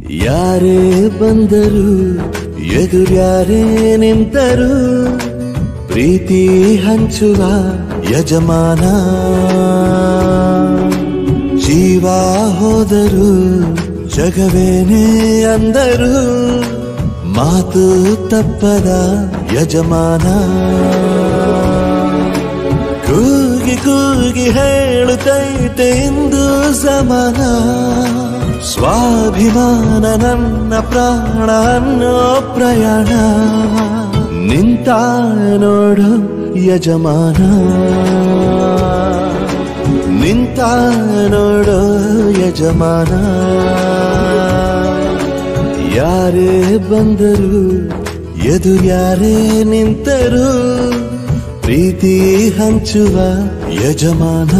ಯಾರೇ ಬಂದರು ಎದುರ್ಯಾರೇ ನಿಂತರು ಪ್ರೀತಿ ಹಂಚುವ ಯಜಮಾನ ಜೀವ ಹೋದರು ಜಗವೇನೇ ಅಂದರು ಮಾತು ತಪ್ಪದ ಯಜಮಾನ ಕೂಗಿ ಕೂಗಿ ಹೇಳುತ್ತೈತೆ ಇಂದು ಸಮಾನ ಸ್ವಾಭಿಮಾನ ನನ್ನ ಪ್ರಾಣ ಅನ್ನೋ ಪ್ರಯಾಣ ನಿಂತ ನೋಡು ಯಜಮಾನ ನಿಂತ ನೋಡೋ ಯಜಮಾನ ಯಾರೇ ಬಂದರು ಎದು ಯಾರೇ ನಿಂತರು ಪ್ರೀತಿ ಹಂಚುವ ಯಜಮಾನ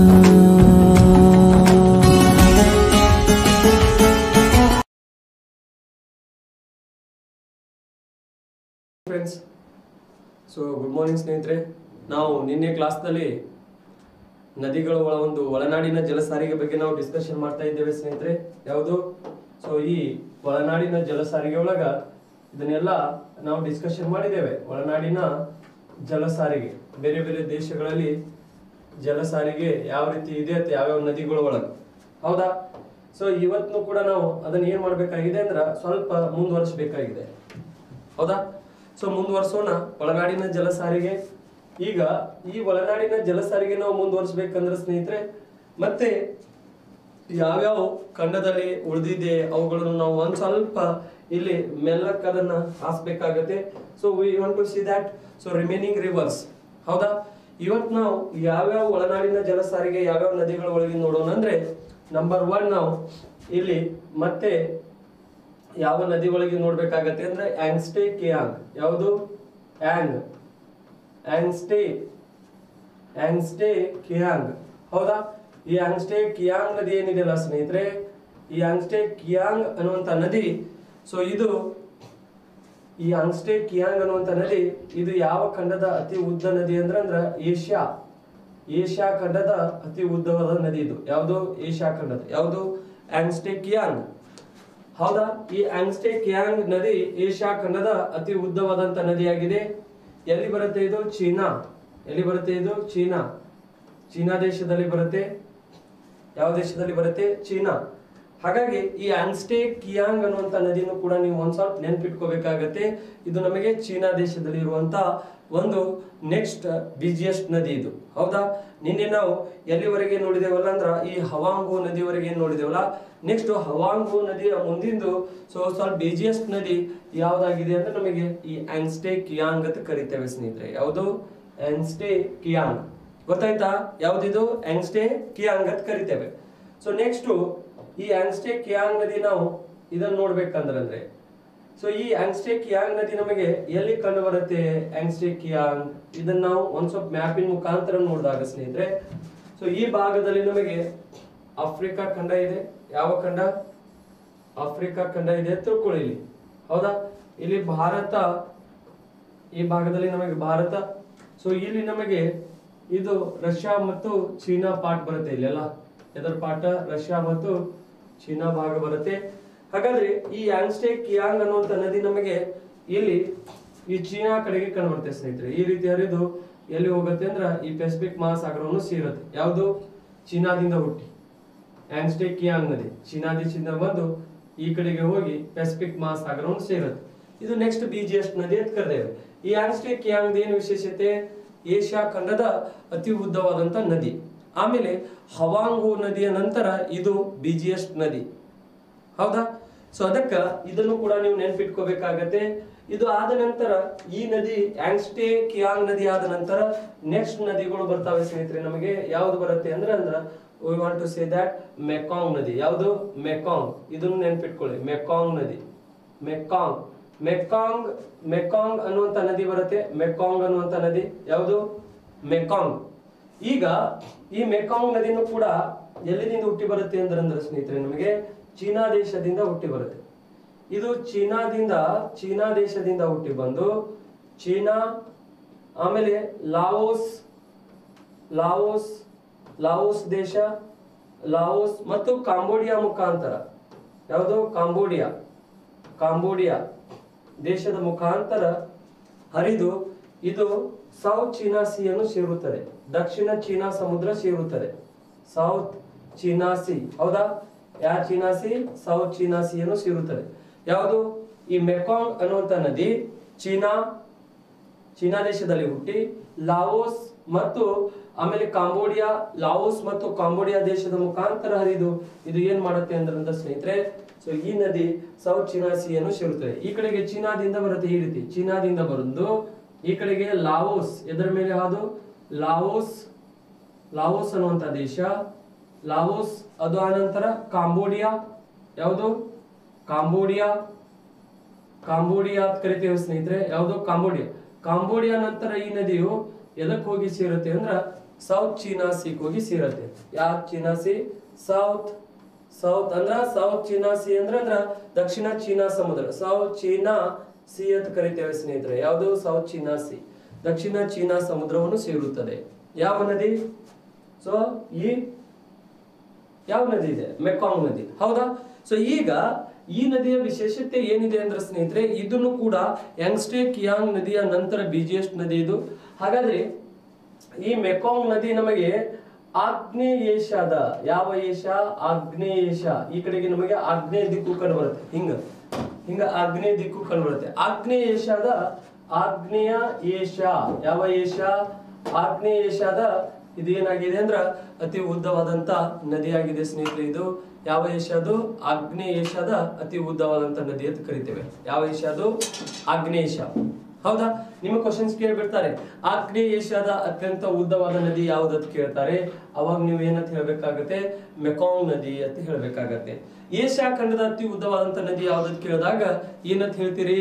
ಫ್ರೆಂಡ್ಸ್ ಸೊ ಗುಡ್ ಮಾರ್ನಿಂಗ್ ಸ್ನೇಹಿತರೆ ನಾವು ನಿನ್ನೆ ಕ್ಲಾಸ್ನಲ್ಲಿ ನದಿಗಳ ಒಳ ಒಂದು ಒಳನಾಡಿನ ಜಲ ಸಾರಿಗೆ ಬಗ್ಗೆ ನಾವು ಡಿಸ್ಕಷನ್ ಮಾಡ್ತಾ ಇದ್ದೇವೆ ಸ್ನೇಹಿತರೆ ಯಾವುದು ಸೊ ಈ ಒಳನಾಡಿನ ಜಲ ಸಾರಿಗೆ ಒಳಗ ಇದನ್ನೆಲ್ಲ ನಾವು ಡಿಸ್ಕಷನ್ ಮಾಡಿದ್ದೇವೆ ಒಳನಾಡಿನ ಜಲ ಸಾರಿಗೆ ಬೇರೆ ಬೇರೆ ದೇಶಗಳಲ್ಲಿ ಜಲ ಸಾರಿಗೆ ಯಾವ ರೀತಿ ಇದೆ ಅಂತ ಯಾವ್ಯಾವ ನದಿಗಳ ಒಳಗೆ ಹೌದಾ ಸೊ ಇವತ್ತು ಕೂಡ ನಾವು ಅದನ್ನ ಏನ್ ಮಾಡ್ಬೇಕಾಗಿದೆ ಅಂದ್ರ ಸ್ವಲ್ಪ ಮುಂದುವರಿಸಬೇಕಾಗಿದೆ ಹೌದಾ ಸೊ ಮುಂದುವರ್ಸೋಣ ಒಳನಾಡಿನ ಜಲ ಸಾರಿಗೆ ಈಗ ಈ ಒಳನಾಡಿನ ಜಲ ಸಾರಿಗೆ ನಾವು ಮುಂದುವರಿಸಬೇಕಂದ್ರೆ ಸ್ನೇಹಿತರೆ ಮತ್ತೆ ಯಾವ್ಯಾವ ಖಂಡದಲ್ಲಿ ಉಳಿದಿದೆ ಅವುಗಳನ್ನು ನಾವು ಒಂದ್ ಸ್ವಲ್ಪ ಇಲ್ಲಿ ಮೆಲ್ಲಕ್ಕೆ ಅದನ್ನ ಹಾಸ್ಬೇಕಾಗತ್ತೆ so we want to see that so remaining reverse ಹೌದಾ ಇವತ್ ನಾವು ಯಾವ್ಯಾವ ಒಳನಾಡಿನ ಜಲ ಸಾರಿಗೆ ಯಾವ್ಯಾವ ನದಿಗಳ ಒಳಗೆ ನೋಡೋಣ ಅಂದ್ರೆ ನಂಬರ್ ಒನ್ ನಾವು ಇಲ್ಲಿ ಮತ್ತೆ ಯಾವ ನದಿ ಒಳಗೆ ನೋಡ್ಬೇಕಾಗತ್ತೆ ಅಂದ್ರೆ ಆಂಗ್ಸ್ಟೇ ಕಿಯಾಂಗ್ ಯಾವುದು ಆಂಗ್ ಆಂಗ್ಸ್ಟೇ ಆಂಗ್ಸ್ಟೇ ಕಿಯಾಂಗ್ ಹೌದಾ ಈ ಆಂಗ್ಸ್ಟೇ ಕಿಯಾಂಗ್ ನದಿ ಏನಿದೆಯಲ್ಲ ಸ್ನೇಹಿತರೆ ಈ ಆಂಗ್ಸ್ಟೇ ಕಿಯಾಂಗ್ ಅನ್ನುವಂತ ನದಿ ಸೊ ಇದು ಈ ಆಂಗ್ಸ್ಟೇ ಕಿಯಾಂಗ್ ಅನ್ನುವಂತ ನದಿ ಇದು ಯಾವ ಖಂಡದ ಅತಿ ಉದ್ದ ನದಿ ಅಂದ್ರೆ ಅಂದ್ರ ಏಷ್ಯಾ ಏಷ್ಯಾ ಖಂಡದ ಅತಿ ಉದ್ದವಾದ ನದಿ ಇದು ಯಾವುದು ಏಷ್ಯಾ ಖಂಡದ ಯಾವುದು ಆಂಗ್ಸ್ಟೇ ಕಿಯಾಂಗ್ ಹೌದಾ ಈ ಆಂಗ್ಸ್ಟೇ ಕಿಯಾಂಗ್ ನದಿ ಏಷ್ಯಾ ಖಂಡದ ಅತಿ ಉದ್ದವಾದಂತ ನದಿಯಾಗಿದೆ ಎಲ್ಲಿ ಬರುತ್ತೆ ಇದು ಚೀನಾ ಎಲ್ಲಿ ಬರುತ್ತೆ ಇದು ಚೀನಾ ಚೀನಾ ದೇಶದಲ್ಲಿ ಬರುತ್ತೆ ಯಾವ ದೇಶದಲ್ಲಿ ಬರುತ್ತೆ ಚೀನಾ ಹಾಗಾಗಿ ಈ ಆಂಗ್ಸ್ಟೇ ಕಿಯಾಂಗ್ ಅನ್ನುವಂತ ನದಿಯನ್ನು ಕೂಡ ನೀವು ಒಂದ್ ಸ್ವಲ್ಪ ನೆನ್ಪಿಟ್ಕೋಬೇಕಾಗತ್ತೆ ಇದು ನಮಗೆ ಚೀನಾ ದೇಶದಲ್ಲಿ ಇರುವಂತ ಒಂದು ನೆಕ್ಸ್ಟ್ ಬಿಜಿಯೆಸ್ಟ್ ನದಿ ಇದು ಹೌದಾ ನಿನ್ನೆ ನಾವು ಎಲ್ಲಿವರೆಗೆ ನೋಡಿದೇವಲ್ಲ ಅಂದ್ರ ಈ ಹವಾಂಗು ನದಿವರೆಗೆ ಏನ್ ನೋಡಿದೇವಲ್ಲ ನೆಕ್ಸ್ಟ್ ಹವಾಂಗು ನದಿಯ ಮುಂದಿಂದು ಸೊ ಸ್ವಲ್ಪ ಬಿಜಿಯೆಸ್ಟ್ ನದಿ ಯಾವ್ದಾಗಿದೆ ಅಂದ್ರೆ ನಮಗೆ ಈ ಆಂಗ್ಸ್ಟೇ ಕಿಯಾಂಗ್ ಅಂತ ಕರಿತೇವೆ ಸ್ನೇಹಿತರೆ ಯಾವುದು ಆಂಗ್ಸ್ಟೇ ಕಿಯಾಂಗ್ ಗೊತ್ತಾಯ್ತಾ ಯಾವ್ದಿದು ಆಂಗ್ಸ್ಟೇ ಕಿಯಾಂಗ್ ಅಂತ ಕರಿತೇವೆ ಸೊ ನೆಕ್ಸ್ಟ್ ಈ ಆಂಗ್ಸ್ಟೇ ಕಿಯಾಂಗ್ ನದಿ ನಾವು ಇದನ್ನ ನೋಡ್ಬೇಕಂದ್ರೆ ಸೊ ಈ ಆಂಗ್ಸ್ಟೇ ಕಿಯಾಂಗ್ ನದಿ ನಮಗೆ ಎಲ್ಲಿ ಕಂಡು ಬರುತ್ತೆ ಆಂಗ್ಸ್ಟೇ ಕಿಯಾಂಗ್ ಇದನ್ನ ನಾವು ಒಂದ್ ಸ್ವಲ್ಪ ಮ್ಯಾಪಿನ ಮುಖಾಂತರ ನೋಡಿದಾಗ ಸ್ನೇಹಿತರೆ ಸೊ ಈ ಭಾಗದಲ್ಲಿ ನಮಗೆ ಆಫ್ರಿಕಾ ಖಂಡ ಇದೆ ಯಾವ ಖಂಡ ಆಫ್ರಿಕಾ ಖಂಡ ಇದೆ ಅಂತ ತಿಳ್ಕೊಳ್ಳಿ ಇಲ್ಲಿ ಹೌದಾ ಇಲ್ಲಿ ಭಾರತ ಈ ಭಾಗದಲ್ಲಿ ನಮಗೆ ಭಾರತ ಸೊ ಇಲ್ಲಿ ನಮಗೆ ಇದು ರಷ್ಯಾ ಮತ್ತು ಚೀನಾ ಪಾರ್ಟ್ ಬರುತ್ತೆ ಇಲ್ಲೆಲ್ಲ ಎದರ ಪಾಠ ರಷ್ಯಾ ಮತ್ತು ಚೀನಾ ಭಾಗ ಬರುತ್ತೆ ಹಾಗಾದ್ರೆ ಈ ಆಂಗ್ಸ್ಟೇ ಕಿಯಾಂಗ್ ಅನ್ನುವಂತ ನದಿ ನಮಗೆ ಇಲ್ಲಿ ಈ ಚೀನಾ ಕಡೆಗೆ ಕಂಡುಬರುತ್ತೆ ಸ್ನೇಹಿತರೆ ಈ ರೀತಿ ಹರಿದು ಎಲ್ಲಿ ಹೋಗುತ್ತೆ ಅಂದ್ರ ಈ ಪೆಸಿಫಿಕ್ ಮಹಾಸಾಗರವನ್ನು ಸೇರುತ್ತೆ ಯಾವುದು ಚೀನಾದಿಂದ ಹುಟ್ಟಿ ಆಂಗ್ಸ್ಟೇ ಕಿಯಾಂಗ್ ನದಿ ಚೀನಾ ದೇಶದಿಂದ ಬಂದು ಈ ಕಡೆಗೆ ಹೋಗಿ ಪೆಸಿಫಿಕ್ ಮಹಾಸಾಗರವನ್ನು ಸೇರುತ್ತೆ ಇದು ನೆಕ್ಸ್ಟ್ ಬಿಜಿಎಸ್ಟ್ ನದಿ ಅಂತ ಕರೆದೇವೆ ಈ ಆಂಗ್ಸ್ಟೇ ಕಿಯಾಂಗ್ ಏನು ವಿಶೇಷತೆ ಏಷ್ಯಾ ಖಂಡದ ಅತಿ ಉದ್ದವಾದಂತ ನದಿ ಆಮೇಲೆ ಹವಾಂಗು ನದಿಯ ನಂತರ ಇದು ಬಿಜಿಎಸ್ಟ್ ನದಿ ಹೌದಾ ಸೊ ಅದಕ್ಕ ಇದನ್ನು ಕೂಡ ನೀವು ನೆನ್ಪಿಟ್ಕೋಬೇಕಾಗತ್ತೆ ಇದು ಆದ ನಂತರ ಈ ನದಿ ಆಂಗ್ಸ್ಟೇ ಕಿಯಾಂಗ್ ನದಿ ಆದ ನಂತರ ನೆಕ್ಸ್ಟ್ ನದಿಗಳು ಬರ್ತಾವೆ ಸ್ನೇಹಿತರೆ ನಮಗೆ ಯಾವ್ದು ಬರುತ್ತೆ ಅಂದ್ರೆ ಅಂದ್ರ we want to say that Mekong ನದಿ ಯಾವುದು ಮೆಕಾಂಗ್ ಇದನ್ನು ನೆನ್ಪಿಟ್ಕೊಳ್ಳಿ ಮೆಕಾಂಗ್ ನದಿ ಮೆಕಾಂಗ್ ಮೆಕಾಂಗ್ ಮೆಕಾಂಗ್ ಅನ್ನುವಂತ ನದಿ ಬರುತ್ತೆ ಮೆಕಾಂಗ್ ಅನ್ನುವಂತ ನದಿ ಯಾವುದು ಮೆಕಾಂಗ್ ಈಗ ಈ ಮೆಕಾಂಗ್ ನದಿನೂ ಕೂಡ ಎಲ್ಲಿದಿಂದ ಹುಟ್ಟಿ ಬರುತ್ತೆ ಅಂದ್ರೆ ಅಂದ್ರೆ ಸ್ನೇಹಿತರೆ ನಮಗೆ ಚೀನಾ ದೇಶದಿಂದ ಹುಟ್ಟಿ ಬರುತ್ತೆ ಇದು ಚೀನಾದಿಂದ ಚೀನಾ ದೇಶದಿಂದ ಹುಟ್ಟಿ ಬಂದು ಚೀನಾ ಆಮೇಲೆ ಲಾವೋಸ್ ಲಾವೋಸ್ ಲಾವೋಸ್ ದೇಶ ಲಾವೋಸ್ ಮತ್ತು ಕಾಂಬೋಡಿಯಾ ಮುಖಾಂತರ ಯಾವುದು ಕಾಂಬೋಡಿಯಾ ಕಾಂಬೋಡಿಯಾ ದೇಶದ ಮುಖಾಂತರ ಹರಿದು ಇದು ಸೌತ್ ಚೀನಾ ಸಿಯನ್ನು ಸೇರುತ್ತದೆ ದಕ್ಷಿಣ ಚೀನಾ ಸಮುದ್ರ ಸೇರುತ್ತದೆ ಸೌತ್ ಚೀನಾ ಸಿ ಹೌದಾ ಯಾ ಚೀನಾ ಸಿ ಸೌತ್ ಚೀನಾ ಸಿಯನ್ನು ಸೇರುತ್ತದೆ ಯಾವುದು ಈ ಮೆಕಾಂಗ್ ಅನ್ನುವಂತ ನದಿ ಚೀನಾ ಚೀನಾ ದೇಶದಲ್ಲಿ ಹುಟ್ಟಿ ಲಾವೋಸ್ ಮತ್ತು ಆಮೇಲೆ ಕಾಂಬೋಡಿಯಾ ಲಾವೋಸ್ ಮತ್ತು ಕಾಂಬೋಡಿಯಾ ದೇಶದ ಮುಖಾಂತರ ಹರಿದು ಇದು ಏನ್ ಮಾಡುತ್ತೆ ಅಂದ್ರೆ ಸ್ನೇಹಿತರೆ ಸೊ ಈ ನದಿ ಸೌತ್ ಚೀನಾ ಸಿಯನ್ನು ಸೇರುತ್ತದೆ ಈ ಕಡೆಗೆ ಚೀನಾದಿಂದ ಬರುತ್ತೆ ಈ ರೀತಿ ಚೀನಾದಿಂದ ಬರುವುದು ಈ ಕಡೆಗೆ ಲಾವೋಸ್ ಎದರ ಮೇಲೆ ಹಾದು ಲಾವೋಸ್ ಲಾವೋಸ್ ಅನ್ನುವಂತ ದೇಶ ಲಾವೋಸ್ ಅದು ಆನಂತರ ಕಾಂಬೋಡಿಯಾ ಯಾವುದು ಕಾಂಬೋಡಿಯಾ ಕಾಂಬೋಡಿಯಾ ಅಂತ ಕರಿತೇವೆ ಸ್ನೇಹಿತರೆ ಯಾವುದು ಕಾಂಬೋಡಿಯಾ ಕಾಂಬೋಡಿಯಾ ನಂತರ ಈ ನದಿಯು ಎದಕ್ಕೆ ಹೋಗಿ ಸೇರುತ್ತೆ ಅಂದ್ರ ಸೌತ್ ಚೀನಾ ಸಿಗ್ ಹೋಗಿ ಸೇರುತ್ತೆ ಯಾವ ಚೀನಾ ಸಿ ಸೌತ್ ಸೌತ್ ಅಂದ್ರ ಸೌತ್ ಚೀನಾ ಸಿ ಅಂದ್ರ ಅಂದ್ರ ದಕ್ಷಿಣ ಚೀನಾ ಸಮುದ್ರ ಸೌತ್ ಚೀನಾ ಸಿ ಅಂತ ಕರಿತೇವೆ ಸ್ನೇಹಿತರೆ ಯಾವುದು ಸೌತ್ ಚೀನಾ ಸಿ ದಕ್ಷಿಣ ಚೀನಾ ಸಮುದ್ರವನ್ನು ಸೇರುತ್ತದೆ ಯಾವ ನದಿ ಸೊ ಈ ಯಾವ ನದಿ ಇದೆ ಮೆಕಾಂಗ್ ನದಿ ಹೌದಾ ಸೊ ಈಗ ಈ ನದಿಯ ವಿಶೇಷತೆ ಏನಿದೆ ಅಂದ್ರೆ ಸ್ನೇಹಿತರೆ ಇದನ್ನು ಕೂಡ ಯಂಗ್ಸ್ಟೇ ಕಿಯಾಂಗ್ ನದಿಯ ನಂತರ ಬಿಜಿಎಸ್ಟ್ ನದಿ ಇದು ಹಾಗಾದ್ರೆ ಈ ಮೆಕಾಂಗ್ ನದಿ ನಮಗೆ ಆಗ್ನೇಯ ಏಷ್ಯಾದ ಯಾವ ಏಷ್ಯ ಆಗ್ನೇಯ ಏಷ್ಯಾ ಈ ಕಡೆಗೆ ನಮಗೆ ಆಗ್ನೇಯ ದಿಕ್ಕು ಕಂಡು ಬರುತ್ತೆ ಹಿಂಗ ಹಿಂಗ ಆಗ್ನೇಯ ದಿಕ್ಕು ಕಂಡು ಬರುತ್ತೆ ಆಗ್ನೇಯ ಏಷ್ಯಾದ ಆಗ್ನೇಯ ಏಷ್ಯಾ ಯಾವ ಏಷ್ಯಾ ಆಗ್ನೇಯ ಏಷ್ಯಾದ ಇದು ಏನಾಗಿದೆ ಅಂದ್ರ ಅತಿ ಉದ್ದವಾದಂತ ನದಿಯಾಗಿದೆ ಸ್ನೇಹಿತರೆ ಇದು ಯಾವ ಏಷ್ಯಾದು ಆಗ್ನೇಯ ಏಷ್ಯಾದ ಅತಿ ಉದ್ದವಾದಂತ ನದಿ ಅಂತ ಕರಿತೇವೆ ಯಾವ ಏಷ್ಯಾದು ಆಗ್ನೇಯ ಏಷ್ಯಾ ಹೌದಾ ನಿಮ್ಮ ಕ್ವಶನ್ಸ್ ಕೇಳ್ಬಿಡ್ತಾರೆ ಆಗ್ನೇಯ ಏಷ್ಯಾದ ಅತ್ಯಂತ ಉದ್ದವಾದ ನದಿ ಯಾವ್ದು ಅಂತ ಕೇಳ್ತಾರೆ ಅವಾಗ ನೀವು ಏನಂತ ಹೇಳ್ಬೇಕಾಗತ್ತೆ ಮೆಕಾಂಗ್ ನದಿ ಅಂತ ಹೇಳ್ಬೇಕಾಗತ್ತೆ ಏಷ್ಯಾ ಖಂಡದ ಅತಿ ಉದ್ದವಾದಂತ ನದಿ ಯಾವ್ದು ಅಂತ ಕೇಳಿದಾಗ ಏನಂತ ಹೇಳ್ತೀರಿ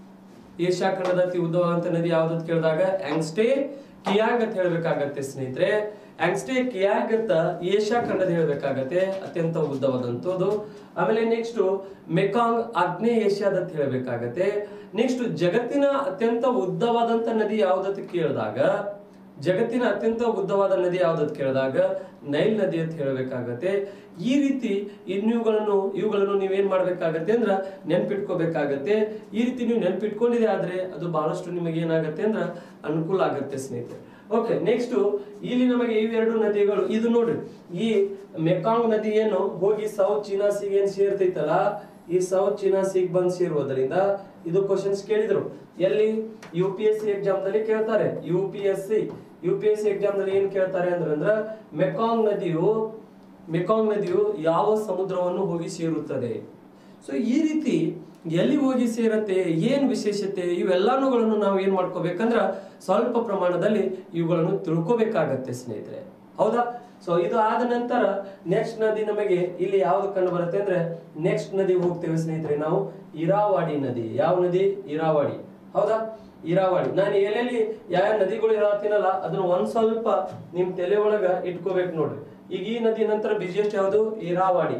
ಏಷ್ಯಾ ಖಂಡದ ಅತಿ ಉದ್ದವಾದಂತ ನದಿ ಯಾವ್ದು ಅಂತ ಕೇಳಿದಾಗ ಆಂಗ್ಸ್ಟೇ ಕಿಯಾಂಗ್ ಅಂತ ಹೇಳ್ಬೇಕಾಗತ್ತೆ ಸ್ನೇಹಿತರೆ ಆಂಗ್ಸ್ಟೇ ಕಿಯಾಂಗ್ ಅಂತ ಏಷ್ಯಾ ಖಂಡದ ಹೇಳ್ಬೇಕಾಗತ್ತೆ ಅತ್ಯಂತ ಉದ್ದವಾದಂತದ್ದು ಆಮೇಲೆ ನೆಕ್ಸ್ಟ್ ಮೆಕಾಂಗ್ ಆಗ್ನೇಯ ಏಷ್ಯಾದ ಅಂತ ಹೇಳ್ಬೇಕಾಗತ್ತೆ ನೆಕ್ಸ್ಟ್ ಜಗತ್ತಿನ ಅತ್ಯಂತ ಉದ್ದವಾದಂತ ನದಿ ಯಾವ್ದಂತ ಕೇಳಿದಾಗ ಜಗತ್ತಿನ ಅತ್ಯಂತ ಉದ್ದವಾದ ನದಿ ಯಾವ್ದಂತ ಕೇಳಿದಾಗ ನೈಲ್ ನದಿ ಅಂತ ಹೇಳಬೇಕಾಗತ್ತೆ ಈ ರೀತಿ ಇನ್ನುಗಳನ್ನು ಇವುಗಳನ್ನು ನೀವೇನ್ ಮಾಡ್ಬೇಕಾಗತ್ತೆ ಅಂದ್ರ ನೆನ್ಪಿಟ್ಕೋಬೇಕಾಗತ್ತೆ ಈ ರೀತಿ ನೀವು ನೆನ್ಪಿಟ್ಕೊಂಡಿದೆ ಆದ್ರೆ ಅದು ಬಹಳಷ್ಟು ನಿಮಗೆ ಏನಾಗತ್ತೆ ಅಂದ್ರ ಅನುಕೂಲ ಆಗತ್ತೆ ಸ್ನೇಹಿತರೆ ಓಕೆ ನೆಕ್ಸ್ಟ್ ಇಲ್ಲಿ ನಮಗೆ ಇವೆರಡು ನದಿಗಳು ಇದು ನೋಡ್ರಿ ಈ ಮೆಕಾಂಗ್ ನದಿ ಏನು ಹೋಗಿ ಸೌತ್ ಚೀನಾ ಸಿಗೆ ಏನ್ ಸೇರ್ತೈತಲ್ಲ ಈ ಸೌತ್ ಚೀನಾ ಸಿಗ್ ಬಂದ್ ಸೇರುವುದರಿಂದ ಇದು ಕ್ವಶನ್ಸ್ ಕೇಳಿದ್ರು ಎಲ್ಲಿ U P S C exam ದಲ್ಲಿ ಕೇಳ್ತಾರೆ U P S C U P S C exam ದಲ್ಲಿ ಏನ್ ಕೇಳ್ತಾರೆ ಅಂದ್ರೆ ಅಂದ್ರ ಮೆಕಾಂಗ್ ನದಿಯು ಮೆಕಾಂಗ್ ನದಿಯು ಯಾವ ಸಮುದ್ರವನ್ನು ಹೋಗಿ ಸೇರುತ್ತದೆ ಸೊ ಈ ರೀತಿ ಎಲ್ಲಿ ಹೋಗಿ ಸೇರತ್ತೆ ಏನ್ ವಿಶೇಷತೆ ಇವೆಲ್ಲಾನುಗಳನ್ನು ನಾವು ಏನ್ ಮಾಡ್ಕೋಬೇಕಂದ್ರ ಸ್ವಲ್ಪ ಪ್ರಮಾಣದಲ್ಲಿ ಇವುಗಳನ್ನು ತಿಳ್ಕೊಬೇಕಾಗತ್ತೆ ಸ್ನೇಹಿತರೆ ಹೌದಾ ಸೊ ಇದು ಆದ ನಂತರ ನೆಕ್ಸ್ಟ್ ನದಿ ನಮಗೆ ಇಲ್ಲಿ ಯಾವ್ದು ಕಂಡು ಬರುತ್ತೆ ಅಂದ್ರೆ ನೆಕ್ಸ್ಟ್ ನದಿ ಹೋಗ್ತೇವೆ ಸ್ನೇಹಿತರೆ ನಾವು ಇರಾವಾಡಿ ನದಿ ಯಾವ ನದಿ ಇರಾವಾಡಿ ಹೌದಾ ಇರಾವಾಡಿ ನಾನು ಎಲ್ಲೆಲ್ಲಿ ಯಾವ ನದಿಗಳು ಇರತ್ತೀನಲ್ಲ ಅದನ್ನ ಒಂದ್ ಸ್ವಲ್ಪ ನಿಮ್ ತಲೆ ಒಳಗ ಇಟ್ಕೋಬೇಕು ನೋಡ್ರಿ ಈಗ ಈ ನದಿ ನಂತರ ಬಿಜಿಯೆಸ್ಟ್ ಯಾವುದು ಇರಾವಾಡಿ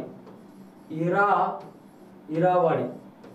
ಇರಾ ಇರಾವಾಡಿ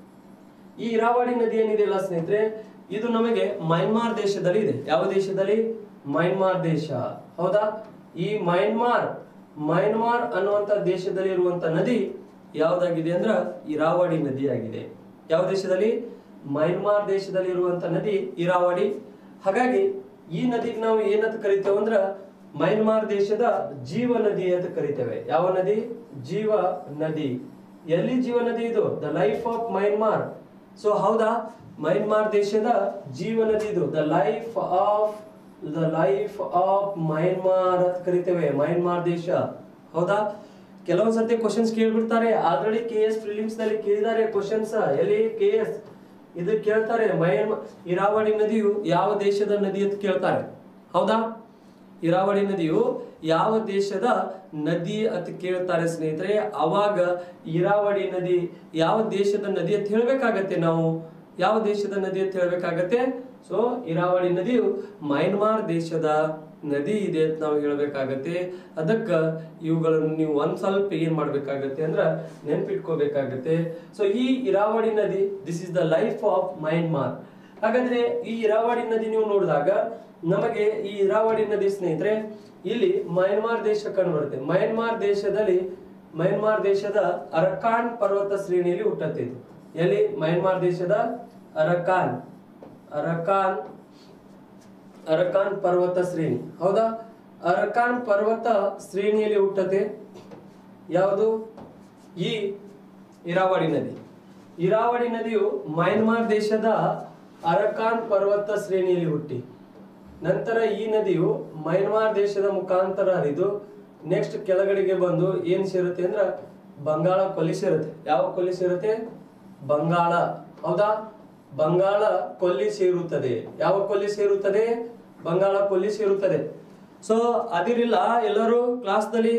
ಈ ಇರಾವಾಡಿ ನದಿ ಏನಿದೆಯಲ್ಲ ಸ್ನೇಹಿತರೆ ಇದು ನಮಗೆ ಮೈನ್ಮಾರ್ ದೇಶದಲ್ಲಿ ಇದೆ ಯಾವ ದೇಶದಲ್ಲಿ ಮೈನ್ಮಾರ್ ದೇಶ ಹೌದಾ ಈ ಮೈನ್ಮಾರ್ ಮೈನ್ಮಾರ್ ಅನ್ನುವಂತ ದೇಶದಲ್ಲಿ ಇರುವಂತ ನದಿ ಯಾವ್ದಾಗಿದೆ ಅಂದ್ರ ಇರಾವಾಡಿ ನದಿ ಆಗಿದೆ ಯಾವ ದೇಶದಲ್ಲಿ ಮೈನ್ಮಾರ್ ದೇಶದಲ್ಲಿ ಇರುವಂತ ನದಿ ಇರಾವಾಡಿ ಹಾಗಾಗಿ ಈ ನದಿಗೆ ನಾವು ಏನಂತ ಕರಿತೇವೆ ಅಂದ್ರ ಮೈನ್ಮಾರ್ ದೇಶದ ಜೀವ ನದಿ ಅಂತ ಕರಿತೇವೆ ಯಾವ ನದಿ ಜೀವ ನದಿ ಎಲ್ಲಿ ಜೀವ ನದಿ ಇದು the life of Myanmar so ಹೌದಾ ಮೈನ್ಮಾರ್ ದೇಶದ ಜೀವ ನದಿ ಇದು the life of the life of Myanmar ಅಂತ ಕರಿತೇವೆ ಮೈನ್ಮಾರ್ ದೇಶ ಹೌದಾ ಕೆಲವೊಂದ್ ಸರ್ತಿ ಕ್ವಶನ್ಸ್ ಕೇಳ್ಬಿಡ್ತಾರೆ ಆಲ್ರೆಡಿ ಕೆ ಎಸ್ ಫಿಲಿಮ್ಸ್ ನಲ್ಲಿ ಕೇಳಿದ್ದಾರೆ ಕ್ವಶನ್ಸ್ ಎಲ್ಲಿ ಕೆ ಎಸ್ ಇದು ಕೇಳ್ತಾರೆ ಮೈನ್ ಇರಾವಳಿ ನದಿಯು ಯಾವ ದೇಶದ ನದಿ ಅಂತ ಕೇಳ್ತಾರೆ ಹೌದಾ ಇರಾವಳಿ ನದಿಯು ಯಾವ ದೇಶದ ನದಿ ಅಂತ ಕೇಳ್ತಾರೆ ಸ್ನೇಹಿತರೆ ಅವಾಗ ಇರಾವಳಿ ನದಿ ಯಾವ ದೇಶದ ನದಿ ಅಂತ ಹೇಳ್ಬೇಕಾಗತ್ತೆ ನಾವು ಯಾವ ದೇಶದ ನದಿ ಅಂತ ಹೇಳ್ಬೇಕಾಗತ್ತೆ ಸೊ ಇರಾವಳಿ ನದಿಯು ಮೈನ್ಮಾರ್ ದೇಶದ ನದಿ ಇದೆ ಅಂತ ನಾವು ಹೇಳ್ಬೇಕಾಗತ್ತೆ ಅದಕ್ಕ ಇವುಗಳನ್ನು ನೀವು ಒಂದ್ ಸ್ವಲ್ಪ ಏನ್ ಮಾಡ್ಬೇಕಾಗತ್ತೆ ಅಂದ್ರ ನೆನ್ಪಿಟ್ಕೋಬೇಕಾಗತ್ತೆ ಸೊ ಈ ಇರಾವಳಿ ನದಿ this is the life of Myanmar ಹಾಗಾದ್ರೆ ಈ ಇರಾವಳಿ ನದಿ ನೀವು ನೋಡಿದಾಗ ನಮಗೆ ಈ ಇರಾವಳಿ ನದಿ ಸ್ನೇಹಿತರೆ ಇಲ್ಲಿ ಮಯನ್ಮಾರ್ ದೇಶ ಕಂಡು ಬರುತ್ತೆ ಮಯನ್ಮಾರ್ ದೇಶದಲ್ಲಿ ಮಯನ್ಮಾರ್ ದೇಶದ ಅರಕಾನ್ ಪರ್ವತ ಶ್ರೇಣಿಯಲ್ಲಿ ಹುಟ್ಟತ್ತೆ ಇದು ಎಲ್ಲಿ ಮಯನ್ಮಾರ್ ದೇಶದ ಅರಕಾನ್ ಅರಕಾನ್ ಅರಕಾನ್ ಪರ್ವತ ಶ್ರೇಣಿ ಹೌದಾ ಅರಕಾನ್ ಪರ್ವತ ಶ್ರೇಣಿಯಲ್ಲಿ ಹುಟ್ಟತೆ ಯಾವುದು ಈ ಇರಾವಳಿ ನದಿ ಇರಾವಳಿ ನದಿಯು ಮಯನ್ಮಾರ್ ದೇಶದ ಅರಕಾನ್ ಪರ್ವತ ಶ್ರೇಣಿಯಲ್ಲಿ ಹುಟ್ಟಿ ನಂತರ ಈ ನದಿಯು ಮಯನ್ಮಾರ್ ದೇಶದ ಮುಖಾಂತರ ಹರಿದು ನೆಕ್ಸ್ಟ್ ಕೆಳಗಡೆಗೆ ಬಂದು ಏನ್ ಸೇರುತ್ತೆ ಅಂದ್ರ ಬಂಗಾಳ ಕೊಲ್ಲಿ ಸೇರುತ್ತೆ ಯಾವ ಕೊಲ್ಲಿ ಸೇರುತ್ತೆ ಬಂಗಾಳ ಹೌದಾ ಬಂಗಾಳ ಕೊಲ್ಲಿ ಸೇರುತ್ತದೆ ಯಾವ ಕೊಲ್ಲಿ ಸೇರುತ್ತದೆ ಬಂಗಾಳ ಕೊಲ್ಲಿ ಸೇರುತ್ತದೆ ಸೊ ಅದಿರಿಲ್ಲ ಎಲ್ಲರೂ ಕ್ಲಾಸ್ದಲ್ಲಿ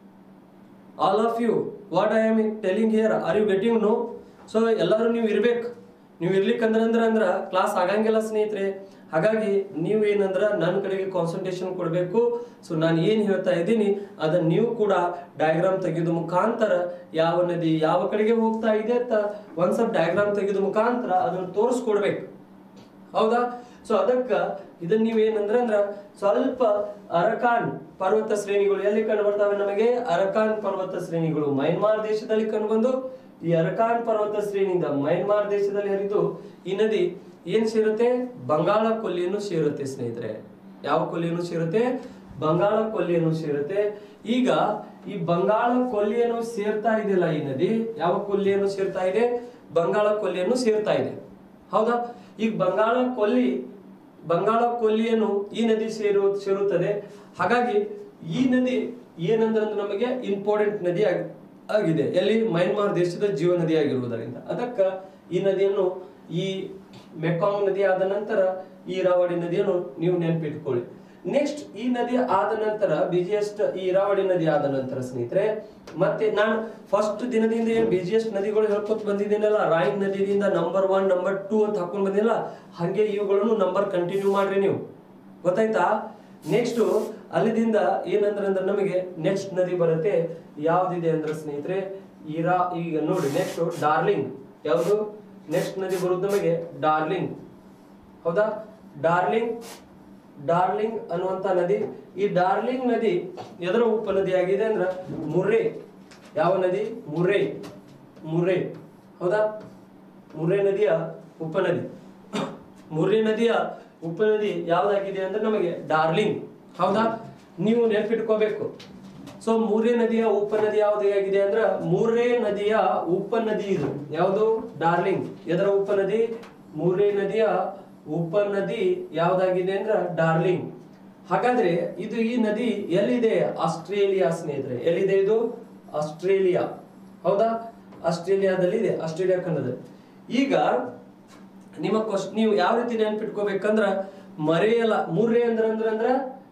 all of you what I am telling here are you getting no so ಎಲ್ಲರೂ ನೀವು ಇರ್ಬೇಕು ನೀವು ಇರ್ಲಿಕ್ಕೆ ಅಂದ್ರೆ ಅಂದ್ರೆ ಅಂದ್ರ ಕ್ಲಾಸ್ ಆಗಂಗಿಲ್ಲ ಸ್ನೇಹಿತರೆ ಹಾಗಾಗಿ ನೀವು ಏನಂದ್ರ ನನ್ನ ಕಡೆಗೆ ಕಾನ್ಸಂಟ್ರೇಷನ್ ಕೊಡಬೇಕು ಸೊ ನಾನು ಏನ್ ಹೇಳ್ತಾ ಇದ್ದೀನಿ ಅದನ್ನ ನೀವು ಕೂಡ ಡಯಾಗ್ರಾಮ್ ತೆಗೆದು ಮುಖಾಂತರ ಯಾವ ನದಿ ಯಾವ ಕಡೆಗೆ ಹೋಗ್ತಾ ಇದೆ ಅಂತ ಒಂದ್ ಸ್ವಲ್ಪ ಡಯಾಗ್ರಾಮ್ ತೆಗೆದು ಮುಖಾಂತರ ಅದನ್ನ ತೋರಿಸ್ಕೊಡ್ಬೇಕು ಹೌದಾ ಸೊ ಅದಕ್ಕ ಇದನ್ನ ನೀವ್ ಏನಂದ್ರ ಅಂದ್ರ ಸ್ವಲ್ಪ ಅರಕಾನ್ ಪರ್ವತ ಶ್ರೇಣಿಗಳು ಎಲ್ಲಿ ಕಂಡು ಬರ್ತಾವೆ ನಮಗೆ ಅರಕಾನ್ ಪರ್ವತ ಶ್ರೇಣಿಗಳು ಮಯನ್ಮಾರ್ ದೇಶದಲ್ಲಿ ಕಂಡುಬಂದು ಈ ಅರಕಾನ್ ಪರ್ವತ ಶ್ರೇಣಿಯಿಂದ ಮಯನ್ಮಾರ್ ದೇಶದಲ್ಲಿ ಹರಿದು ಈ ನದಿ ಏನ್ ಸೇರುತ್ತೆ ಬಂಗಾಳ ಕೊಲ್ಲಿಯನ್ನು ಸೇರುತ್ತೆ ಸ್ನೇಹಿತರೆ ಯಾವ ಕೊಲ್ಲಿಯನ್ನು ಸೇರುತ್ತೆ ಬಂಗಾಳ ಕೊಲ್ಲಿಯನ್ನು ಸೇರುತ್ತೆ ಈಗ ಈ ಬಂಗಾಳ ಕೊಲ್ಲಿಯನ್ನು ಸೇರ್ತಾ ಇದೆಯಲ್ಲ ಈ ನದಿ ಯಾವ ಕೊಲ್ಲಿಯನ್ನು ಸೇರ್ತಾ ಇದೆ ಬಂಗಾಳ ಕೊಲ್ಲಿಯನ್ನು ಸೇರ್ತಾ ಇದೆ ಹೌದಾ ಈಗ ಬಂಗಾಳ ಕೊಲ್ಲಿ ಬಂಗಾಳ ಕೊಲ್ಲಿಯನ್ನು ಈ ನದಿ ಸೇರು ಸೇರುತ್ತದೆ ಹಾಗಾಗಿ ಈ ನದಿ ಏನಂದ್ರೆ ಅಂದ್ರೆ ನಮಗೆ ಇಂಪಾರ್ಟೆಂಟ್ ನದಿ ಆಗಿ- ಆಗಿದೆ ಎಲ್ಲಿ ಮಯನ್ಮಾರ್ ದೇಶದ ಜೀವ ನದಿ ಆಗಿರುವುದರಿಂದ ಅದಕ್ಕ ಈ ನದಿಯನ್ನು ಈ ಮೆಕಾಂಗ್ ನದಿ ಆದ ನಂತರ ಈ ಇರಾವಳಿ ನದಿಯನ್ನು ನೀವು ನೆನಪಿಟ್ಕೊಳ್ಳಿ ನೆಕ್ಸ್ಟ್ ಈ ನದಿ ಆದ ನಂತರ ಬಿಜಿಎಸ್ಟ್ ಈ ಇರಾವಳಿ ನದಿ ಆದ ನಂತರ ಸ್ನೇಹಿತರೆ ಮತ್ತೆ ನಾನು ಫಸ್ಟ್ ದಿನದಿಂದ ಏನ್ ಬಿಜಿಎಸ್ಟ್ ನದಿಗಳು ಹೇಳ್ಕೊತ ಬಂದಿದ್ದೀನಲ್ಲ ರಾಯಿನ್ ನದಿಯಿಂದ ನಂಬರ್ ಒನ್ ನಂಬರ್ ಟೂ ಅಂತ ಹಾಕೊಂಡ್ ಬಂದಿಲ್ಲ ಹಂಗೆ ಇವುಗಳನ್ನು ನಂಬರ್ ಕಂಟಿನ್ಯೂ ಮಾಡ್ರಿ ನೀವು ಗೊತ್ತಾಯ್ತಾ ನೆಕ್ಸ್ಟ್ ಅಲ್ಲಿದಿಂದ ಏನಂದ್ರೆ ಅಂದ್ರೆ ನಮಗೆ ನೆಕ್ಸ್ಟ್ ನದಿ ಬರುತ್ತೆ ಯಾವ್ದಿದೆ ಅಂದ್ರೆ ಸ್ನೇಹಿತರೆ ಇರಾ ಈಗ ನೋಡಿ ನೆಕ್ಸ್ಟ್ ಡಾರ್ಲಿಂಗ್ ಯಾವುದು ನೆಕ್ಸ್ಟ್ ನದಿ ಬರುವುದು ನಮಗೆ ಡಾರ್ಲಿಂಗ್ ಹೌದಾ ಡಾರ್ಲಿಂಗ್ ಡಾರ್ಲಿಂಗ್ ಅನ್ನುವಂತ ನದಿ ಈ ಡಾರ್ಲಿಂಗ್ ನದಿ ಎದರ ಉಪನದಿ ಆಗಿದೆ ಅಂದ್ರ ಮುರ್ರೆ ಯಾವ ನದಿ ಮುರ್ರೆ ಮುರ್ರೆ ಹೌದಾ ಮುರ್ರೆ ನದಿಯ ಉಪನದಿ ಮುರ್ರೆ ನದಿಯ ಉಪನದಿ ಯಾವ್ದಾಗಿದೆ ಅಂದ್ರೆ ನಮಗೆ ಡಾರ್ಲಿಂಗ್ ಹೌದಾ ನೀವು ನೆನಪಿಟ್ಕೋಬೇಕು ಸೊ ಮೂರೇ ನದಿಯ ಉಪನದಿ ಯಾವುದಾಗಿದೆ ಅಂದ್ರ ಮೂರೇ ನದಿಯ ಉಪನದಿ ಇದು ಯಾವುದು ಡಾರ್ಲಿಂಗ್ ಎದರ ಉಪನದಿ ಮೂರೇ ನದಿಯ ಉಪನದಿ ಯಾವ್ದಾಗಿದೆ ಅಂದ್ರ ಡಾರ್ಲಿಂಗ್ ಹಾಗಾದ್ರೆ ಇದು ಈ ನದಿ ಎಲ್ಲಿದೆ ಆಸ್ಟ್ರೇಲಿಯಾ ಸ್ನೇಹಿತರೆ ಎಲ್ಲಿದೆ ಇದು ಆಸ್ಟ್ರೇಲಿಯಾ ಹೌದಾ ಆಸ್ಟ್ರೇಲಿಯಾದಲ್ಲಿ ಇದೆ ಆಸ್ಟ್ರೇಲಿಯಾ ಖಂಡದಲ್ಲಿ ಈಗ ನಿಮ್ಮ ಕ್ವಶ್ ನೀವು ಯಾವ ರೀತಿ ನೆನ್ಪಿಟ್ಕೋಬೇಕಂದ್ರ ಮರೆಯಲ್ಲ ಮೂರೇ ಅಂದ್ರ ಅಂದ್ರ ಅಂದ್ರ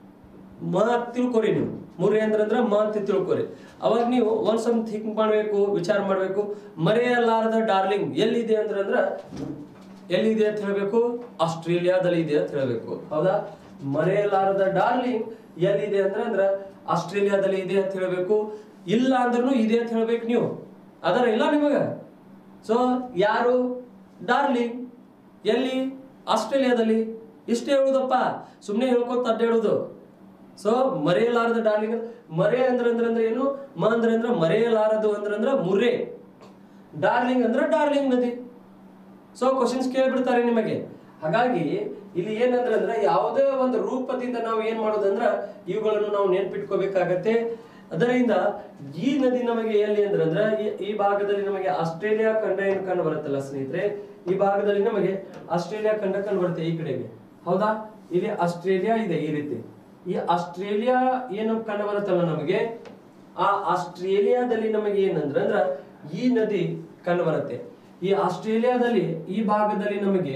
ಮ ಅಂತ ತಿಳ್ಕೊರಿ ನೀವು ಮೂರೇ ಅಂದ್ರ ಅಂದ್ರ ಮ ಅಂತ ತಿಳ್ಕೊರಿ ಅವಾಗ ನೀವು ಒಂದ್ ಸ್ವಲ್ಪ ಥಿಂಕ್ ಮಾಡ್ಬೇಕು ವಿಚಾರ ಮಾಡ್ಬೇಕು ಮರೆಯಲಾರದ ಡಾರ್ಲಿಂಗ್ ಎಲ್ಲಿದೆ ಅಂದ್ರ ಅಂದ್ರ ಎಲ್ಲಿದೆ ಅಂತ ಹೇಳ್ಬೇಕು ಆಸ್ಟ್ರೇಲಿಯಾದಲ್ಲಿ ಇದೆ ಅಂತ ಹೇಳ್ಬೇಕು ಹೌದಾ ಮರೆಯಲಾರದ ಡಾರ್ಲಿಂಗ್ ಎಲ್ಲಿದೆ ಅಂದ್ರ ಅಂದ್ರ ಆಸ್ಟ್ರೇಲಿಯಾದಲ್ಲಿ ಇದೆ ಅಂತ ಹೇಳ್ಬೇಕು ಇಲ್ಲ ಅಂದ್ರೂ ಇದೆ ಅಂತ ಹೇಳ್ಬೇಕು ನೀವು ಅದರ ಇಲ್ಲ ನಿಮಗ ಸೊ ಯಾರು ಡಾರ್ಲಿಂಗ್ ಎಲ್ಲಿ ಆಸ್ಟ್ರೇಲಿಯಾದಲ್ಲಿ ಇಷ್ಟೇ ಹೇಳುದಪ್ಪ ಸುಮ್ಮನೆ ಹೇಳ್ಕೊತ ಅಡ್ಡಾಡುದು ಸೊ ಮರೆಯಲಾರದ ಡಾರ್ಲಿಂಗ್ ಮರೆ ಅಂದ್ರೆ ಅಂದ್ರೆ ಅಂದ್ರೆ ಏನು ಮ ಅಂದ್ರೆ ಅಂದ್ರೆ ಮರೆಯಲಾರದು ಅಂದ್ರೆ ಅಂದ್ರೆ ಮುರೆ ಡಾರ್ಲಿಂಗ್ ಅಂದ್ರೆ ಡಾರ್ಲಿಂಗ್ ನದಿ ಸೊ ಕ್ವಶನ್ಸ್ ಕೇಳ್ಬಿಡ್ತಾರೆ ನಿಮಗೆ ಹಾಗಾಗಿ ಇಲ್ಲಿ ಏನಂದ್ರೆ ಅಂದ್ರೆ ಯಾವುದೇ ಒಂದು ರೂಪದಿಂದ ನಾವು ಏನ್ ಮಾಡೋದಂದ್ರ ಇವುಗಳನ್ನು ನಾವು ನೆನ್ಪಿಟ್ಕೋಬೇಕಾಗತ್ತೆ ಅದರಿಂದ ಈ ನದಿ ನಮಗೆ ಎಲ್ಲಿ ಅಂದ್ರೆ ಅಂದ್ರೆ ಈ- ಈ ಭಾಗದಲ್ಲಿ ನಮಗೆ ಆಸ್ಟ್ರೇಲಿಯಾ ಖಂಡ ಏನು ಕಂಡು ಬರುತ್ತಲ್ಲ ಸ್ನೇಹಿತರೆ ಈ ಭಾಗದಲ್ಲಿ ನಮಗೆ ಆಸ್ಟ್ರೇಲಿಯಾ ಖಂಡ ಕಂಡು ಬರುತ್ತೆ ಈ ಕಡೆಗೆ ಹೌದಾ ಇಲ್ಲಿ ಆಸ್ಟ್ರೇಲಿಯಾ ಇದೆ ಈ ರೀತಿ ಈ ಆಸ್ಟ್ರೇಲಿಯಾ ಏನು ಕಂಡು ಬರುತ್ತಲ್ಲ ನಮಗೆ ಆ ಆಸ್ಟ್ರೇಲಿಯಾದಲ್ಲಿ ನಮಗೆ ಏನಂದ್ರೆ ಅಂದ್ರ ಈ ನದಿ ಕಂಡು ಬರುತ್ತೆ ಈ ಆಸ್ಟ್ರೇಲಿಯಾದಲ್ಲಿ ಈ ಭಾಗದಲ್ಲಿ ನಮಗೆ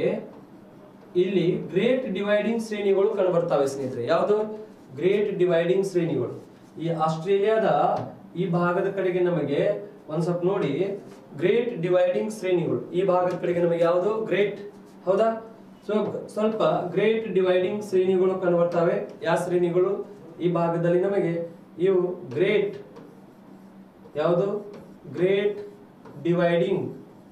ಇಲ್ಲಿ ಗ್ರೇಟ್ ಡಿವೈಡಿಂಗ್ ಶ್ರೇಣಿಗಳು ಕಂಡು ಬರ್ತವೆ ಸ್ನೇಹಿತರೆ ಯಾವುದು ಗ್ರೇಟ್ ಡಿವೈಡಿಂಗ್ ಶ್ರೇಣಿಗಳು ಈ ಆಸ್ಟ್ರೇಲಿಯಾದ ಈ ಭಾಗದ ಕಡೆಗೆ ನಮಗೆ ಒಂದ್ ಸ್ವಲ್ಪ ನೋಡಿ ಗ್ರೇಟ್ ಡಿವೈಡಿಂಗ್ ಶ್ರೇಣಿಗಳು ಈ ಭಾಗದ ಕಡೆಗೆ ನಮಗೆ ಯಾವುದು ಗ್ರೇಟ್ ಹೌದಾ ಸೊ ಸ್ವಲ್ಪ ಗ್ರೇಟ್ ಡಿವೈಡಿಂಗ್ ಶ್ರೇಣಿಗಳು ಕಂಡು ಬರ್ತವೆ ಯಾವ ಶ್ರೇಣಿಗಳು ಈ ಭಾಗದಲ್ಲಿ ನಮಗೆ ಇವು ಗ್ರೇಟ್ ಯಾವುದು great dividing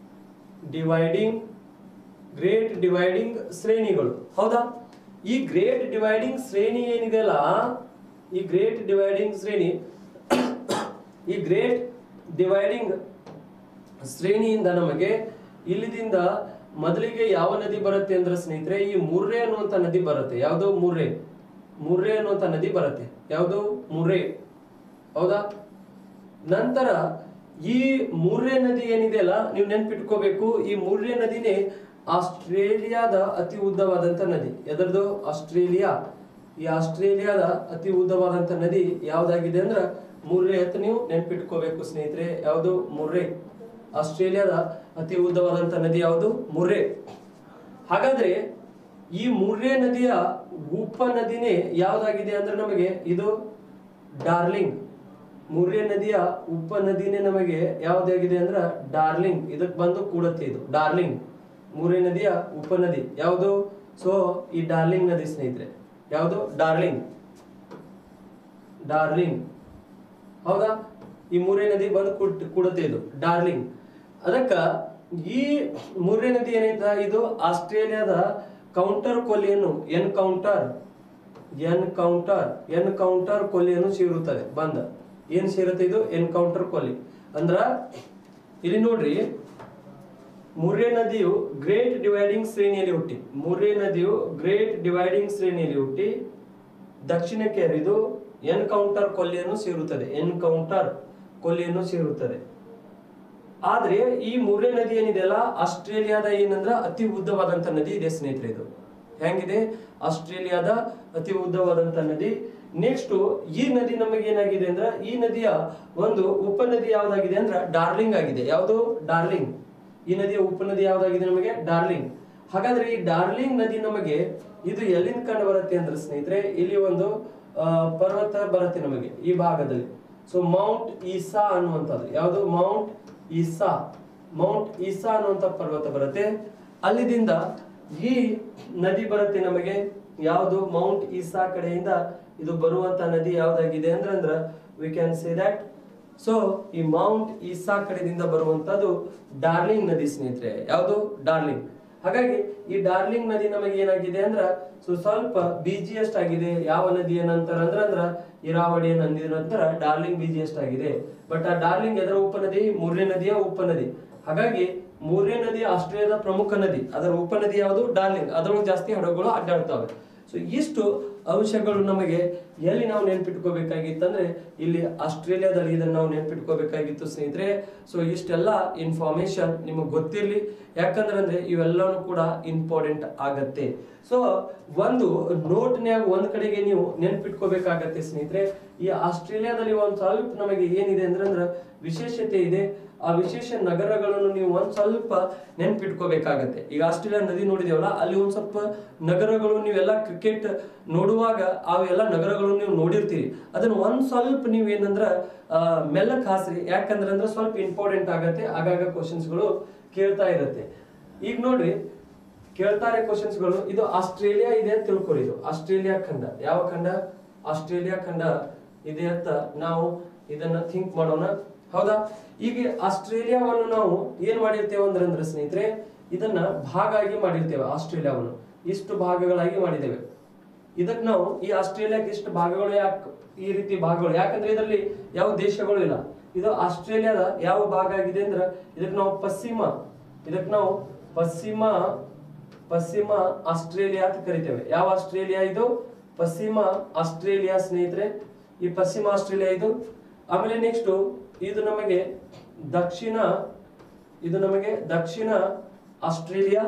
dividing great dividing ಶ್ರೇಣಿಗಳು ಹೌದಾ ಈ ಗ್ರೇಟ್ ಡಿವೈಡಿಂಗ್ ಶ್ರೇಣಿ ಏನಿದೆಯಲ್ಲ ಈ ಗ್ರೇಟ್ ಡಿವೈಡಿಂಗ್ ಶ್ರೇಣಿ ಈ ಗ್ರೇಟ್ ಡಿವೈಡಿಂಗ್ ಶ್ರೇಣಿಯಿಂದ ನಮಗೆ ಇಲ್ಲಿದಿಂದ ಮೊದಲಿಗೆ ಯಾವ ನದಿ ಬರುತ್ತೆ ಅಂದ್ರೆ ಸ್ನೇಹಿತರೆ ಈ ಮುರ್ರೆ ಅನ್ನುವಂತ ನದಿ ಬರುತ್ತೆ ಯಾವುದು ಮುರ್ರೆ ಮುರ್ರೆ ಅನ್ನುವಂತ ನದಿ ಬರುತ್ತೆ ಯಾವುದು ಮುರ್ರೆ ಹೌದಾ ನಂತರ ಈ ಮುರ್ರೆ ನದಿ ಏನಿದೆಯಲ್ಲ ನೀವು ನೆನ್ಪಿಟ್ಕೋಬೇಕು ಈ ಮುರ್ರೆ ನದಿನೇ ಆಸ್ಟ್ರೇಲಿಯಾದ ಅತಿ ಉದ್ದವಾದಂತ ನದಿ ಎದರದು ಆಸ್ಟ್ರೇಲಿಯಾ ಈ ಆಸ್ಟ್ರೇಲಿಯಾದ ಅತಿ ಉದ್ದವಾದಂತ ನದಿ ಯಾವ್ದಾಗಿದೆ ಅಂದ್ರ ಮುರ್ರೆ ಅಂತ ನೀವು ನೆನ್ಪಿಟ್ಕೋಬೇಕು ಸ್ನೇಹಿತರೆ ಯಾವುದು ಮುರ್ರೆ ಆಸ್ಟ್ರೇಲಿಯಾದ ಅತಿ ಉದ್ದವಾದಂತ ನದಿ ಯಾವುದು ಮುರ್ರೆ ಹಾಗಾದ್ರೆ ಈ ಮುರ್ರೆ ನದಿಯ ಉಪನದಿನೇ ಯಾವ್ದಾಗಿದೆ ಅಂದ್ರೆ ನಮಗೆ ಇದು ಡಾರ್ಲಿಂಗ್ ಮುರ್ರೆ ನದಿಯ ಉಪನದಿನೇ ನಮಗೆ ಯಾವ್ದಾಗಿದೆ ಅಂದ್ರ ಡಾರ್ಲಿಂಗ್ ಇದಕ್ ಬಂದು ಕೂಡತ್ತೆ ಇದು ಡಾರ್ಲಿಂಗ್ ಮುರ್ರೆ ನದಿಯ ಉಪನದಿ ಯಾವುದು ಸೊ ಈ ಡಾರ್ಲಿಂಗ್ ನದಿ ಸ್ನೇಹಿತರೆ ಯಾವುದು ಡಾರ್ಲಿಂಗ್ ಡಾರ್ಲಿಂಗ್ ಹೌದಾ ಈ ಮೂರೇ ನದಿ ಬಂದು ಕೂಡ್- ಕೂಡುತ್ತೆ ಇದು ಡಾರ್ಲಿಂಗ್ ಅದಕ್ಕ ಈ ಮೂರನೇ ನದಿ ಏನೈತ ಇದು ಆಸ್ಟ್ರೇಲಿಯಾದ ಕೌಂಟರ್ ಕೊಲ್ಲಿಯನ್ನು Encounter Encounter Encounter ಕೊಲ್ಲಿಯನ್ನು ಸೇರುತ್ತದೆ ಬಂದ ಏನ್ ಸೇರುತ್ತೆ ಇದು ಎನ್ಕೌಂಟರ್ ಕೊಲ್ಲಿ ಅಂದ್ರ ಇಲ್ಲಿ ನೋಡ್ರಿ ಮುರ್ರೆ ನದಿಯು ಗ್ರೇಟ್ ಡಿವೈಡಿಂಗ್ ಶ್ರೇಣಿಯಲ್ಲಿ ಹುಟ್ಟಿ ಮುರ್ರೆ ನದಿಯು ಗ್ರೇಟ್ ಡಿವೈಡಿಂಗ್ ಶ್ರೇಣಿಯಲ್ಲಿ ಹುಟ್ಟಿ ದಕ್ಷಿಣಕ್ಕೆ ಹರಿದು ಎನ್ಕೌಂಟರ್ ಕೊಲ್ಲಿಯನ್ನು ಸೇರುತ್ತದೆ ಎನ್ಕೌಂಟರ್ ಕೊಲ್ಲಿಯನ್ನು ಸೇರುತ್ತದೆ ಆದ್ರೆ ಈ ಮುರ್ರೆ ನದಿ ಏನಿದೆಯಲ್ಲ ಆಸ್ಟ್ರೇಲಿಯಾದ ಏನಂದ್ರ ಅತಿ ಉದ್ದವಾದಂತ ನದಿ ಇದೆ ಸ್ನೇಹಿತರೆ ಇದು ಹೆಂಗಿದೆ ಆಸ್ಟ್ರೇಲಿಯಾದ ಅತಿ ಉದ್ದವಾದಂತ ನದಿ ನೆಕ್ಸ್ಟ್ ಈ ನದಿ ನಮಗೆ ಏನಾಗಿದೆ ಅಂದ್ರ ಈ ನದಿಯ ಒಂದು ಉಪನದಿ ಯಾವ್ದಾಗಿದೆ ಅಂದ್ರ ಡಾರ್ಲಿಂಗ್ ಆಗಿದೆ ಯಾವುದು ಡಾರ್ಲಿಂಗ್ ಈ ನದಿಯ ಉಪನದಿ ಯಾವ್ದಾಗಿದೆ ನಮಗೆ ಡಾರ್ಲಿಂಗ್ ಹಾಗಾದ್ರೆ ಈ ಡಾರ್ಲಿಂಗ್ ನದಿ ನಮಗೆ ಇದು ಎಲ್ಲಿಂದ ಕಂಡು ಬರುತ್ತೆ ಅಂದ್ರೆ ಸ್ನೇಹಿತರೆ ಇಲ್ಲಿ ಒಂದು ಆ, ಪರ್ವತ ಬರುತ್ತೆ ನಮಗೆ ಈ ಭಾಗದಲ್ಲಿ ಸೊ ಮೌಂಟ್ ಈಸಾ ಅನ್ನುವಂಥದ್ದು ಯಾವುದು ಮೌಂಟ್ ಈಸಾ ಮೌಂಟ್ ಈಸಾ ಅನ್ನುವಂಥ ಪರ್ವತ ಬರುತ್ತೆ ಅಲ್ಲಿದಿಂದ ಈ ನದಿ ಬರುತ್ತೆ ನಮಗೆ ಯಾವುದು ಮೌಂಟ್ ಈಸಾ ಕಡೆಯಿಂದ ಇದು ಬರುವಂತ ನದಿ ಯಾವ್ದಾಗಿದೆ ಅಂದ್ರೆ ಅಂದ್ರ we can say that so ಈ ಮೌಂಟ್ ಈಸಾ ಕಡೆಯಿಂದ ಬರುವಂತದ್ದು ಡಾರ್ಲಿಂಗ್ ನದಿ ಸ್ನೇಹಿತರೆ ಯಾವುದು ಡಾರ್ಲಿಂಗ್ ಹಾಗಾಗಿ ಈ ಡಾರ್ಲಿಂಗ್ ನದಿ ನಮಗೆ ಏನಾಗಿದೆ ಅಂದ್ರ ಸೊ ಸ್ವಲ್ಪ ಬಿಜಿಯಸ್ಟ್ ಆಗಿದೆ ಯಾವ ನದಿಯ ನಂತರ ಅಂದ್ರ ಅಂದ್ರ ಇರಾವಳಿಯ ನದಿ ನಂತರ ಡಾರ್ಲಿಂಗ್ ಬಿಜಿಯಸ್ಟ್ ಆಗಿದೆ ಬಟ್ ಆ ಡಾರ್ಲಿಂಗ್ ಎದರ ಉಪನದಿ ಮೂರನೇ ನದಿಯ ಉಪನದಿ ಹಾಗಾಗಿ ಮೂರನೇ ನದಿ ಆಸ್ಟ್ರೇಲಿಯಾದ ಪ್ರಮುಖ ನದಿ ಅದರ ಉಪನದಿ ಯಾವುದು ಡಾರ್ಲಿಂಗ್ ಅದರೊಳಗೆ ಜಾಸ್ತಿ ಹಡಗುಗಳು ಅಡ್ಡಾಡ್ತವೆ ಸೊ ಇಷ್ಟು ಅಂಶಗಳು ನಮಗೆ ಎಲ್ಲಿ ನಾವು ನೆನ್ಪಿಟ್ಕೋಬೇಕಾಗಿತ್ತಂದ್ರೆ ಇಲ್ಲಿ ಆಸ್ಟ್ರೇಲಿಯಾದಲ್ಲಿ ಇದನ್ನ ನಾವು ನೆನ್ಪಿಟ್ಕೋಬೇಕಾಗಿತ್ತು ಸ್ನೇಹಿತರೆ ಸೊ ಇಷ್ಟೆಲ್ಲ ಇನ್ಫಾರ್ಮೇಶನ್ ನಿಮಗೆ ಗೊತ್ತಿರ್ಲಿ ಯಾಕಂದ್ರೆ ಅಂದ್ರೆ ಇವೆಲ್ಲವೂ ಕೂಡ ಇಂಪಾರ್ಟೆಂಟ್ ಆಗತ್ತೆ ಸೊ ಒಂದು ನೋಟ್ನ್ಯಾಗ ಒಂದ್ ಕಡೆಗೆ ನೀವು ನೆನ್ಪಿಟ್ಕೋಬೇಕಾಗತ್ತೆ ಸ್ನೇಹಿತರೆ ಈ ಆಸ್ಟ್ರೇಲಿಯಾದಲ್ಲಿ ಒಂದ್ ಸ್ವಲ್ಪ ನಮಗೆ ಏನಿದೆ ಅಂದ್ರೆ ಅಂದ್ರ ವಿಶೇಷತೆ ಇದೆ ಆ ವಿಶೇಷ ನಗರಗಳನ್ನು ನೀವು ಒಂದ್ ಸ್ವಲ್ಪ ನೆನ್ಪಿಟ್ಕೋಬೇಕಾಗತ್ತೆ ಈಗ ಆಸ್ಟ್ರೇಲಿಯಾ ನದಿ ನೋಡಿದೇವಲ್ಲ ಅಲ್ಲಿ ಒಂದ್ ಸ್ವಲ್ಪ ನಗರಗಳು ನೀವೆಲ್ಲ ಕ್ರಿಕೆಟ್ ನೋಡುವಾಗ ಅವೆಲ್ಲ ನಗರಗಳು ನೀವು ನೋಡಿರ್ತೀರಿ ಅದನ್ನ ಒಂದ್ ಸ್ವಲ್ಪ ನೀವು ಏನಂದ್ರ ಆ, ಮೆಲ್ಲಕ್ ಹಾಸ್ರಿ ಯಾಕಂದ್ರೆ ಅಂದ್ರೆ ಸ್ವಲ್ಪ ಇಂಪಾರ್ಟೆಂಟ್ ಆಗತ್ತೆ ಆಗಾಗ ಕ್ವಶನ್ಸ್ಗಳು ಕೇಳ್ತಾ ಇರತ್ತೆ ಈಗ ನೋಡ್ರಿ ಕೇಳ್ತಾರೆ ಕ್ವಶನ್ಸ್ಗಳು ಇದು ಆಸ್ಟ್ರೇಲಿಯಾ ಇದೆ ಅಂತ ತಿಳ್ಕೊಳ್ಳಿ ಇದು ಆಸ್ಟ್ರೇಲಿಯಾ ಖಂಡ ಯಾವ ಖಂಡ ಆಸ್ಟ್ರೇಲಿಯಾ ಖಂಡ ಇದೆ ಅಂತ ನಾವು ಇದನ್ನ ಥಿಂಕ್ ಮಾಡೋಣ ಹೌದಾ ಈಗ ಆಸ್ಟ್ರೇಲಿಯಾವನ್ನು ನಾವು ಏನ್ ಮಾಡಿರ್ತೇವೆ ಅಂದ್ರೆ ಅಂದ್ರೆ ಸ್ನೇಹಿತರೆ ಇದನ್ನ ಭಾಗ ಆಗಿ ಮಾಡಿರ್ತೇವೆ ಆಸ್ಟ್ರೇಲಿಯಾವನ್ನು ಇಷ್ಟು ಭಾಗಗಳಾಗಿ ಮಾಡಿದ್ದೇವೆ ಇದಕ್ಕೆ ನಾವು ಈ ಆಸ್ಟ್ರೇಲಿಯಾಕ್ಕೆ ಇಷ್ಟು ಭಾಗಗಳು ಯಾಕೆ ಈ ರೀತಿ ಭಾಗಗಳು ಯಾಕಂದ್ರೆ ಇದರಲ್ಲಿ ಯಾವ ದೇಶಗಳು ಇಲ್ಲ ಇದು ಆಸ್ಟ್ರೇಲಿಯಾದ ಯಾವ ಭಾಗ ಆಗಿದೆ ಅಂದ್ರೆ ಇದಕ್ಕೆ ನಾವು ಪಶ್ಚಿಮ ಇದಕ್ಕೆ ನಾವು ಪಶ್ಚಿಮ ಪಶ್ಚಿಮ ಆಸ್ಟ್ರೇಲಿಯಾ ಅಂತ ಕರಿತೇವೆ ಯಾವ ಆಸ್ಟ್ರೇಲಿಯಾ ಇದು ಪಶ್ಚಿಮ ಆಸ್ಟ್ರೇಲಿಯಾ ಸ್ನೇಹಿತರೆ ಈ ಪಶ್ಚಿಮ ಆಸ್ಟ್ರೇಲಿಯಾ ಇದು ಆಮೇಲೆ ನೆಕ್ಸ್ಟ್ ಇದು ನಮಗೆ ದಕ್ಷಿಣ ಇದು ನಮಗೆ ದಕ್ಷಿಣ ಆಸ್ಟ್ರೇಲಿಯಾ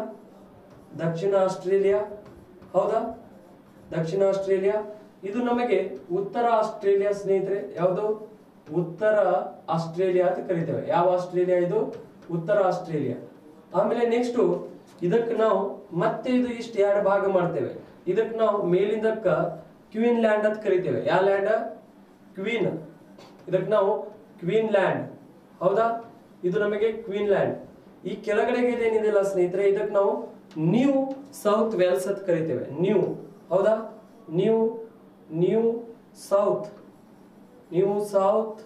ದಕ್ಷಿಣ ಆಸ್ಟ್ರೇಲಿಯಾ ಹೌದಾ ದಕ್ಷಿಣ ಆಸ್ಟ್ರೇಲಿಯಾ ಇದು ನಮಗೆ ಉತ್ತರ ಆಸ್ಟ್ರೇಲಿಯಾ ಸ್ನೇಹಿತರೆ ಯಾವುದು ಉತ್ತರ ಆಸ್ಟ್ರೇಲಿಯಾ ಅಂತ ಕರಿತೇವೆ ಯಾವ ಆಸ್ಟ್ರೇಲಿಯಾ ಇದು ಉತ್ತರ ಆಸ್ಟ್ರೇಲಿಯಾ ಆಮೇಲೆ ನೆಕ್ಸ್ಟ್ ಇದಕ್ಕೆ ನಾವು ಮತ್ತೆ ಇದು ಇಷ್ಟು ಎರಡು ಭಾಗ ಮಾಡ್ತೇವೆ ಇದಕ್ಕೆ ನಾವು ಮೇಲಿಂದಕ್ಕ ಕ್ವೀನ್ ಲ್ಯಾಂಡ್ ಅಂತ ಕರಿತೇವೆ ಯಾವ ಲ್ಯಾಂಡ್ ಕ್ವೀನ್ ಇದಕ್ಕೆ ನಾವು ಕ್ವೀನ್ ಲ್ಯಾಂಡ್ ಹೌದಾ ಇದು ನಮಗೆ ಕ್ವೀನ್ ಲ್ಯಾಂಡ್ ಈ ಕೆಳಗಡೆಗೆ ಏನಿದೆಯಲ್ಲ ಸ್ನೇಹಿತರೆ ಇದಕ್ಕೆ ನಾವು ನ್ಯೂ ಸೌತ್ ವೆಲ್ಸ್ ಅಂತ ಕರಿತೇವೆ ನ್ಯೂ ಹೌದಾ New New South New South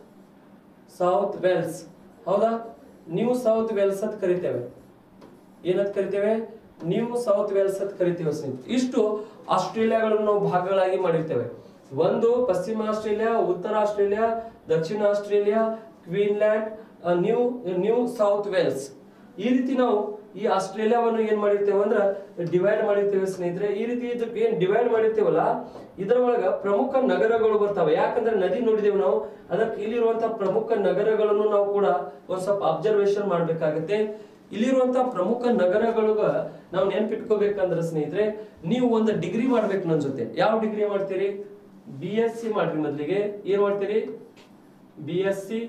South Wales ಹೌದಾ ನ್ಯೂ ಸೌತ್ ವೆಲ್ಸ್ ಅಂತ ಕರಿತೇವೆ ಏನಂತ ಕರಿತೇವೆ ನ್ಯೂ ಸೌತ್ ವೆಲ್ಸ್ ಅಂತ ಕರಿತೇವೆ ಸ್ನೇಹಿತರೆ ಇಷ್ಟು ಆಸ್ಟ್ರೇಲಿಯಾಗಳನ್ನು ನಾವು ಭಾಗಗಳಾಗಿ ಮಾಡಿರ್ತೇವೆ ಒಂದು ಪಶ್ಚಿಮ ಆಸ್ಟ್ರೇಲಿಯಾ ಉತ್ತರ ಆಸ್ಟ್ರೇಲಿಯಾ ದಕ್ಷಿಣ Australia Queensland New New South Wales ಈ ರೀತಿ ನಾವು ಈ ಆಸ್ಟ್ರೇಲಿಯಾವನ್ನು ಏನ್ ಮಾಡಿರ್ತೇವೆ ಅಂದ್ರೆ ಡಿವೈಡ್ ಮಾಡಿರ್ತೇವೆ ಸ್ನೇಹಿತರೆ ಈ ರೀತಿ ಇದಕ್ಕೆ ಏನ್ ಡಿವೈಡ್ ಮಾಡಿರ್ತೇವಲ್ಲ ಇದರ ಒಳಗ ಪ್ರಮುಖ ನಗರಗಳು ಬರ್ತವೆ ಯಾಕಂದ್ರೆ ನದಿ ನೋಡಿದೇವೆ ನಾವು ಅದಕ್ಕೆ ಇಲ್ಲಿರುವಂತಹ ಪ್ರಮುಖ ನಗರಗಳನ್ನು ನಾವು ಕೂಡ ಒಂದ್ ಸ್ವಲ್ಪ ಅಬ್ಸರ್ವೇಷನ್ ಮಾಡ್ಬೇಕಾಗತ್ತೆ ಇಲ್ಲಿರುವಂತಹ ಪ್ರಮುಖ ನಗರಗಳಿಗೆ ನಾವು ನೆನ್ಪಿಟ್ಕೋಬೇಕಂದ್ರೆ ಸ್ನೇಹಿತರೆ ನೀವು ಒಂದು ಡಿಗ್ರಿ ಮಾಡ್ಬೇಕು ನನ್ನ ಜೊತೆ ಯಾವ ಡಿಗ್ರಿ ಮಾಡ್ತೀರಿ ಬಿ ಎಸ್ ಸಿ ಮಾಡ್ರಿ ಮೊದಲಿಗೆ ಏನ್ ಮಾಡ್ತೀರಿ B S C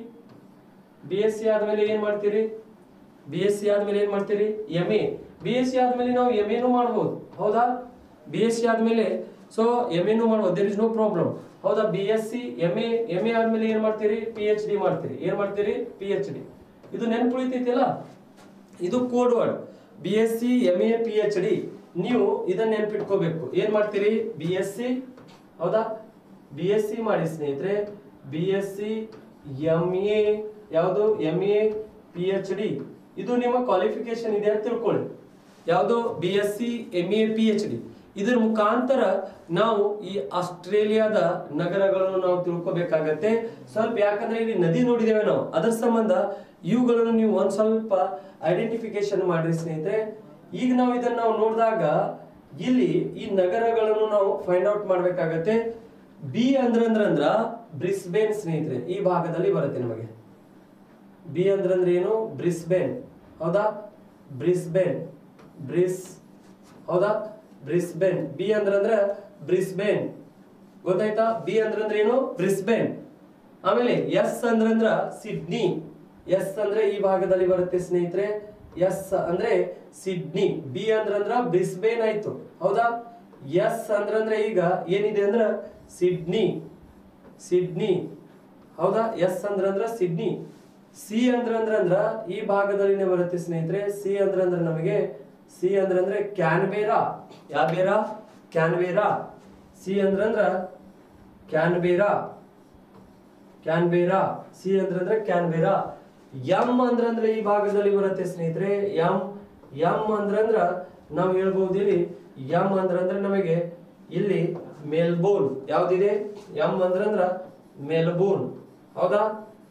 B S C ಆದ್ಮೇಲೆ ಏನ್ ಮಾಡ್ತೀರಿ ಬಿ ಎಸ್ ಸಿ ಆದ್ಮೇಲೆ ಏನ್ ಮಾಡ್ತೀರಿ M A B S C ಆದ್ಮೇಲೆ ನಾವು ಎಂ ಎನು ಮಾಡ್ಬೋದು ಹೌದಾ ಬಿ ಎಸ್ ಸಿ ಆದ್ಮೇಲೆ ಸೊ ಎಂ ಎನು ಮಾಡ್ಬೋದು ದೇರ್ ಇಸ್ ನೋ ಪ್ರಾಬ್ಲಮ್ ಹೌದಾ B S C M A M A ಆದ್ಮೇಲೆ ಏನ್ ಮಾಡ್ತೀರಿ ಪಿ ಎಚ್ ಡಿ ಮಾಡ್ತೀರಿ ಏನ್ ಮಾಡ್ತೀರಿ ಪಿ ಎಚ್ ಡಿ ಇದು ನೆನ್ಪು ಉಳಿತೈತಿಲ್ಲ ಇದು code word B S C M A P H D ನೀವು ಇದನ್ನ ನೆನ್ಪಿಟ್ಕೋಬೇಕು ಏನ್ ಮಾಡ್ತೀರಿ ಬಿ ಎಸ್ ಸಿ ಹೌದಾ ಬಿ ಎಸ್ ಸಿ ಮಾಡಿ ಸ್ನೇಹಿತರೆ B S C M A ಯಾವುದು M A P H D ಇದು ನಿಮ್ಮ ಕ್ವಾಲಿಫಿಕೇಶನ್ ಇದೆ ಅಂತ ತಿಳ್ಕೊಳ್ಳಿ ಯಾವುದು B S C M A P H D ಇದ್ರ ಮುಖಾಂತರ ನಾವು ಈ ಆಸ್ಟ್ರೇಲಿಯಾದ ನಗರಗಳನ್ನು ನಾವು ತಿಳ್ಕೊಬೇಕಾಗತ್ತೆ ಸ್ವಲ್ಪ ಯಾಕಂದ್ರೆ ಇಲ್ಲಿ ನದಿ ನೋಡಿದ್ದೇವೆ ನಾವು ಅದರ ಸಂಬಂಧ ಇವುಗಳನ್ನು ನೀವು ಒಂದ್ ಸ್ವಲ್ಪ ಐಡೆಂಟಿಫಿಕೇಶನ್ ಮಾಡ್ರಿ ಸ್ನೇಹಿತರೆ ಈಗ ನಾವು ಇದನ್ನ ನಾವು ನೋಡಿದಾಗ ಇಲ್ಲಿ ಈ ನಗರಗಳನ್ನು ನಾವು ಫೈಂಡ್ ಔಟ್ ಮಾಡ್ಬೇಕಾಗತ್ತೆ ಬಿ ಅಂದ್ರ ಅಂದ್ರ ಬ್ರಿಸ್ಬೇನ್ ಸ್ನೇಹಿತರೆ ಈ ಭಾಗದಲ್ಲಿ ಬರುತ್ತೆ ನಮಗೆ ಬಿ ಅಂದ್ರೆ ಅಂದ್ರೆ ಏನು ಬ್ರಿಸ್ಬೇನ್ ಹೌದಾ ಬ್ರಿಸ್ಬೇನ್ ಬ್ರಿಸ್ ಹೌದಾ ಬ್ರಿಸ್ಬೇನ್ ಬಿ ಅಂದ್ರೆ ಅಂದ್ರೆ ಬ್ರಿಸ್ಬೇನ್ ಗೊತ್ತಾಯ್ತಾ ಬಿ ಅಂದ್ರೆ ಅಂದ್ರೆ ಏನು ಬ್ರಿಸ್ಬೇನ್ ಆಮೇಲೆ ಎಸ್ ಅಂದ್ರೆ ಅಂದ್ರ ಸಿಡ್ನಿ ಎಸ್ ಅಂದ್ರೆ ಈ ಭಾಗದಲ್ಲಿ ಬರುತ್ತೆ ಸ್ನೇಹಿತರೆ ಎಸ್ ಅಂದ್ರೆ ಸಿಡ್ನಿ ಬಿ ಅಂದ್ರೆ ಅಂದ್ರ ಬ್ರಿಸ್ಬೇನ್ ಆಯ್ತು ಹೌದಾ ಎಸ್ ಅಂದ್ರೆ ಅಂದ್ರೆ ಈಗ ಏನಿದೆ ಅಂದ್ರ ಸಿಡ್ನಿ ಸಿಡ್ನಿ ಹೌದಾ ಎಸ್ ಅಂದ್ರ ಅಂದ್ರ ಸಿಡ್ನಿ ಸಿ ಅಂದ್ರ ಅಂದ್ರ ಅಂದ್ರ ಈ ಭಾಗದಲ್ಲಿನೇ ಬರುತ್ತೆ ಸ್ನೇಹಿತರೆ ಸಿ ಅಂದ್ರ ಅಂದ್ರ ನಮಗೆ ಸಿ ಅಂದ್ರ ಅಂದ್ರೆ ಕ್ಯಾನ್ಬೇರಾ ಯಾವ ಬೇರಾ ಕ್ಯಾನ್ಬೇರಾ ಸಿ ಅಂದ್ರ ಅಂದ್ರ ಕ್ಯಾನ್ಬೇರಾ ಕ್ಯಾನ್ಬೇರಾ ಸಿ ಅಂದ್ರ ಅಂದ್ರೆ ಕ್ಯಾನ್ಬೇರಾ ಎಂ ಅಂದ್ರ ಅಂದ್ರೆ ಈ ಭಾಗದಲ್ಲಿ ಬರುತ್ತೆ ಸ್ನೇಹಿತರೆ ಎಂ ಎಂ ಅಂದ್ರ ಅಂದ್ರ ನಾವು ಹೇಳ್ಬಹುದು ಇಲ್ಲಿ ಎಂ ಅಂದ್ರ ಅಂದ್ರೆ ನಮಗೆ ಇಲ್ಲಿ ಮೆಲ್ಬೋರ್ನ್ ಯಾವ್ದಿದೆ ಎಂ ಅಂದ್ರ ಅಂದ್ರ ಮೆಲ್ಬೋರ್ನ್ ಹೌದಾ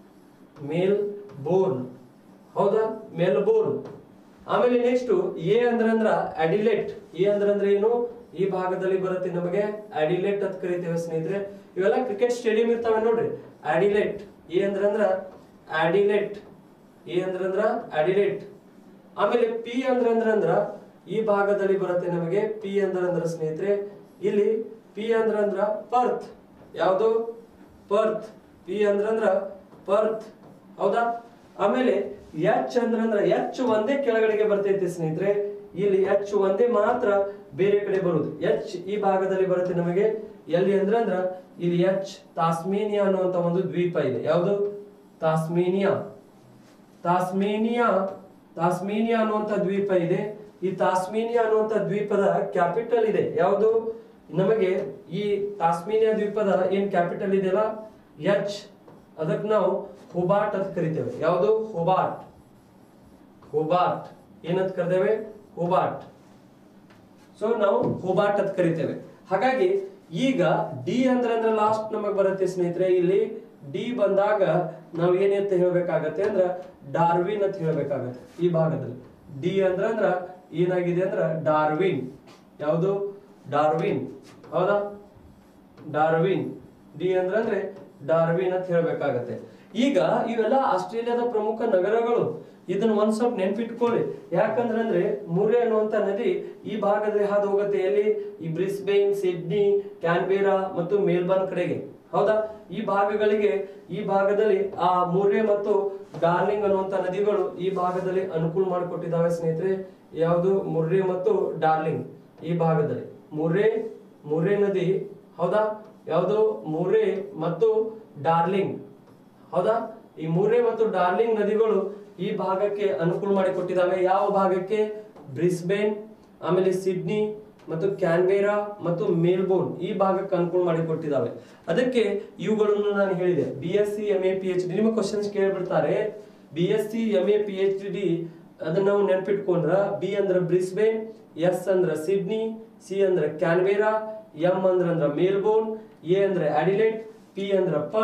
ಮೆಲ್ಬೋರ್ನ್ ಹೌದಾ ಮೆಲ್ಬೋರ್ನ್ ಆಮೇಲೆ ನೆಕ್ಸ್ಟ್ ಎ ಅಂದ್ರ ಅಂದ್ರ ಅಡಿಲೆಟ್ ಎ ಅಂದ್ರ ಅಂದ್ರೆ ಏನು ಈ ಭಾಗದಲ್ಲಿ ಬರುತ್ತೆ ನಮಗೆ ಅಡಿಲೆಟ್ ಅಂತ ಕರಿತೇವೆ ಸ್ನೇಹಿತರೆ ಇವೆಲ್ಲ ಕ್ರಿಕೆಟ್ ಸ್ಟೇಡಿಯಂ ಇರ್ತಾವೆ ನೋಡ್ರಿ ಅಡಿಲೆಟ್ ಎ ಅಂದ್ರ ಅಂದ್ರ ಅಡಿಲೆಟ್ ಎ ಅಂದ್ರ ಅಂದ್ರ ಅಡಿಲೆಟ್ ಆಮೇಲೆ ಪಿ ಅಂದ್ರ ಅಂದ್ರ ಅಂದ್ರ ಈ ಭಾಗದಲ್ಲಿ ಬರುತ್ತೆ ನಮಗೆ ಪಿ ಅಂದ್ರ ಅಂದ್ರ ಸ್ನೇಹಿತರೆ ಇಲ್ಲಿ ಪಿ ಅಂದ್ರ ಅಂದ್ರ ಪರ್ತ್ ಯಾವುದು ಪರ್ತ್ ಪಿ ಅಂದ್ರ ಅಂದ್ರ ಪರ್ತ್ ಹೌದಾ ಆಮೇಲೆ ಎಚ್ ಅಂದ್ರ ಅಂದ್ರ ಎಚ್ ಒಂದೇ ಕೆಳಗಡೆಗೆ ಬರ್ತೈತೆ ಸ್ನೇಹಿತರೆ ಇಲ್ಲಿ ಎಚ್ ಒಂದೇ ಮಾತ್ರ ಬೇರೆ ಕಡೆ ಬರುದು ಎಚ್ ಈ ಭಾಗದಲ್ಲಿ ಬರುತ್ತೆ ನಮಗೆ ಎಲ್ಲಿ ಅಂದ್ರ ಅಂದ್ರ ಇಲ್ಲಿ ಎಚ್ ತಾಸ್ಮೇನಿಯಾ ಅನ್ನುವಂತ ಒಂದು ದ್ವೀಪ ಇದೆ ಯಾವುದು ತಾಸ್ಮೇನಿಯಾ ತಾಸ್ಮೇನಿಯಾ ತಾಸ್ಮೇನಿಯಾ ಅನ್ನುವಂತ ದ್ವೀಪ ಇದೆ ಈ ತಾಸ್ಮೇನಿಯಾ ಅನ್ನುವಂತ ದ್ವೀಪದ ಕ್ಯಾಪಿಟಲ್ ಇದೆ ಯಾವುದು ನಮಗೆ ಈ ತಾಸ್ಮೇನಿಯಾ ದ್ವೀಪದ ಏನ್ ಕ್ಯಾಪಿಟಲ್ ಇದೆಯಲ್ಲ ಎಚ್ ಅದಕ್ಕೆ ನಾವು ಹುಬಾಟ್ ಅಂತ ಕರಿತೇವೆ ಯಾವುದು ಹುಬಾಟ್ ಹುಬಾಟ್ ಏನಂತ ಕರಿತೇವೆ ಹುಬಾಟ್ ಸೊ ನಾವು ಹುಬಾಟ್ ಅಂತ ಕರಿತೇವೆ ಹಾಗಾಗಿ ಈಗ ಡಿ ಅಂದ್ರೆ ಅಂದ್ರೆ ಲಾಸ್ಟ್ ನಮಗ್ ಬರುತ್ತೆ ಸ್ನೇಹಿತರೆ ಇಲ್ಲಿ ಡಿ ಬಂದಾಗ ನಾವು ಏನಂತ ಹೇಳ್ಬೇಕಾಗತ್ತೆ ಅಂದ್ರ ಡಾರ್ವಿನ್ ಅಂತ ಹೇಳ್ಬೇಕಾಗತ್ತೆ ಈ ಭಾಗದಲ್ಲಿ ಡಿ ಅಂದ್ರ ಅಂದ್ರ ಏನಾಗಿದೆ ಅಂದ್ರ ಡಾರ್ವಿನ್ ಯಾವುದು ಡಾರ್ವಿನ್ ಹೌದಾ ಡಾರ್ವಿನ್ ಡಿ ಅಂದ್ರ ಅಂದ್ರೆ ಡಾರ್ವಿನ್ ಅಂತ ಹೇಳ್ಬೇಕಾಗತ್ತೆ ಈಗ ಇವೆಲ್ಲ ಆಸ್ಟ್ರೇಲಿಯಾದ ಪ್ರಮುಖ ನಗರಗಳು ಇದನ್ನ ಒಂದ್ ಸ್ವಲ್ಪ ನೆನ್ಪಿಟ್ಕೊಳ್ಳಿ ಯಾಕಂದ್ರೆ ಅಂದ್ರೆ ಮುರೆ ಅನ್ನುವಂತ ನದಿ ಈ ಭಾಗದಲ್ಲಿ ಹಾದು ಹೋಗುತ್ತೆ ಎಲ್ಲಿ ಈ ಬ್ರಿಸ್ಬೇನ್ ಸಿಡ್ನಿ ಕ್ಯಾನ್ಬೇರಾ ಮತ್ತು ಮೇಲ್ಬರ್ನ್ ಕಡೆಗೆ ಹೌದಾ ಈ ಭಾಗಗಳಿಗೆ ಈ ಭಾಗದಲ್ಲಿ ಆ ಮುರ್ರೆ ಮತ್ತು ಡಾರ್ಲಿಂಗ್ ಅನ್ನುವಂತ ನದಿಗಳು ಈ ಭಾಗದಲ್ಲಿ ಅನುಕೂಲ ಮಾಡಿಕೊಟ್ಟಿದ್ದಾವೆ ಸ್ನೇಹಿತರೆ ಯಾವುದು ಮುರ್ರೆ ಮತ್ತು ಡಾರ್ಲಿಂಗ್ ಈ ಭಾಗದಲ್ಲಿ ಮುರ್ರೆ ಮುರ್ರೆ ನದಿ ಹೌದಾ ಯಾವುದು ಮುರ್ರೆ ಮತ್ತು ಡಾರ್ಲಿಂಗ್ ಹೌದಾ ಈ ಮುರ್ರೆ ಮತ್ತು ಡಾರ್ಲಿಂಗ್ ನದಿಗಳು ಈ ಭಾಗಕ್ಕೆ ಅನುಕೂಲ ಮಾಡಿಕೊಟ್ಟಿದ್ದಾವೆ ಯಾವ ಭಾಗಕ್ಕೆ ಬ್ರಿಸ್ಬೇನ್ ಆಮೇಲೆ ಸಿಡ್ನಿ ಮತ್ತು ಕ್ಯಾನ್ಬೇರಾ ಮತ್ತು ಮೇಲ್ಬೋರ್ನ್ ಈ ಭಾಗಕ್ಕೆ ಅನುಕೂಲ ಮಾಡಿಕೊಟ್ಟಿದ್ದಾವೆ ಅದಕ್ಕೆ ಇವುಗಳನ್ನು ನಾನು ಹೇಳಿದೆ B S C M A P H D ನಿಮ್ಮ ಕ್ವಶನ್ಸ್ ಕೇಳ್ಬಿಡ್ತಾರೆ B S C M A P H D ಅದನ್ನ ನಾವು ನೆನ್ಪಿಟ್ಕೊಂಡ್ರ ಬಿ ಅಂದ್ರ ಬ್ರಿಸ್ಬೇನ್ ಎಸ್ ಅಂದ್ರ ಸಿಡ್ನಿ ಸಿ ಅಂದ್ರ ಕ್ಯಾನ್ಬೇರಾ ಎಂ ಅಂದ್ರ ಅಂದ್ರ ಮೇಲ್ಬೋರ್ನ್ ಎ ಅಂದ್ರ ಅಡಿಲೇಟ್ ಪಿ ಅಂದ್ರ ಪರ್ತ್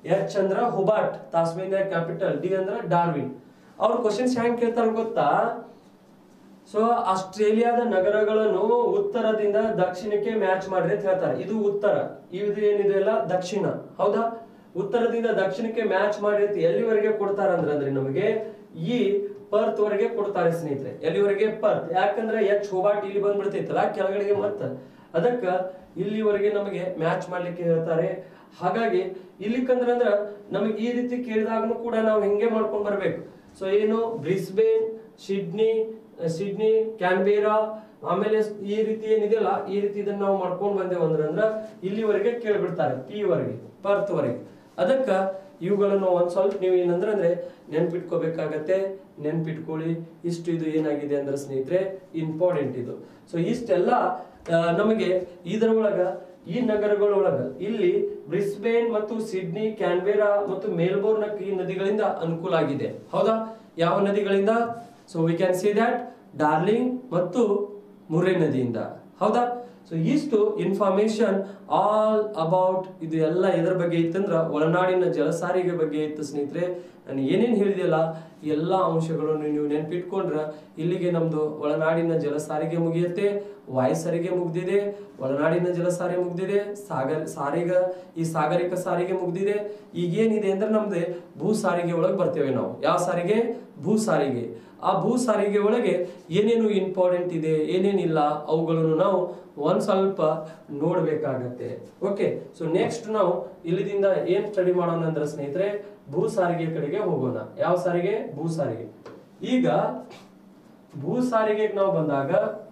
ಎಚ್ ಅಂದ್ರ ಹುಬಾಟ್ ತಾಸ್ಮೇನಿಯಾ ಕ್ಯಾಪಿಟಲ್ ಡಿ ಅಂದ್ರ ಡಾರ್ವಿನ್ ಅವ್ರ ಕ್ವಶನ್ಸ್ ಹೆಂಗ್ ಕೇಳ್ತಾರ ಗೊತ್ತಾ ಸೊ ಆಸ್ಟ್ರೇಲಿಯಾದ ನಗರಗಳನ್ನು ಉತ್ತರದಿಂದ ದಕ್ಷಿಣಕ್ಕೆ ಮ್ಯಾಚ್ ಮಾಡ್ರಿ ಅಂತ ಹೇಳ್ತಾರೆ ಇದು ಉತ್ತರ ಇದು ಏನಿದೆ ಅಲ್ಲ ದಕ್ಷಿಣ ಹೌದಾ ಉತ್ತರದಿಂದ ದಕ್ಷಿಣಕ್ಕೆ ಮ್ಯಾಚ್ ಮಾಡಿ ಅಂತ ಎಲ್ಲಿವರೆಗೆ ಕೊಡ್ತಾರ ಅಂದ್ರೆ ನಮಗೆ ಈ ಪರ್ತ್ ವರೆಗೆ ಕೊಡ್ತಾರೆ ಸ್ನೇಹಿತರೆ ಎಲ್ಲಿವರೆಗೆ ಪರ್ತ್ ಯಾಕಂದ್ರೆ ಎಚ್ ಹೋಬಾಟ್ ಇಲ್ಲಿ ಬಂದ್ಬಿಡ್ತೈತಲ್ಲ ಕೆಳಗಡೆಗೆ ಮತ್ತ ಅದಕ್ಕ ಇಲ್ಲಿವರೆಗೆ ನಮಗೆ ಮ್ಯಾಚ್ ಮಾಡ್ಲಿಕ್ಕೆ ಹೇಳ್ತಾರೆ ಹಾಗಾಗಿ ಇಲ್ಲಿಕಂದ್ರ ಅಂದ್ರ ನಮಗೆ ಈ ರೀತಿ ಕೇಳಿದಾಗನು ಕೂಡ ನಾವು ಹೆಂಗೆ ಮಾಡ್ಕೊಂಡ್ ಬರ್ಬೇಕು ಸೊ ಏನು ಬ್ರಿಸ್ಬೇನ್ ಸಿಡ್ನಿ ಸಿಡ್ನಿ ಕ್ಯಾನ್ಬೇರಾ ಆಮೇಲೆ ಈ ರೀತಿ ಏನಿದೆಯಲ್ಲ ಈ ರೀತಿ ಇದನ್ನ ನಾವು ಮಾಡ್ಕೊಂಡ್ ಬಂದೇವು ಅಂದ್ರೆ ಅಂದ್ರ ಇಲ್ಲಿವರೆಗೆ ಕೇಳ್ಬಿಡ್ತಾರೆ ಪಿ ವರೆಗೆ ಪರ್ತ್ ವರೆಗೆ ಅದಕ್ಕ ಇವುಗಳನ್ನು ಒಂದ್ ಸ್ವಲ್ಪ ನೀವು ಏನಂದ್ರೆ ಅಂದ್ರೆ ನೆನ್ಪಿಟ್ಕೋಬೇಕಾಗತ್ತೆ ನೆನ್ಪಿಟ್ಕೊಳ್ಳಿ ಇಷ್ಟು ಇದು ಏನಾಗಿದೆ ಅಂದ್ರೆ ಸ್ನೇಹಿತರೆ ಇಂಪಾರ್ಟೆಂಟ್ ಇದು ಸೊ ಇಷ್ಟೆಲ್ಲ ಆ, ನಮಗೆ ಇದರ ಒಳಗ ಈ ನಗರಗಳೊಳಗ ಇಲ್ಲಿ ಬ್ರಿಸ್ಬೇನ್ ಮತ್ತು ಸಿಡ್ನಿ ಕ್ಯಾನ್ಬೆರಾ ಮತ್ತು ಮೇಲ್ಬೋರ್ನ್ ಈ ನದಿಗಳಿಂದ ಅನುಕೂಲ ಆಗಿದೆ ಹೌದಾ ಯಾವ ನದಿಗಳಿಂದ so we can see that Darling ಮತ್ತು ಮುರ್ರೆ ನದಿಯಿಂದ ಹೌದಾ ಸೊ ಇಷ್ಟು ಇನ್ಫಾರ್ಮೇಶನ್ ಆಲ್ ಅಬೌಟ್ ಇದು ಎಲ್ಲ ಎದ್ರ ಬಗ್ಗೆ ಇತ್ತಂದ್ರ ಒಳನಾಡಿನ ಜಲಸಾರಿಗೆ ಬಗ್ಗೆ ಇತ್ತು ಸ್ನೇಹಿತರೆ ನಾನು ಏನೇನ್ ಹೇಳಿದೆಯಲ್ಲ ಈ ಎಲ್ಲ ಅಂಶಗಳನ್ನು ನೀವು ನೆನ್ಪಿಟ್ಕೊಂಡ್ರ ಇಲ್ಲಿಗೆ ನಮ್ದು ಒಳನಾಡಿನ ಜಲಸಾರಿಗೆ ಮುಗಿಯುತ್ತೆ ವಾಯು ಸಾರಿಗೆ ಮುಗ್ದಿದೆ ಒಳನಾಡಿನ ಜಲಸಾರಿಗೆ ಮುಗ್ದಿದೆ ಸಾಗರ ಸಾರಿಗೆ ಈ ಸಾಗರಿಕ ಸಾರಿಗೆ ಮುಗ್ದಿದೆ ಈಗೇನಿದೆ ಅಂದ್ರೆ ನಮ್ದು ಭೂ ಸಾರಿಗೆ ಒಳಗೆ ಬರ್ತೇವೆ ನಾವು ಯಾವ ಸಾರಿಗೆ ಭೂ ಸಾರಿಗೆ ಆ ಭೂ ಸಾರಿಗೆ ಒಳಗೆ ಏನೇನು ಇಂಪಾರ್ಟೆಂಟ್ ಇದೆ ಏನೇನಿಲ್ಲ ಅವುಗಳನ್ನು ನಾವು ಒಂದ್ ಸ್ವಲ್ಪ ನೋಡ್ಬೇಕಾಗತ್ತೆ ಓಕೆ ಸೊ ನೆಕ್ಸ್ಟ್ ನಾವು ಇಲ್ಲಿದಿಂದ ಏನ್ ಸ್ಟಡಿ ಮಾಡೋಣ ಅಂದ್ರೆ ಸ್ನೇಹಿತರೆ ಭೂ ಸಾರಿಗೆ ಕಡೆಗೆ ಹೋಗೋಣ ಯಾವ ಸಾರಿಗೆ ಭೂ ಸಾರಿಗೆ ಈಗ ಭೂ ಸಾರಿಗೆಗೆ ನಾವು ಬಂದಾಗ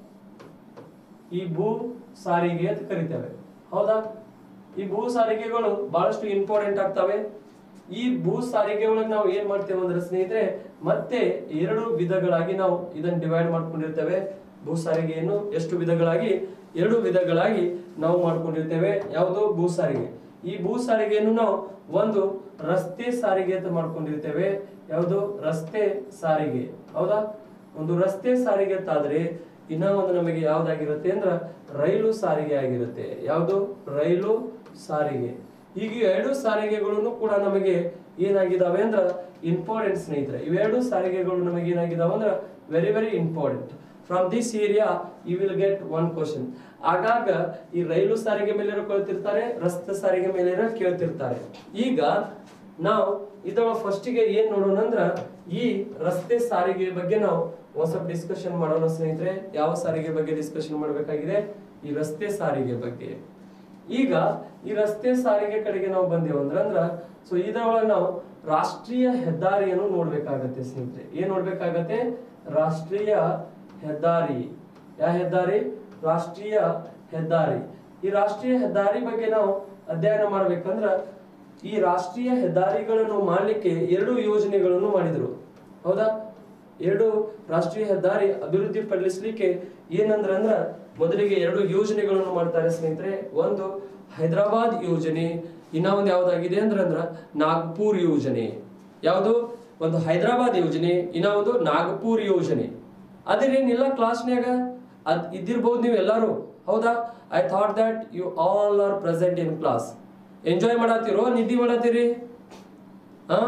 ಈ ಭೂ ಸಾರಿಗೆ ಅಂತ ಕರಿತೇವೆ ಹೌದಾ ಈ ಭೂ ಸಾರಿಗೆಗಳು ಬಹಳಷ್ಟು ಇಂಪಾರ್ಟೆಂಟ್ ಆಗ್ತವೆ ಈ ಭೂ ಸಾರಿಗೆ ಒಳಗೆ ನಾವು ಏನ್ ಮಾಡ್ತೇವೆ ಅಂದ್ರೆ ಸ್ನೇಹಿತರೆ ಮತ್ತೆ ಎರಡು ವಿಧಗಳಾಗಿ ನಾವು ಇದನ್ನ ಡಿವೈಡ್ ಮಾಡ್ಕೊಂಡಿರ್ತೇವೆ ಭೂ ಸಾರಿಗೆಯನ್ನು ಎಷ್ಟು ವಿಧಗಳಾಗಿ ಎರಡು ವಿಧಗಳಾಗಿ ನಾವು ಮಾಡ್ಕೊಂಡಿರ್ತೇವೆ ಯಾವುದು ಭೂ ಸಾರಿಗೆ ಈ ಭೂ ಸಾರಿಗೆಯನ್ನು ನಾವು ಒಂದು ರಸ್ತೆ ಸಾರಿಗೆ ಅಂತ ಮಾಡ್ಕೊಂಡಿರ್ತೇವೆ ಯಾವುದು ರಸ್ತೆ ಸಾರಿಗೆ ಹೌದಾ ಒಂದು ರಸ್ತೆ ಸಾರಿಗೆ ಅಂತ ಆದ್ರೆ ಇನ್ನ ಒಂದು ನಮಗೆ ಯಾವ್ದಾಗಿರುತ್ತೆ ಅಂದ್ರ ರೈಲು ಸಾರಿಗೆ ಆಗಿರುತ್ತೆ ಯಾವುದು ರೈಲು ಸಾರಿಗೆ ಈಗ ಎರಡು ಸಾರಿಗೆಗಳನ್ನು ಕೂಡ ನಮಗೆ ಏನಾಗಿದಾವೆ ಅಂದ್ರ ಇಂಪಾರ್ಟೆಂಟ್ ಸ್ನೇಹಿತರೆ ಇವೆರಡು ಸಾರಿಗೆಗಳು ನಮಗೆ ಏನಾಗಿದಾವೆ ಅಂದ್ರ very very important from this area you will get one question ಆಗಾಗ ಈ ರೈಲು ಸಾರಿಗೆ ಮೇಲೆ ಕೇಳ್ತಿರ್ತಾರೆ ರಸ್ತೆ ಸಾರಿಗೆ ಮೇಲೆ ಕೇಳ್ತಿರ್ತಾರೆ ಈಗ ನಾವು ಇದರ ಫಸ್ಟಿಗೆ ಏನ್ ನೋಡೋಣ ಅಂದ್ರ ಈ ರಸ್ತೆ ಸಾರಿಗೆ ಬಗ್ಗೆ ನಾವು ಒಂದ್ ಸ್ವಲ್ಪ ಡಿಸ್ಕಷನ್ ಮಾಡೋಣ ಸ್ನೇಹಿತರೆ ಯಾವ ಸಾರಿಗೆ ಬಗ್ಗೆ ಡಿಸ್ಕಷನ್ ಮಾಡಬೇಕಾಗಿದೆ ಈ ರಸ್ತೆ ಸಾರಿಗೆ ಬಗ್ಗೆ ಈಗ ಈ ರಸ್ತೆ ಸಾರಿಗೆ ಕಡೆಗೆ ನಾವು ಬಂದೇವು ಅಂದ್ರ ಅಂದ್ರ ಸೊ ಇದರೊಳಗೆ ನಾವು ರಾಷ್ಟ್ರೀಯ ಹೆದ್ದಾರಿಯನ್ನು ನೋಡ್ಬೇಕಾಗತ್ತೆ ಸ್ನೇಹಿತರೆ ಏನ್ ನೋಡ್ಬೇಕಾಗತ್ತೆ ರಾಷ್ಟ್ರೀಯ ಹೆದ್ದಾರಿ ಯಾವ ಹೆದ್ದಾರಿ ರಾಷ್ಟ್ರೀಯ ಹೆದ್ದಾರಿ ಈ ರಾಷ್ಟ್ರೀಯ ಹೆದ್ದಾರಿ ಬಗ್ಗೆ ನಾವು ಅಧ್ಯಯನ ಮಾಡ್ಬೇಕಂದ್ರ ಈ ರಾಷ್ಟ್ರೀಯ ಹೆದ್ದಾರಿಗಳನ್ನು ಮಾಡ್ಲಿಕ್ಕೆ ಎರಡು ಯೋಜನೆಗಳನ್ನು ಮಾಡಿದ್ರು ಹೌದಾ ಎರಡು ರಾಷ್ಟ್ರೀಯ ಹೆದ್ದಾರಿ ಅಭಿವೃದ್ಧಿ ಪಡಿಸಲಿಕ್ಕೆ ಏನಂದ್ರ ಅಂದ್ರ ಮೊದಲಿಗೆ ಎರಡು ಯೋಜನೆಗಳನ್ನು ಮಾಡ್ತಾರೆ ಸ್ನೇಹಿತರೆ ಒಂದು ಹೈದರಾಬಾದ್ ಯೋಜನೆ ಇನ್ನ ಒಂದು ಯಾವ್ದಾಗಿದೆ ಅಂದ್ರ ಅಂದ್ರ ನಾಗ್ಪುರ್ ಯೋಜನೆ ಯಾವುದು ಒಂದು ಹೈದರಾಬಾದ್ ಯೋಜನೆ ಇನ್ನ ಒಂದು ನಾಗಪುರ್ ಯೋಜನೆ ಅದೇನಿಲ್ಲ ಕ್ಲಾಸ್ನ್ಯಾಗ ಅದ್ ಇದ್ದಿರ್ಬೋದು ನೀವು ಎಲ್ಲಾರು ಹೌದಾ I thought that you all are present in class enjoy ಮಾಡತ್ತೀರೋ ನಿದ್ದೆ ಮಾಡತ್ತೀರಿ ಹಾ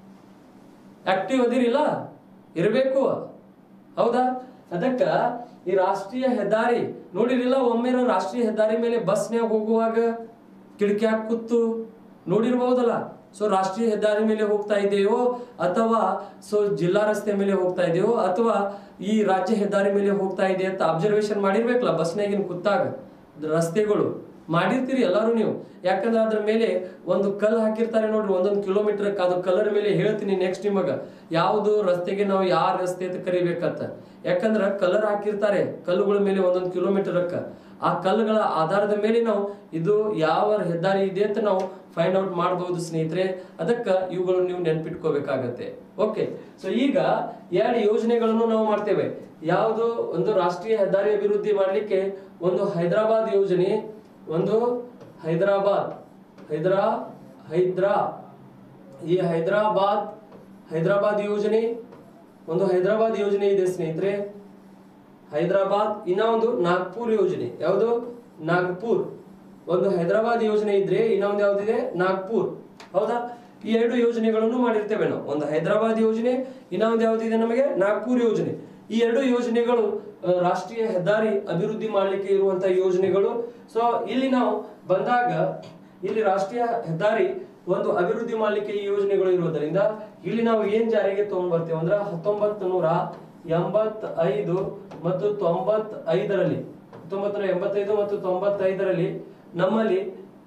ಆಕ್ಟಿವ್ ಅದಿರಿಲ್ಲ ಇರಬೇಕು ಹೌದಾ ಅದಕ್ಕ ಈ ರಾಷ್ಟ್ರೀಯ ಹೆದ್ದಾರಿ ನೋಡಿರಿಲ್ಲ ಒಮ್ಮೆ ನಾವು ರಾಷ್ಟ್ರೀಯ ಹೆದ್ದಾರಿ ಮೇಲೆ ಬಸ್ನ್ಯಾಗ ಹೋಗುವಾಗ ಕಿಟಕಿಯಾಗ ಕೂತು ನೋಡಿರ್ಬಹುದಲ್ಲ ಸೊ ರಾಷ್ಟ್ರೀಯ ಹೆದ್ದಾರಿ ಮೇಲೆ ಹೋಗ್ತಾ ಇದ್ದೇವೋ ಅಥವಾ ಸೊ ಜಿಲ್ಲಾ ರಸ್ತೆ ಮೇಲೆ ಹೋಗ್ತಾ ಇದೆಯೋ ಅಥವಾ ಈ ರಾಜ್ಯ ಹೆದ್ದಾರಿ ಮೇಲೆ ಹೋಗ್ತಾ ಇದೆ ಅಂತ ಅಬ್ಸರ್ವೇಷನ್ ಮಾಡಿರ್ಬೇಕಲ್ಲ ಬಸ್ನಾಗಿನ ಕೂತಾಗ ರಸ್ತೆಗಳು ಮಾಡಿರ್ತೀರಿ ಎಲ್ಲರೂ ನೀವು ಯಾಕಂದ್ರೆ ಅದ್ರ ಮೇಲೆ ಒಂದು ಕಲ್ಲು ಹಾಕಿರ್ತಾರೆ ನೋಡ್ರಿ ಒಂದೊಂದು ಕಿಲೋಮೀಟರ್ ಅದು ಕಲರ್ ಮೇಲೆ ಹೇಳ್ತೀನಿ ನೆಕ್ಸ್ಟ್ ನಿಮಗ ಯಾವುದು ರಸ್ತೆಗೆ ನಾವು ಯಾವ ರಸ್ತೆ ಅಂತ ಕರಿಬೇಕಂತ ಯಾಕಂದ್ರ ಕಲರ್ ಹಾಕಿರ್ತಾರೆ ಕಲ್ಲುಗಳ ಮೇಲೆ ಒಂದೊಂದು ಕಿಲೋಮೀಟರ್ ಆ ಕಲ್ಲುಗಳ ಆಧಾರದ ಮೇಲೆ ನಾವು ಇದು ಯಾವ ಹೆದ್ದಾರಿ ಇದೆ ಅಂತ ನಾವು ಫೈಂಡ್ ಔಟ್ ಮಾಡಬಹುದು ಸ್ನೇಹಿತರೆ ಅದಕ್ಕ ಇವುಗಳು ನೀವು ನೆನ್ಪಿಟ್ಕೋಬೇಕಾಗತ್ತೆ ಓಕೆ ಸೊ ಈಗ ಎರಡು ಯೋಜನೆಗಳನ್ನು ನಾವು ಮಾಡ್ತೇವೆ ಯಾವುದು ಒಂದು ರಾಷ್ಟ್ರೀಯ ಹೆದ್ದಾರಿ ಅಭಿವೃದ್ಧಿ ಮಾಡ್ಲಿಕ್ಕೆ ಒಂದು ಹೈದರಾಬಾದ್ ಯೋಜನೆ ಒಂದು ಹೈದರಾಬಾದ್ ಹೈದರಾ ಹೈದ್ರಾ ಈ ಹೈದರಾಬಾದ್ ಹೈದರಾಬಾದ್ ಯೋಜನೆ ಒಂದು ಹೈದರಾಬಾದ್ ಯೋಜನೆ ಇದೆ ಸ್ನೇಹಿತರೆ ಹೈದರಾಬಾದ್ ಇನ್ನ ಒಂದು ನಾಗ್ಪುರ್ ಯೋಜನೆ ಯಾವುದು ನಾಗ್ಪುರ್ ಒಂದು ಹೈದರಾಬಾದ್ ಯೋಜನೆ ಇದ್ರೆ ಇನ್ನ ಒಂದು ಯಾವ್ದಿದೆ ನಾಗ್ಪುರ್ ಹೌದಾ ಈ ಎರಡು ಯೋಜನೆಗಳನ್ನು ಮಾಡಿರ್ತೇವೆ ನಾವು ಒಂದು ಹೈದರಾಬಾದ್ ಯೋಜನೆ ಇನ್ನೊಂದು ಯಾವ್ದಿದೆ ನಮಗೆ ನಾಗ್ಪುರ್ ಯೋಜನೆ ಈ ಎರಡು ಯೋಜನೆಗಳು ಆ, ರಾಷ್ಟ್ರೀಯ ಹೆದ್ದಾರಿ ಅಭಿವೃದ್ಧಿ ಮಾಡಲಿಕ್ಕೆ ಇರುವಂತಹ ಯೋಜನೆಗಳು ಸೊ ಇಲ್ಲಿ ನಾವು ಬಂದಾಗ ಇಲ್ಲಿ ರಾಷ್ಟ್ರೀಯ ಹೆದ್ದಾರಿ ಒಂದು ಅಭಿವೃದ್ಧಿ ಮಾಡಲಿಕ್ಕೆ ಈ ಯೋಜನೆಗಳು ಇರುವುದರಿಂದ ಇಲ್ಲಿ ನಾವು ಏನ್ ಜಾರಿಗೆ ತಗೊಂಡ್ ಬರ್ತೇವೆ ಅಂದ್ರೆ ಹತ್ತೊಂಬತ್ತು ನೂರ ಎಂಬತ್ತೈದು ಮತ್ತು ತೊಂಬತ್ತೈದರಲ್ಲಿ ಹತ್ತೊಂಬತ್ತು ನೂರ ಎಂಬತ್ತೈದು ಮತ್ತು ತೊಂಬತ್ತೈದರಲ್ಲಿ ನಮ್ಮಲ್ಲಿ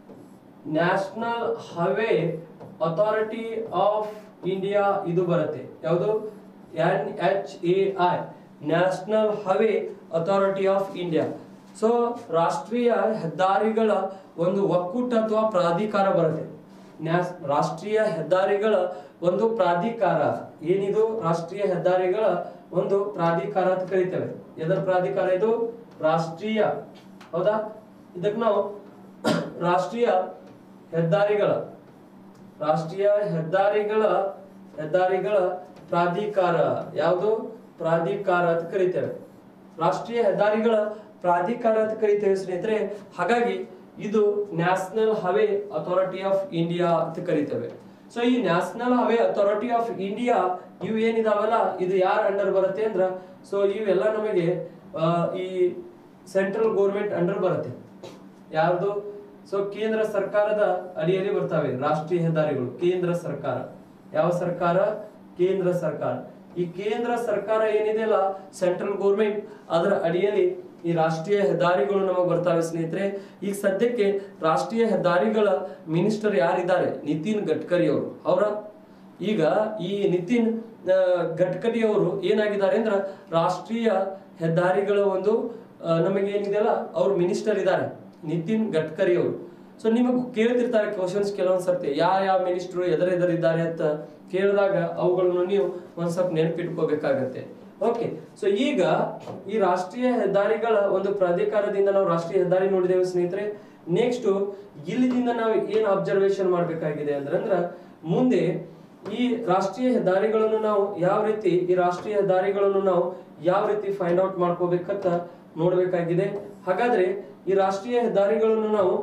National Highway Authority of India ಇದು ಬರುತ್ತೆ ಯಾವುದು N H A I National Highway Authority of India so ರಾಷ್ಟ್ರೀಯ ಹೆದ್ದಾರಿಗಳ ಒಂದು ಒಕ್ಕೂಟ ಅಥವಾ ಪ್ರಾಧಿಕಾರ ಬರುತ್ತೆ ನ್ಯಾಸ್ ರಾಷ್ಟ್ರೀಯ ಹೆದ್ದಾರಿಗಳ ಒಂದು ಪ್ರಾಧಿಕಾರ ಏನಿದು ರಾಷ್ಟ್ರೀಯ ಹೆದ್ದಾರಿಗಳ ಒಂದು ಪ್ರಾಧಿಕಾರ ಅಂತ ಕರಿತೇವೆ ಎದರ ಪ್ರಾಧಿಕಾರ ಇದು ರಾಷ್ಟ್ರೀಯ ಹೌದಾ ಇದಕ್ಕೆ ನಾವು ರಾಷ್ಟ್ರೀಯ ಹೆದ್ದಾರಿಗಳ ರಾಷ್ಟ್ರೀಯ ಹೆದ್ದಾರಿಗಳ ಹೆದ್ದಾರಿಗಳ ಪ್ರಾಧಿಕಾರ ಯಾವುದು ಪ್ರಾಧಿಕಾರ ಅಂತ ಕರಿತೇವೆ ರಾಷ್ಟ್ರೀಯ ಹೆದ್ದಾರಿಗಳ ಪ್ರಾಧಿಕಾರ ಅಂತ ಕರಿತೇವೆ ಸ್ನೇಹಿತರೆ ಹಾಗಾಗಿ ಇದು National Highway Authority of India ಅಂತ ಕರಿತೇವೆ ಸೊ ಈ National Highway Authority of India ಇವು ಏನಿದಾವಲ್ಲ ಇದು ಯಾರ ಅಂಡರ್ ಬರುತ್ತೆ ಅಂದ್ರ ಸೊ ಇವೆಲ್ಲ ನಮಗೆ ಆ, ಈ ಸೆಂಟ್ರಲ್ ಗೌರ್ಮೆಂಟ್ ಅಂಡರ್ ಬರುತ್ತೆ ಯಾರ್ದು ಸೊ ಕೇಂದ್ರ ಸರ್ಕಾರದ ಅಡಿಯಲ್ಲಿ ಬರ್ತವೆ ರಾಷ್ಟ್ರೀಯ ಹೆದ್ದಾರಿಗಳು ಕೇಂದ್ರ ಸರ್ಕಾರ ಯಾವ ಸರ್ಕಾರ ಕೇಂದ್ರ ಸರ್ಕಾರ ಈ ಕೇಂದ್ರ ಸರ್ಕಾರ ಏನಿದೆಯಲ್ಲ ಸೆಂಟ್ರಲ್ ಗೌರ್ಮೆಂಟ್ ಅದರ ಅಡಿಯಲ್ಲಿ ಈ ರಾಷ್ಟ್ರೀಯ ಹೆದ್ದಾರಿಗಳು ನಮಗೆ ಬರ್ತವೆ ಸ್ನೇಹಿತರೆ ಈಗ ಸದ್ಯಕ್ಕೆ ರಾಷ್ಟ್ರೀಯ ಹೆದ್ದಾರಿಗಳ ಮಿನಿಸ್ಟರ್ ಯಾರಿದ್ದಾರೆ ನಿತಿನ್ ಗಡ್ಕರಿ ಅವರು ಅವರ ಈಗ ಈ ನಿತಿನ್ ಆ, ಗಡ್ಕರಿ ಅವರು ಏನಾಗಿದ್ದಾರೆ ಅಂದ್ರೆ ರಾಷ್ಟ್ರೀಯ ಹೆದ್ದಾರಿಗಳ ಒಂದು ಆ, ನಮಗೆ ಏನಿದೆಯಲ್ಲ ಅವ್ರು ಮಿನಿಸ್ಟರ್ ಇದ್ದಾರೆ ನಿತಿನ್ ಗಡ್ಕರಿ ಅವರು ಸೊ ನಿಮಗೆ ಕೇಳ್ತಿರ್ತಾರೆ ಕ್ವಶನ್ಸ್ ಕೆಲವೊಂದ್ ಸರ್ತಿ ಯಾವ ಯಾವ ಮಿನಿಸ್ಟ್ರು ಎದರ ಎದರಿದ್ದಾರೆ ಅಂತ ಕೇಳಿದಾಗ ಅವುಗಳನ್ನು ನೀವು ಒಂದ್ ಸ್ವಲ್ಪ ನೆನಪಿಟ್ಕೋಬೇಕಾಗತ್ತೆ ಓಕೆ ಸೊ ಈಗ ಈ ರಾಷ್ಟ್ರೀಯ ಹೆದ್ದಾರಿಗಳ ಒಂದು ಪ್ರಾಧಿಕಾರದಿಂದ ನಾವು ರಾಷ್ಟ್ರೀಯ ಹೆದ್ದಾರಿ ನೋಡಿದ್ದೇವೆ ಸ್ನೇಹಿತರೆ ನೆಕ್ಸ್ಟ್ ಇಲ್ಲಿದಿಂದ ನಾವು ಏನ್ ಅಬ್ಸರ್ವೇಷನ್ ಮಾಡ್ಬೇಕಾಗಿದೆ ಅಂದ್ರೆ ಅಂದ್ರ ಮುಂದೆ ಈ ರಾಷ್ಟ್ರೀಯ ಹೆದ್ದಾರಿಗಳನ್ನು ನಾವು ಯಾವ ರೀತಿ ಈ ರಾಷ್ಟ್ರೀಯ ಹೆದ್ದಾರಿಗಳನ್ನು ನಾವು ಯಾವ ರೀತಿ ಫೈಂಡ್ ಔಟ್ ಮಾಡ್ಕೋಬೇಕಂತ ನೋಡ್ಬೇಕಾಗಿದೆ ಹಾಗಾದ್ರೆ ಈ ರಾಷ್ಟ್ರೀಯ ಹೆದ್ದಾರಿಗಳನ್ನು ನಾವು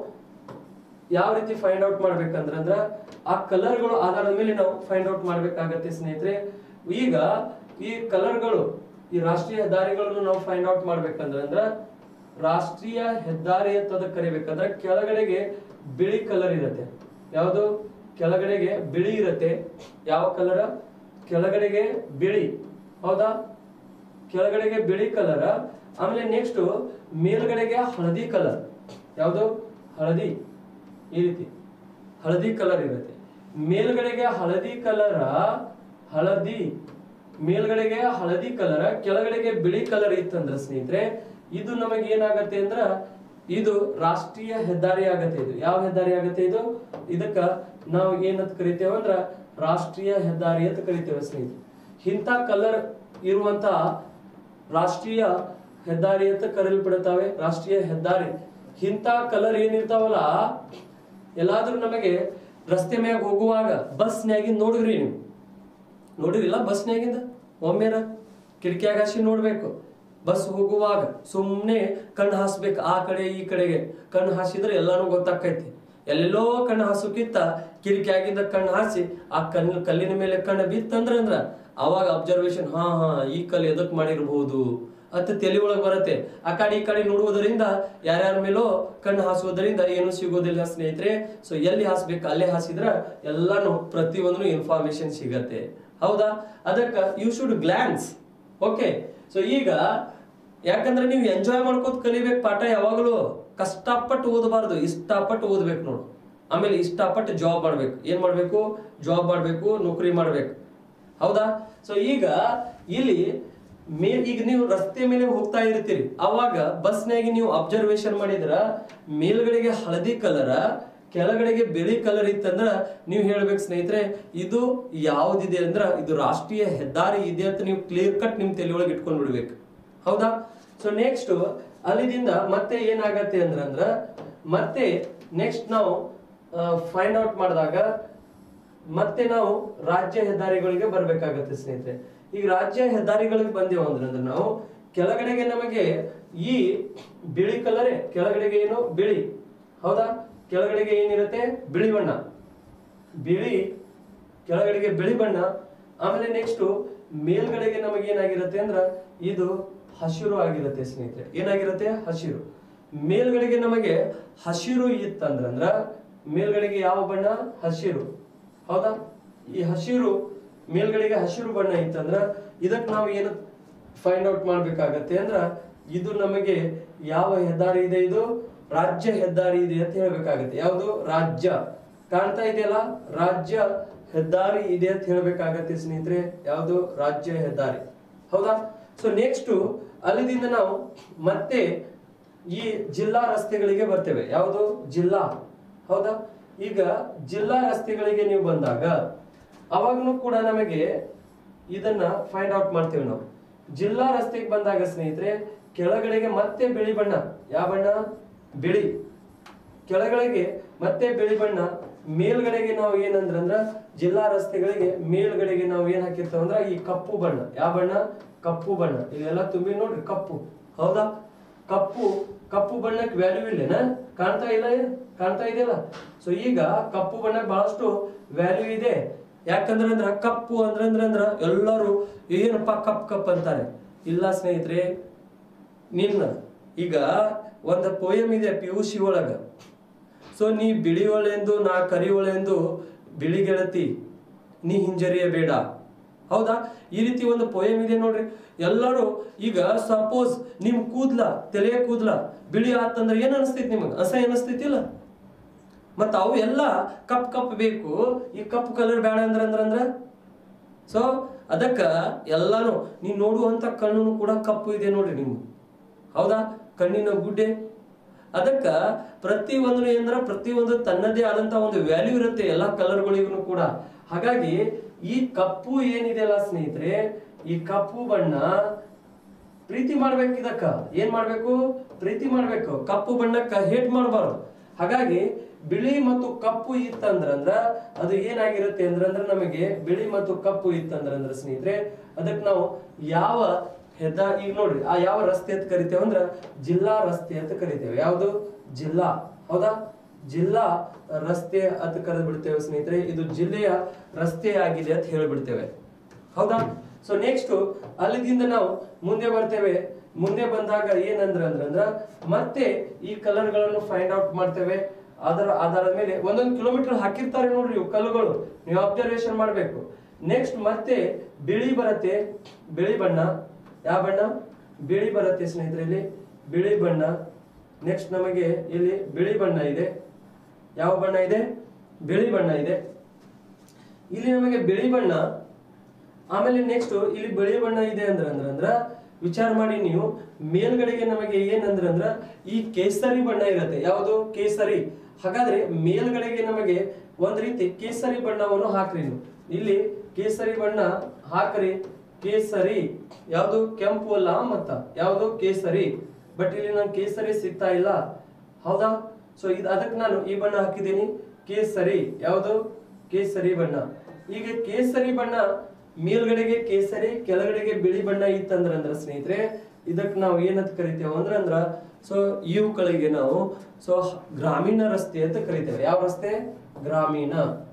ಯಾವ ರೀತಿ ಫೈಂಡ್ ಔಟ್ ಮಾಡ್ಬೇಕಂದ್ರ ಅಂದ್ರ ಆ ಕಲರ್ಗಳು ಆಧಾರದ ಮೇಲೆ ನಾವು ಫೈಂಡ್ ಔಟ್ ಮಾಡ್ಬೇಕಾಗತ್ತೆ ಸ್ನೇಹಿತರೆ ಈಗ ಈ ಕಲರ್ಗಳು ಈ ರಾಷ್ಟ್ರೀಯ ಹೆದ್ದಾರಿಗಳನ್ನು ನಾವು ಫೈಂಡ್ ಔಟ್ ಮಾಡ್ಬೇಕಂದ್ರ ಅಂದ್ರ ರಾಷ್ಟ್ರೀಯ ಹೆದ್ದಾರಿ ಅಂತ ಅದಕ್ಕೆ ಕರಿಬೇಕಂದ್ರ ಕೆಳಗಡೆಗೆ ಬಿಳಿ ಕಲರ್ ಇರುತ್ತೆ ಯಾವುದು ಕೆಳಗಡೆಗೆ ಬಿಳಿ ಇರುತ್ತೆ ಯಾವ ಕಲರ್ ಕೆಳಗಡೆಗೆ ಬಿಳಿ ಹೌದಾ ಕೆಳಗಡೆಗೆ ಬಿಳಿ ಕಲರ್ ಆಮೇಲೆ ನೆಕ್ಸ್ಟ್ ಮೇಲ್ಗಡೆಗೆ ಹಳದಿ ಕಲರ್ ಯಾವುದು ಹಳದಿ ಈ ರೀತಿ ಹಳದಿ ಕಲರ್ ಇರುತ್ತೆ ಮೇಲ್ಗಡೆಗೆ ಹಳದಿ ಕಲರ್ ಹಳದಿ ಮೇಲ್ಗಡೆಗೆ ಹಳದಿ ಕಲರ್ ಕೆಳಗಡೆಗೆ ಬಿಳಿ ಕಲರ್ ಇತ್ತಂದ್ರ ಸ್ನೇಹಿತರೆ ಇದು ನಮಗೆ ಏನಾಗತ್ತೆ ಅಂದ್ರ ಇದು ರಾಷ್ಟ್ರೀಯ ಹೆದ್ದಾರಿ ಆಗತ್ತೆ ಇದು ಯಾವ ಹೆದ್ದಾರಿ ಆಗತ್ತೆ ಇದು ಇದಕ್ಕ ನಾವು ಏನಂತ ಕರಿತೇವೆ ಅಂದ್ರ ರಾಷ್ಟ್ರೀಯ ಹೆದ್ದಾರಿ ಅಂತ ಕರಿತೇವೆ ಸ್ನೇಹಿತರೆ ಇಂಥ ಕಲರ್ ಇರುವಂತ ರಾಷ್ಟ್ರೀಯ ಹೆದ್ದಾರಿ ಅಂತ ಕರೆಯಲ್ಪಡುತ್ತವೆ ರಾಷ್ಟ್ರೀಯ ಹೆದ್ದಾರಿ ಇಂಥ ಕಲರ್ ಏನಿರ್ತಾವಲ್ಲ ಎಲ್ಲಾದ್ರೂ ನಮಗೆ ರಸ್ತೆ ಮ್ಯಾಗ ಹೋಗುವಾಗ ಬಸ್ನ್ಯಾಗಿಂದ ನೋಡಿದ್ರಿ ನೀವು ನೋಡಿರಿಲ್ಲ ಬಸ್ನ್ಯಾಗಿಂದ ಒಮ್ಮೆರ ಕಿಟಕಿಯಾಗ ಹಾಸಿ ನೋಡ್ಬೇಕು ಬಸ್ ಹೋಗುವಾಗ ಸುಮ್ಮನೆ ಕಣ್ಣು ಹಾಸ್ಬೇಕು ಆ ಕಡೆ ಈ ಕಡೆಗೆ ಕಣ್ಣು ಹಾಸಿದ್ರೆ ಎಲ್ಲಾನು ಗೊತ್ತಾಕೈತಿ ಎಲ್ಲೆಲ್ಲೋ ಕಣ್ಣು ಹಾಸೋಕ್ಕಿಂತ ಕಿಟಕಿಯಾಗಿಂದ ಕಣ್ಣು ಹಾಸಿ ಆ ಕಣ್ಣು ಕಲ್ಲಿನ ಮೇಲೆ ಕಣ್ಣು ಬಿತ್ತಂದ್ರ ಅಂದ್ರ ಅವಾಗ ಅಬ್ಸರ್ವೇಷನ್ ಹಾ ಹಾ ಈ ಕಲ್ಲು ಎದಕ್ ಮಾಡಿರ್ಬೋದು ಅಂತ ತಲೆ ಒಳಗ್ ಬರುತ್ತೆ ಆ ಕಡೆ ಈ ಕಡೆ ನೋಡುವುದರಿಂದ ಯಾರ್ಯಾರ ಮೇಲೋ ಕಣ್ಣು ಹಾಸುವುದರಿಂದ ಏನು ಸಿಗೋದಿಲ್ಲ ಸ್ನೇಹಿತರೆ ಸೊ ಎಲ್ಲಿ ಹಾಸ್ಬೇಕು ಅಲ್ಲೇ ಹಾಸಿದ್ರ ಎಲ್ಲಾನು ಪ್ರತಿಯೊಂದು ಇನ್ಫಾರ್ಮೇಶನ್ ಸಿಗತ್ತೆ ಹೌದಾ ಅದಕ್ಕ you should glance okay so ಈಗ ಯಾಕಂದ್ರೆ ನೀವು ಎಂಜಾಯ್ ಮಾಡ್ಕೋತ ಕಲಿಬೇಕು ಪಾಠ ಯಾವಾಗಲೂ ಕಷ್ಟಪಟ್ಟು ಓದಬಾರ್ದು ಇಷ್ಟಪಟ್ಟು ಓದ್ಬೇಕು ನೋಡು ಆಮೇಲೆ ಇಷ್ಟಪಟ್ಟು ಜಾಬ್ ಮಾಡ್ಬೇಕು ಏನ್ ಮಾಡ್ಬೇಕು ಜಾಬ್ ಮಾಡ್ಬೇಕು ನೌಕರಿ ಮಾಡ್ಬೇಕು ಹೌದಾ ಸೊ ಈಗ ಇಲ್ಲಿ ಮೇ ಈಗ ನೀವು ರಸ್ತೆ ಮೇಲೆ ಹೋಗ್ತಾ ಇರ್ತೀರಿ ಅವಾಗ ಬಸ್ನಾಗಿ ನೀವು ಅಬ್ಸರ್ವೇಷನ್ ಮಾಡಿದ್ರ ಮೇಲ್ಗಡೆಗೆ ಹಳದಿ ಕಲರ ಕೆಳಗಡೆಗೆ ಬಿಳಿ ಕಲರ್ ಇತ್ತಂದ್ರ ನೀವು ಹೇಳ್ಬೇಕು ಸ್ನೇಹಿತರೆ ಇದು ಯಾವ್ದಿದೆ ಅಂದ್ರ ಇದು ರಾಷ್ಟ್ರೀಯ ಹೆದ್ದಾರಿ ಇದೆ ಅಂತ ನೀವು ಕ್ಲಿಯರ್ ಕಟ್ ನಿಮ್ ತಲೆಯೊಳಗೆ ಇಟ್ಕೊಂಡ್ ಬಿಡ್ಬೇಕು ಹೌದಾ ಸೊ ನೆಕ್ಸ್ಟ್ ಅಲ್ಲಿದಿಂದ ಮತ್ತೆ ಏನಾಗತ್ತೆ ಅಂದ್ರ ಅಂದ್ರ ಮತ್ತೆ ನೆಕ್ಸ್ಟ್ ನಾವು ಫೈಂಡ್ ಔಟ್ ಮಾಡಿದಾಗ ಮತ್ತೆ ನಾವು ರಾಜ್ಯ ಹೆದ್ದಾರಿಗಳಿಗೆ ಬರ್ಬೇಕಾಗತ್ತೆ ಸ್ನೇಹಿತರೆ ಈಗ ರಾಜ್ಯ ಹೆದ್ದಾರಿಗಳಿಗೆ ಬಂದೇವು ಅಂದ್ರೆ ಅಂದ್ರೆ ನಾವು ಕೆಳಗಡೆಗೆ ನಮಗೆ ಈ ಬಿಳಿ ಕಲರೇ ಕೆಳಗಡೆಗೆ ಏನು ಬಿಳಿ ಹೌದಾ ಕೆಳಗಡೆಗೆ ಏನಿರುತ್ತೆ ಬಿಳಿ ಬಣ್ಣ ಬಿಳಿ ಕೆಳಗಡೆಗೆ ಬಿಳಿ ಬಣ್ಣ ಆಮೇಲೆ ನೆಕ್ಸ್ಟ್ ಮೇಲ್ಗಡೆಗೆ ನಮಗೆ ಏನಾಗಿರುತ್ತೆ ಅಂದ್ರ ಇದು ಹಸಿರು ಆಗಿರುತ್ತೆ ಸ್ನೇಹಿತರೆ ಏನಾಗಿರುತ್ತೆ ಹಸಿರು ಮೇಲ್ಗಡೆಗೆ ನಮಗೆ ಹಸಿರು ಇತ್ತಂದ್ರಂದ್ರ ಮೇಲ್ಗಡೆಗೆ ಯಾವ ಬಣ್ಣ ಹಸಿರು ಹೌದಾ ಈ ಹಸಿರು ಮೇಲ್ಗಡೆಗೆ ಹಸಿರು ಬಣ್ಣ ಇತ್ತಂದ್ರ ಇದಕ್ಕೆ ನಾವು ಏನು ಫೈಂಡ್ ಔಟ್ ಮಾಡ್ಬೇಕಾಗತ್ತೆ ಅಂದ್ರ ಇದು ನಮಗೆ ಯಾವ ಹೆದ್ದಾರಿ ಇದೆ ಇದು ರಾಜ್ಯ ಹೆದ್ದಾರಿ ಇದೆ ಅಂತ ಹೇಳ್ಬೇಕಾಗತ್ತೆ ಯಾವುದು ರಾಜ್ಯ ಕಾಣ್ತಾ ಇದೆಯಲ್ಲ ರಾಜ್ಯ ಹೆದ್ದಾರಿ ಇದೆ ಅಂತ ಹೇಳ್ಬೇಕಾಗತ್ತೆ ಸ್ನೇಹಿತರೆ ಯಾವುದು ರಾಜ್ಯ ಹೆದ್ದಾರಿ ಹೌದಾ ಸೊ ನೆಕ್ಸ್ಟ್ ಅಲ್ಲಿದಿಂದ ನಾವು ಮತ್ತೆ ಈ ಜಿಲ್ಲಾ ರಸ್ತೆಗಳಿಗೆ ಬರ್ತೇವೆ ಯಾವುದು ಜಿಲ್ಲಾ ಹೌದಾ ಈಗ ಜಿಲ್ಲಾ ರಸ್ತೆಗಳಿಗೆ ನೀವು ಬಂದಾಗ ಅವಾಗನು ಕೂಡ ನಮಗೆ ಇದನ್ನ ಫೈಂಡ್ ಔಟ್ ಮಾಡ್ತೇವೆ ನಾವು ಜಿಲ್ಲಾ ರಸ್ತೆಗೆ ಬಂದಾಗ ಸ್ನೇಹಿತರೆ ಕೆಳಗಡೆಗೆ ಮತ್ತೆ ಬಿಳಿ ಬಣ್ಣ ಯಾವ ಬಣ್ಣ ಬಿಳಿ ಕೆಳಗಡೆಗೆ ಮತ್ತೆ ಬಿಳಿ ಬಣ್ಣ ಮೇಲ್ಗಡೆಗೆ ನಾವು ಏನಂದ್ರಂದ್ರ ಜಿಲ್ಲಾ ರಸ್ತೆಗಳಿಗೆ ಮೇಲ್ಗಡೆಗೆ ನಾವು ಏನ್ ಹಾಕಿರ್ತೇವೆ ಅಂದ್ರ ಈ ಕಪ್ಪು ಬಣ್ಣ ಯಾವ ಬಣ್ಣ ಕಪ್ಪು ಬಣ್ಣ ಇಲ್ಲೆಲ್ಲ ತುಂಬಿ ನೋಡ್ರಿ ಕಪ್ಪು ಹೌದಾ ಕಪ್ಪು ಕಪ್ಪು ಬಣ್ಣಕ್ಕೆ ವ್ಯಾಲ್ಯೂ ಇಲ್ಲೇನ ಕಾಣ್ತಾ ಇಲ್ಲ ಏನ್? ಕಾಣ್ತಾ ಇದೆಯಲ್ಲ ಸೊ ಈಗ ಕಪ್ಪು ಬಣ್ಣಕ್ಕೆ ಬಹಳಷ್ಟು ವ್ಯಾಲ್ಯೂ ಇದೆ ಯಾಕಂದ್ರೆ ಅಂದ್ರ ಕಪ್ಪು ಅಂದ್ರ ಅಂದ್ರ ಅಂದ್ರ ಎಲ್ಲರೂ ಏನಪ್ಪ ಕಪ್ ಕಪ್ ಅಂತಾರೆ ಇಲ್ಲ ಸ್ನೇಹಿತರೆ ನಿನ್ನ ಈಗ ಒಂದು ಪೋಯಮ್ ಇದೆ ಪಿ ಯು ಸಿ ಒಳಗ ಸೊ ನೀ ಬಿಳಿ ಒಳೆಂದು ನಾ ಕರಿ ಒಳೆಂದು ಬಿಳಿ ಗೆಳತಿ ನೀ ಹಿಂಜರಿಯಬೇಡ ಹೌದಾ ಈ ರೀತಿ ಒಂದು ಪೋಯಮ್ ಇದೆ ನೋಡ್ರಿ ಎಲ್ಲರೂ ಈಗ ಸಪೋಸ್ ನಿಮ್ ಕೂದ್ಲ ತಲೆಯ ಕೂದ್ಲ ಬಿಳಿ ಆತಂದ್ರೆ ಏನ್ ಅನಿಸ್ತೈತಿ ನಿಮಗೆ ಅಸಹ್ಯ ಅನಿಸ್ತೈತಿಲ್ಲ ಮತ್ತ ಅವು ಎಲ್ಲ ಕಪ್ ಕಪ್ ಬೇಕು ಈ ಕಪ್ ಕಲರ್ ಬೇಡ ಅಂದ್ರ ಅಂದ್ರ ಅಂದ್ರ ಸೊ ಅದಕ್ಕ ಎಲ್ಲಾನು ನೀ ನೋಡುವಂತ ಕಣ್ಣು ಕೂಡ ಕಪ್ಪು ಇದೆ ನೋಡ್ರಿ ನಿಮ್ಗೆ ಹೌದಾ ಕಣ್ಣಿನ ಗುಡ್ಡೆ ಅದಕ್ಕ ಪ್ರತಿ ಒಂದು ಏನಂದ್ರ ಪ್ರತಿ ಒಂದು ತನ್ನದೇ ಆದಂತ ಒಂದು ವ್ಯಾಲ್ಯೂ ಇರುತ್ತೆ ಎಲ್ಲಾ ಕಲರ್ಗಳಿಗೂ ಕೂಡ ಹಾಗಾಗಿ ಈ ಕಪ್ಪು ಏನಿದೆಯಲ್ಲ ಸ್ನೇಹಿತರೆ ಈ ಕಪ್ಪು ಬಣ್ಣ ಪ್ರೀತಿ ಮಾಡ್ಬೇಕು ಇದಕ್ಕ ಏನ್ ಮಾಡ್ಬೇಕು ಪ್ರೀತಿ ಮಾಡ್ಬೇಕು ಕಪ್ಪು ಬಣ್ಣಕ್ಕ ಹೇಟ್ ಮಾಡಬಾರ್ದು ಹಾಗಾಗಿ ಬಿಳಿ ಮತ್ತು ಕಪ್ಪು ಇತ್ತಂದ್ರಂದ್ರ ಅದು ಏನಾಗಿರುತ್ತೆ ಅಂದ್ರಂದ್ರ ನಮಗೆ ಬಿಳಿ ಮತ್ತು ಕಪ್ಪು ಇತ್ತಂದ್ರಂದ್ರ ಸ್ನೇಹಿತರೆ ಅದಕ್ಕೆ ನಾವು ಯಾವ ಹೆದ್ದ ಈಗ ನೋಡ್ರಿ ಆ ಯಾವ ರಸ್ತೆ ಅಂತ ಕರಿತೇವೆ ಅಂದ್ರ ಜಿಲ್ಲಾ ರಸ್ತೆ ಅಂತ ಕರಿತೇವೆ ಯಾವುದು ಜಿಲ್ಲಾ ಹೌದಾ ಜಿಲ್ಲಾ ರಸ್ತೆ ಅಂತ ಕರೆದು ಬಿಡ್ತೇವೆ ಸ್ನೇಹಿತರೆ ಇದು ಜಿಲ್ಲೆಯ ರಸ್ತೆ ಆಗಿದೆ ಅಂತ ಹೇಳ್ಬಿಡ್ತೇವೆ ಹೌದಾ ಸೊ ನೆಕ್ಸ್ಟ್ ಅಲ್ಲಿದಿಂದ ನಾವು ಮುಂದೆ ಬರ್ತೇವೆ ಮುಂದೆ ಬಂದಾಗ ಏನಂದ್ರ ಅಂದ್ರ ಮತ್ತೆ ಈ ಕಲರ್ ಗಳನ್ನು ಫೈಂಡ್ ಔಟ್ ಮಾಡ್ತೇವೆ ಅದರ ಆಧಾರದ ಮೇಲೆ ಒಂದೊಂದು ಕಿಲೋಮೀಟರ್ ಹಾಕಿರ್ತಾರೆ ನೋಡ್ರಿ ಇವು ಕಲ್ಲುಗಳು ನೀವು ಅಬ್ಸರ್ವೇಷನ್ ಮಾಡ್ಬೇಕು ನೆಕ್ಸ್ಟ್ ಮತ್ತೆ ಬಿಳಿ ಬರುತ್ತೆ ಬಿಳಿ ಬಣ್ಣ ಯಾವ ಬಣ್ಣ ಬಿಳಿ ಬರುತ್ತೆ ಸ್ನೇಹಿತರೆ ಇಲ್ಲಿ ಬಿಳಿ ಬಣ್ಣ ನೆಕ್ಸ್ಟ್ ನಮಗೆ ಇಲ್ಲಿ ಬಿಳಿ ಬಣ್ಣ ಇದೆ ಯಾವ ಬಣ್ಣ ಇದೆ ಬಿಳಿ ಬಣ್ಣ ಇದೆ ಇಲ್ಲಿ ನಮಗೆ ಬಿಳಿ ಬಣ್ಣ ಆಮೇಲೆ ನೆಕ್ಸ್ಟ್ ಇಲ್ಲಿ ಬಿಳಿ ಬಣ್ಣ ಇದೆ ಅಂದ್ರ ಅಂದ್ರ ಅಂದ್ರ ವಿಚಾರ ಮಾಡಿ ನೀವು ಮೇಲ್ಗಡೆಗೆ ನಮಗೆ ಏನಂದ್ರ ಅಂದ್ರ ಈ ಕೇಸರಿ ಬಣ್ಣ ಇರುತ್ತೆ ಯಾವುದು ಕೇಸರಿ ಹಾಗಾದ್ರೆ ಮೇಲ್ಗಡೆಗೆ ನಮಗೆ ಒಂದ್ ರೀತಿ ಕೇಸರಿ ಬಣ್ಣವನ್ನು ಹಾಕ್ರಿ ನೀವು ಇಲ್ಲಿ ಕೇಸರಿ ಬಣ್ಣ ಹಾಕ್ರಿ ಕೇಸರಿ ಯಾವುದು ಕೆಂಪು ಅಲ್ಲ ಮತ್ತ ಯಾವುದು ಕೇಸರಿ ಬಟ್ ಇಲ್ಲಿ ನಂಗೆ ಕೇಸರಿ ಸಿಗ್ತಾ ಇಲ್ಲ ಹೌದಾ ಸೊ ಇದು ಅದಕ್ಕೆ ನಾನು ಈ ಬಣ್ಣ ಹಾಕಿದ್ದೀನಿ ಕೇಸರಿ ಯಾವುದು ಕೇಸರಿ ಬಣ್ಣ ಈಗ ಕೇಸರಿ ಬಣ್ಣ ಮೇಲ್ಗಡೆಗೆ ಕೇಸರಿ ಕೆಳಗಡೆಗೆ ಬಿಳಿ ಬಣ್ಣ ಇತ್ತಂದ್ರ ಅಂದ್ರ ಸ್ನೇಹಿತರೆ ಇದಕ್ಕೆ ನಾವು ಏನಂತ ಕರಿತೇವೆ ಅಂದ್ರ ಅಂದ್ರ ಸೊ ಇವುಗಳಿಗೆ ನಾವು ಸೊ ಗ್ರಾಮೀಣ ರಸ್ತೆ ಅಂತ ಕರಿತೇವೆ ಯಾವ ರಸ್ತೆ ಗ್ರಾಮೀಣ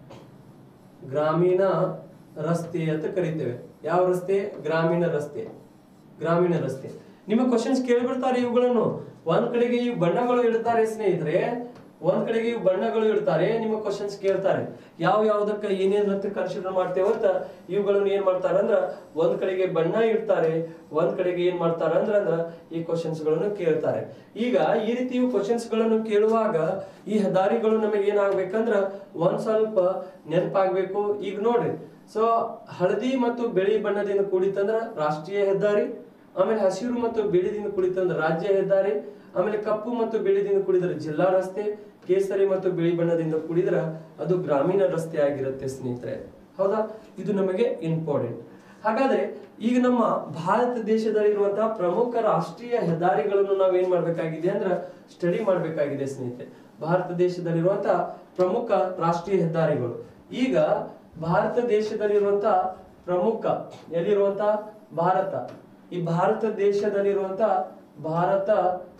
ಗ್ರಾಮೀಣ ರಸ್ತೆ ಅಂತ ಕರಿತೇವೆ ಯಾವ ರಸ್ತೆ ಗ್ರಾಮೀಣ ರಸ್ತೆ ಗ್ರಾಮೀಣ ರಸ್ತೆ ನಿಮ್ಮ ಕ್ವಶನ್ಸ್ ಕೇಳ್ಬಿಡ್ತಾರೆ ಇವುಗಳನ್ನು ಒಂದ್ ಕಡೆಗೆ ಈ ಬಣ್ಣಗಳು ಇಡ್ತಾರೆ ಸ್ನೇಹಿತರೆ ಒಂದ್ ಕಡೆಗೆ ಇವು ಬಣ್ಣಗಳು ಇಡ್ತಾರೆ ನಿಮ್ಮ ಕ್ವಶನ್ಸ್ ಕೇಳ್ತಾರೆ ಯಾವ ಯಾವ್ದಕ್ಕ ಏನೇನ್ ಅಂತ ಕನ್ಸಿಡರ್ ಮಾಡ್ತೇವೆ ಅಂತ ಇವುಗಳನ್ನು ಏನ್ ಮಾಡ್ತಾರ ಅಂದ್ರ ಒಂದ್ ಕಡೆಗೆ ಬಣ್ಣ ಇಡ್ತಾರೆ ಒಂದ್ ಕಡೆಗೆ ಏನ್ ಮಾಡ್ತಾರ ಅಂದ್ರ ಅಂದ್ರ ಈ ಕ್ವಶನ್ಸ್ ಗಳನ್ನು ಕೇಳ್ತಾರೆ ಈಗ ಈ ರೀತಿ ಇವು ಕ್ವಶನ್ಸ್ ಗಳನ್ನು ಕೇಳುವಾಗ ಈ ಹೆದ್ದಾರಿಗಳು ನಮಗೆ ಏನಾಗ್ಬೇಕಂದ್ರ ಒಂದ್ ಸ್ವಲ್ಪ ನೆನಪಾಗ್ಬೇಕು ಈಗ ನೋಡ್ರಿ ಸೊ ಹಳದಿ ಮತ್ತು ಬಿಳಿ ಬಣ್ಣದಿಂದ ಕೂಡಿತಂದ್ರ ರಾಷ್ಟ್ರೀಯ ಹೆದ್ದಾರಿ ಆಮೇಲೆ ಹಸಿರು ಮತ್ತು ಬಿಳಿದಿಂದ ಕೂಡಿತಂದ್ರ ರಾಜ್ಯ ಹೆದ್ದಾರಿ ಆಮೇಲೆ ಕಪ್ಪು ಮತ್ತು ಬಿಳಿದಿಂದ ಕೂಡಿದ್ರೆ ಜಿಲ್ಲಾ ರಸ್ತೆ ಕೇಸರಿ ಮತ್ತು ಬಿಳಿ ಬಣ್ಣದಿಂದ ಕೂಡಿದ್ರ ಅದು ಗ್ರಾಮೀಣ ರಸ್ತೆ ಆಗಿರುತ್ತೆ ಸ್ನೇಹಿತರೆ ಹೌದಾ ಇದು ನಮಗೆ ಇಂಪಾರ್ಟೆಂಟ್ ಹಾಗಾದ್ರೆ ಈಗ ನಮ್ಮ ಭಾರತ ದೇಶದಲ್ಲಿರುವಂತಹ ಪ್ರಮುಖ ರಾಷ್ಟ್ರೀಯ ಹೆದ್ದಾರಿಗಳನ್ನು ನಾವು ಏನ್ ಮಾಡ್ಬೇಕಾಗಿದೆ ಅಂದ್ರ ಸ್ಟಡಿ ಮಾಡ್ಬೇಕಾಗಿದೆ ಸ್ನೇಹಿತರೆ ಭಾರತ ದೇಶದಲ್ಲಿರುವಂತಹ ಪ್ರಮುಖ ರಾಷ್ಟ್ರೀಯ ಹೆದ್ದಾರಿಗಳು ಈಗ ಭಾರತ ದೇಶದಲ್ಲಿರುವಂತಹ ಪ್ರಮುಖ ಎಲ್ಲಿರುವಂತ ಭಾರತ ಈ ಭಾರತ ದೇಶದಲ್ಲಿರುವಂತ ಭಾರತ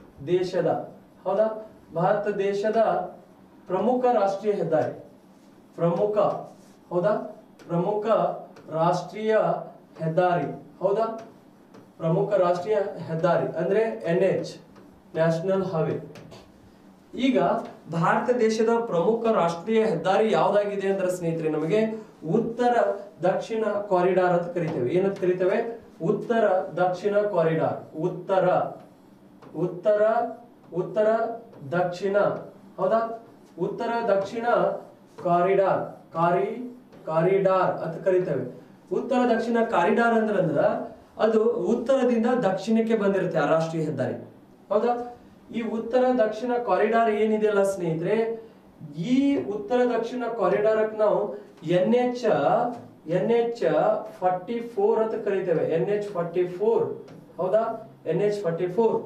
ದೇಶದ ಹೌದಾ ಭಾರತ ದೇಶದ ಪ್ರಮುಖ ರಾಷ್ಟ್ರೀಯ ಹೆದ್ದಾರಿ ಪ್ರಮುಖ ಹೌದಾ ಪ್ರಮುಖ ರಾಷ್ಟ್ರೀಯ ಹೆದ್ದಾರಿ ಹೌದಾ ಪ್ರಮುಖ ರಾಷ್ಟ್ರೀಯ ಹೆದ್ದಾರಿ ಅಂದ್ರೆ ಎನ್ ಎಚ್ ನ್ಯಾಷನಲ್ ಹೈವೇ ಈಗ ಭಾರತ ದೇಶದ ಪ್ರಮುಖ ರಾಷ್ಟ್ರೀಯ ಹೆದ್ದಾರಿ ಯಾವ್ದಾಗಿದೆ ಅಂದ್ರೆ ಸ್ನೇಹಿತರೆ ನಮಗೆ ಉತ್ತರ ದಕ್ಷಿಣ ಕಾರಿಡಾರ್ ಅಂತ ಕರಿತೇವೆ ಏನಂತ ಕರಿತೇವೆ ಉತ್ತರ ದಕ್ಷಿಣ ಕಾರಿಡಾರ್ ಉತ್ತರ ಉತ್ತರ ಉತ್ತರ ದಕ್ಷಿಣ ಹೌದಾ ಉತ್ತರ ದಕ್ಷಿಣ ಕಾರಿಡಾರ್ ಕಾರಿ ಕಾರಿಡಾರ್ ಅಂತ ಕರಿತೇವೆ ಉತ್ತರ ದಕ್ಷಿಣ ಕಾರಿಡಾರ್ ಅಂದ್ರೆ ಅಂದ್ರ ಅದು ಉತ್ತರದಿಂದ ದಕ್ಷಿಣಕ್ಕೆ ಬಂದಿರುತ್ತೆ ಆ ರಾಷ್ಟ್ರೀಯ ಹೆದ್ದಾರಿ ಹೌದಾ ಈ ಉತ್ತರ ದಕ್ಷಿಣ ಕಾರಿಡಾರ್ ಏನಿದೆಯಲ್ಲ ಸ್ನೇಹಿತರೆ ಈ ಉತ್ತರ ದಕ್ಷಿಣ ಕಾರಿಡಾರ್ ನಾವು N H N H forty four ಅಂತ ಕರಿತೇವೆ ಎನ್ ಎಚ್ ಫಾರ್ಟಿ ಫೋರ್ ಹೌದಾ ಎನ್ ಎಚ್ ಫಾರ್ಟಿ ಫೋರ್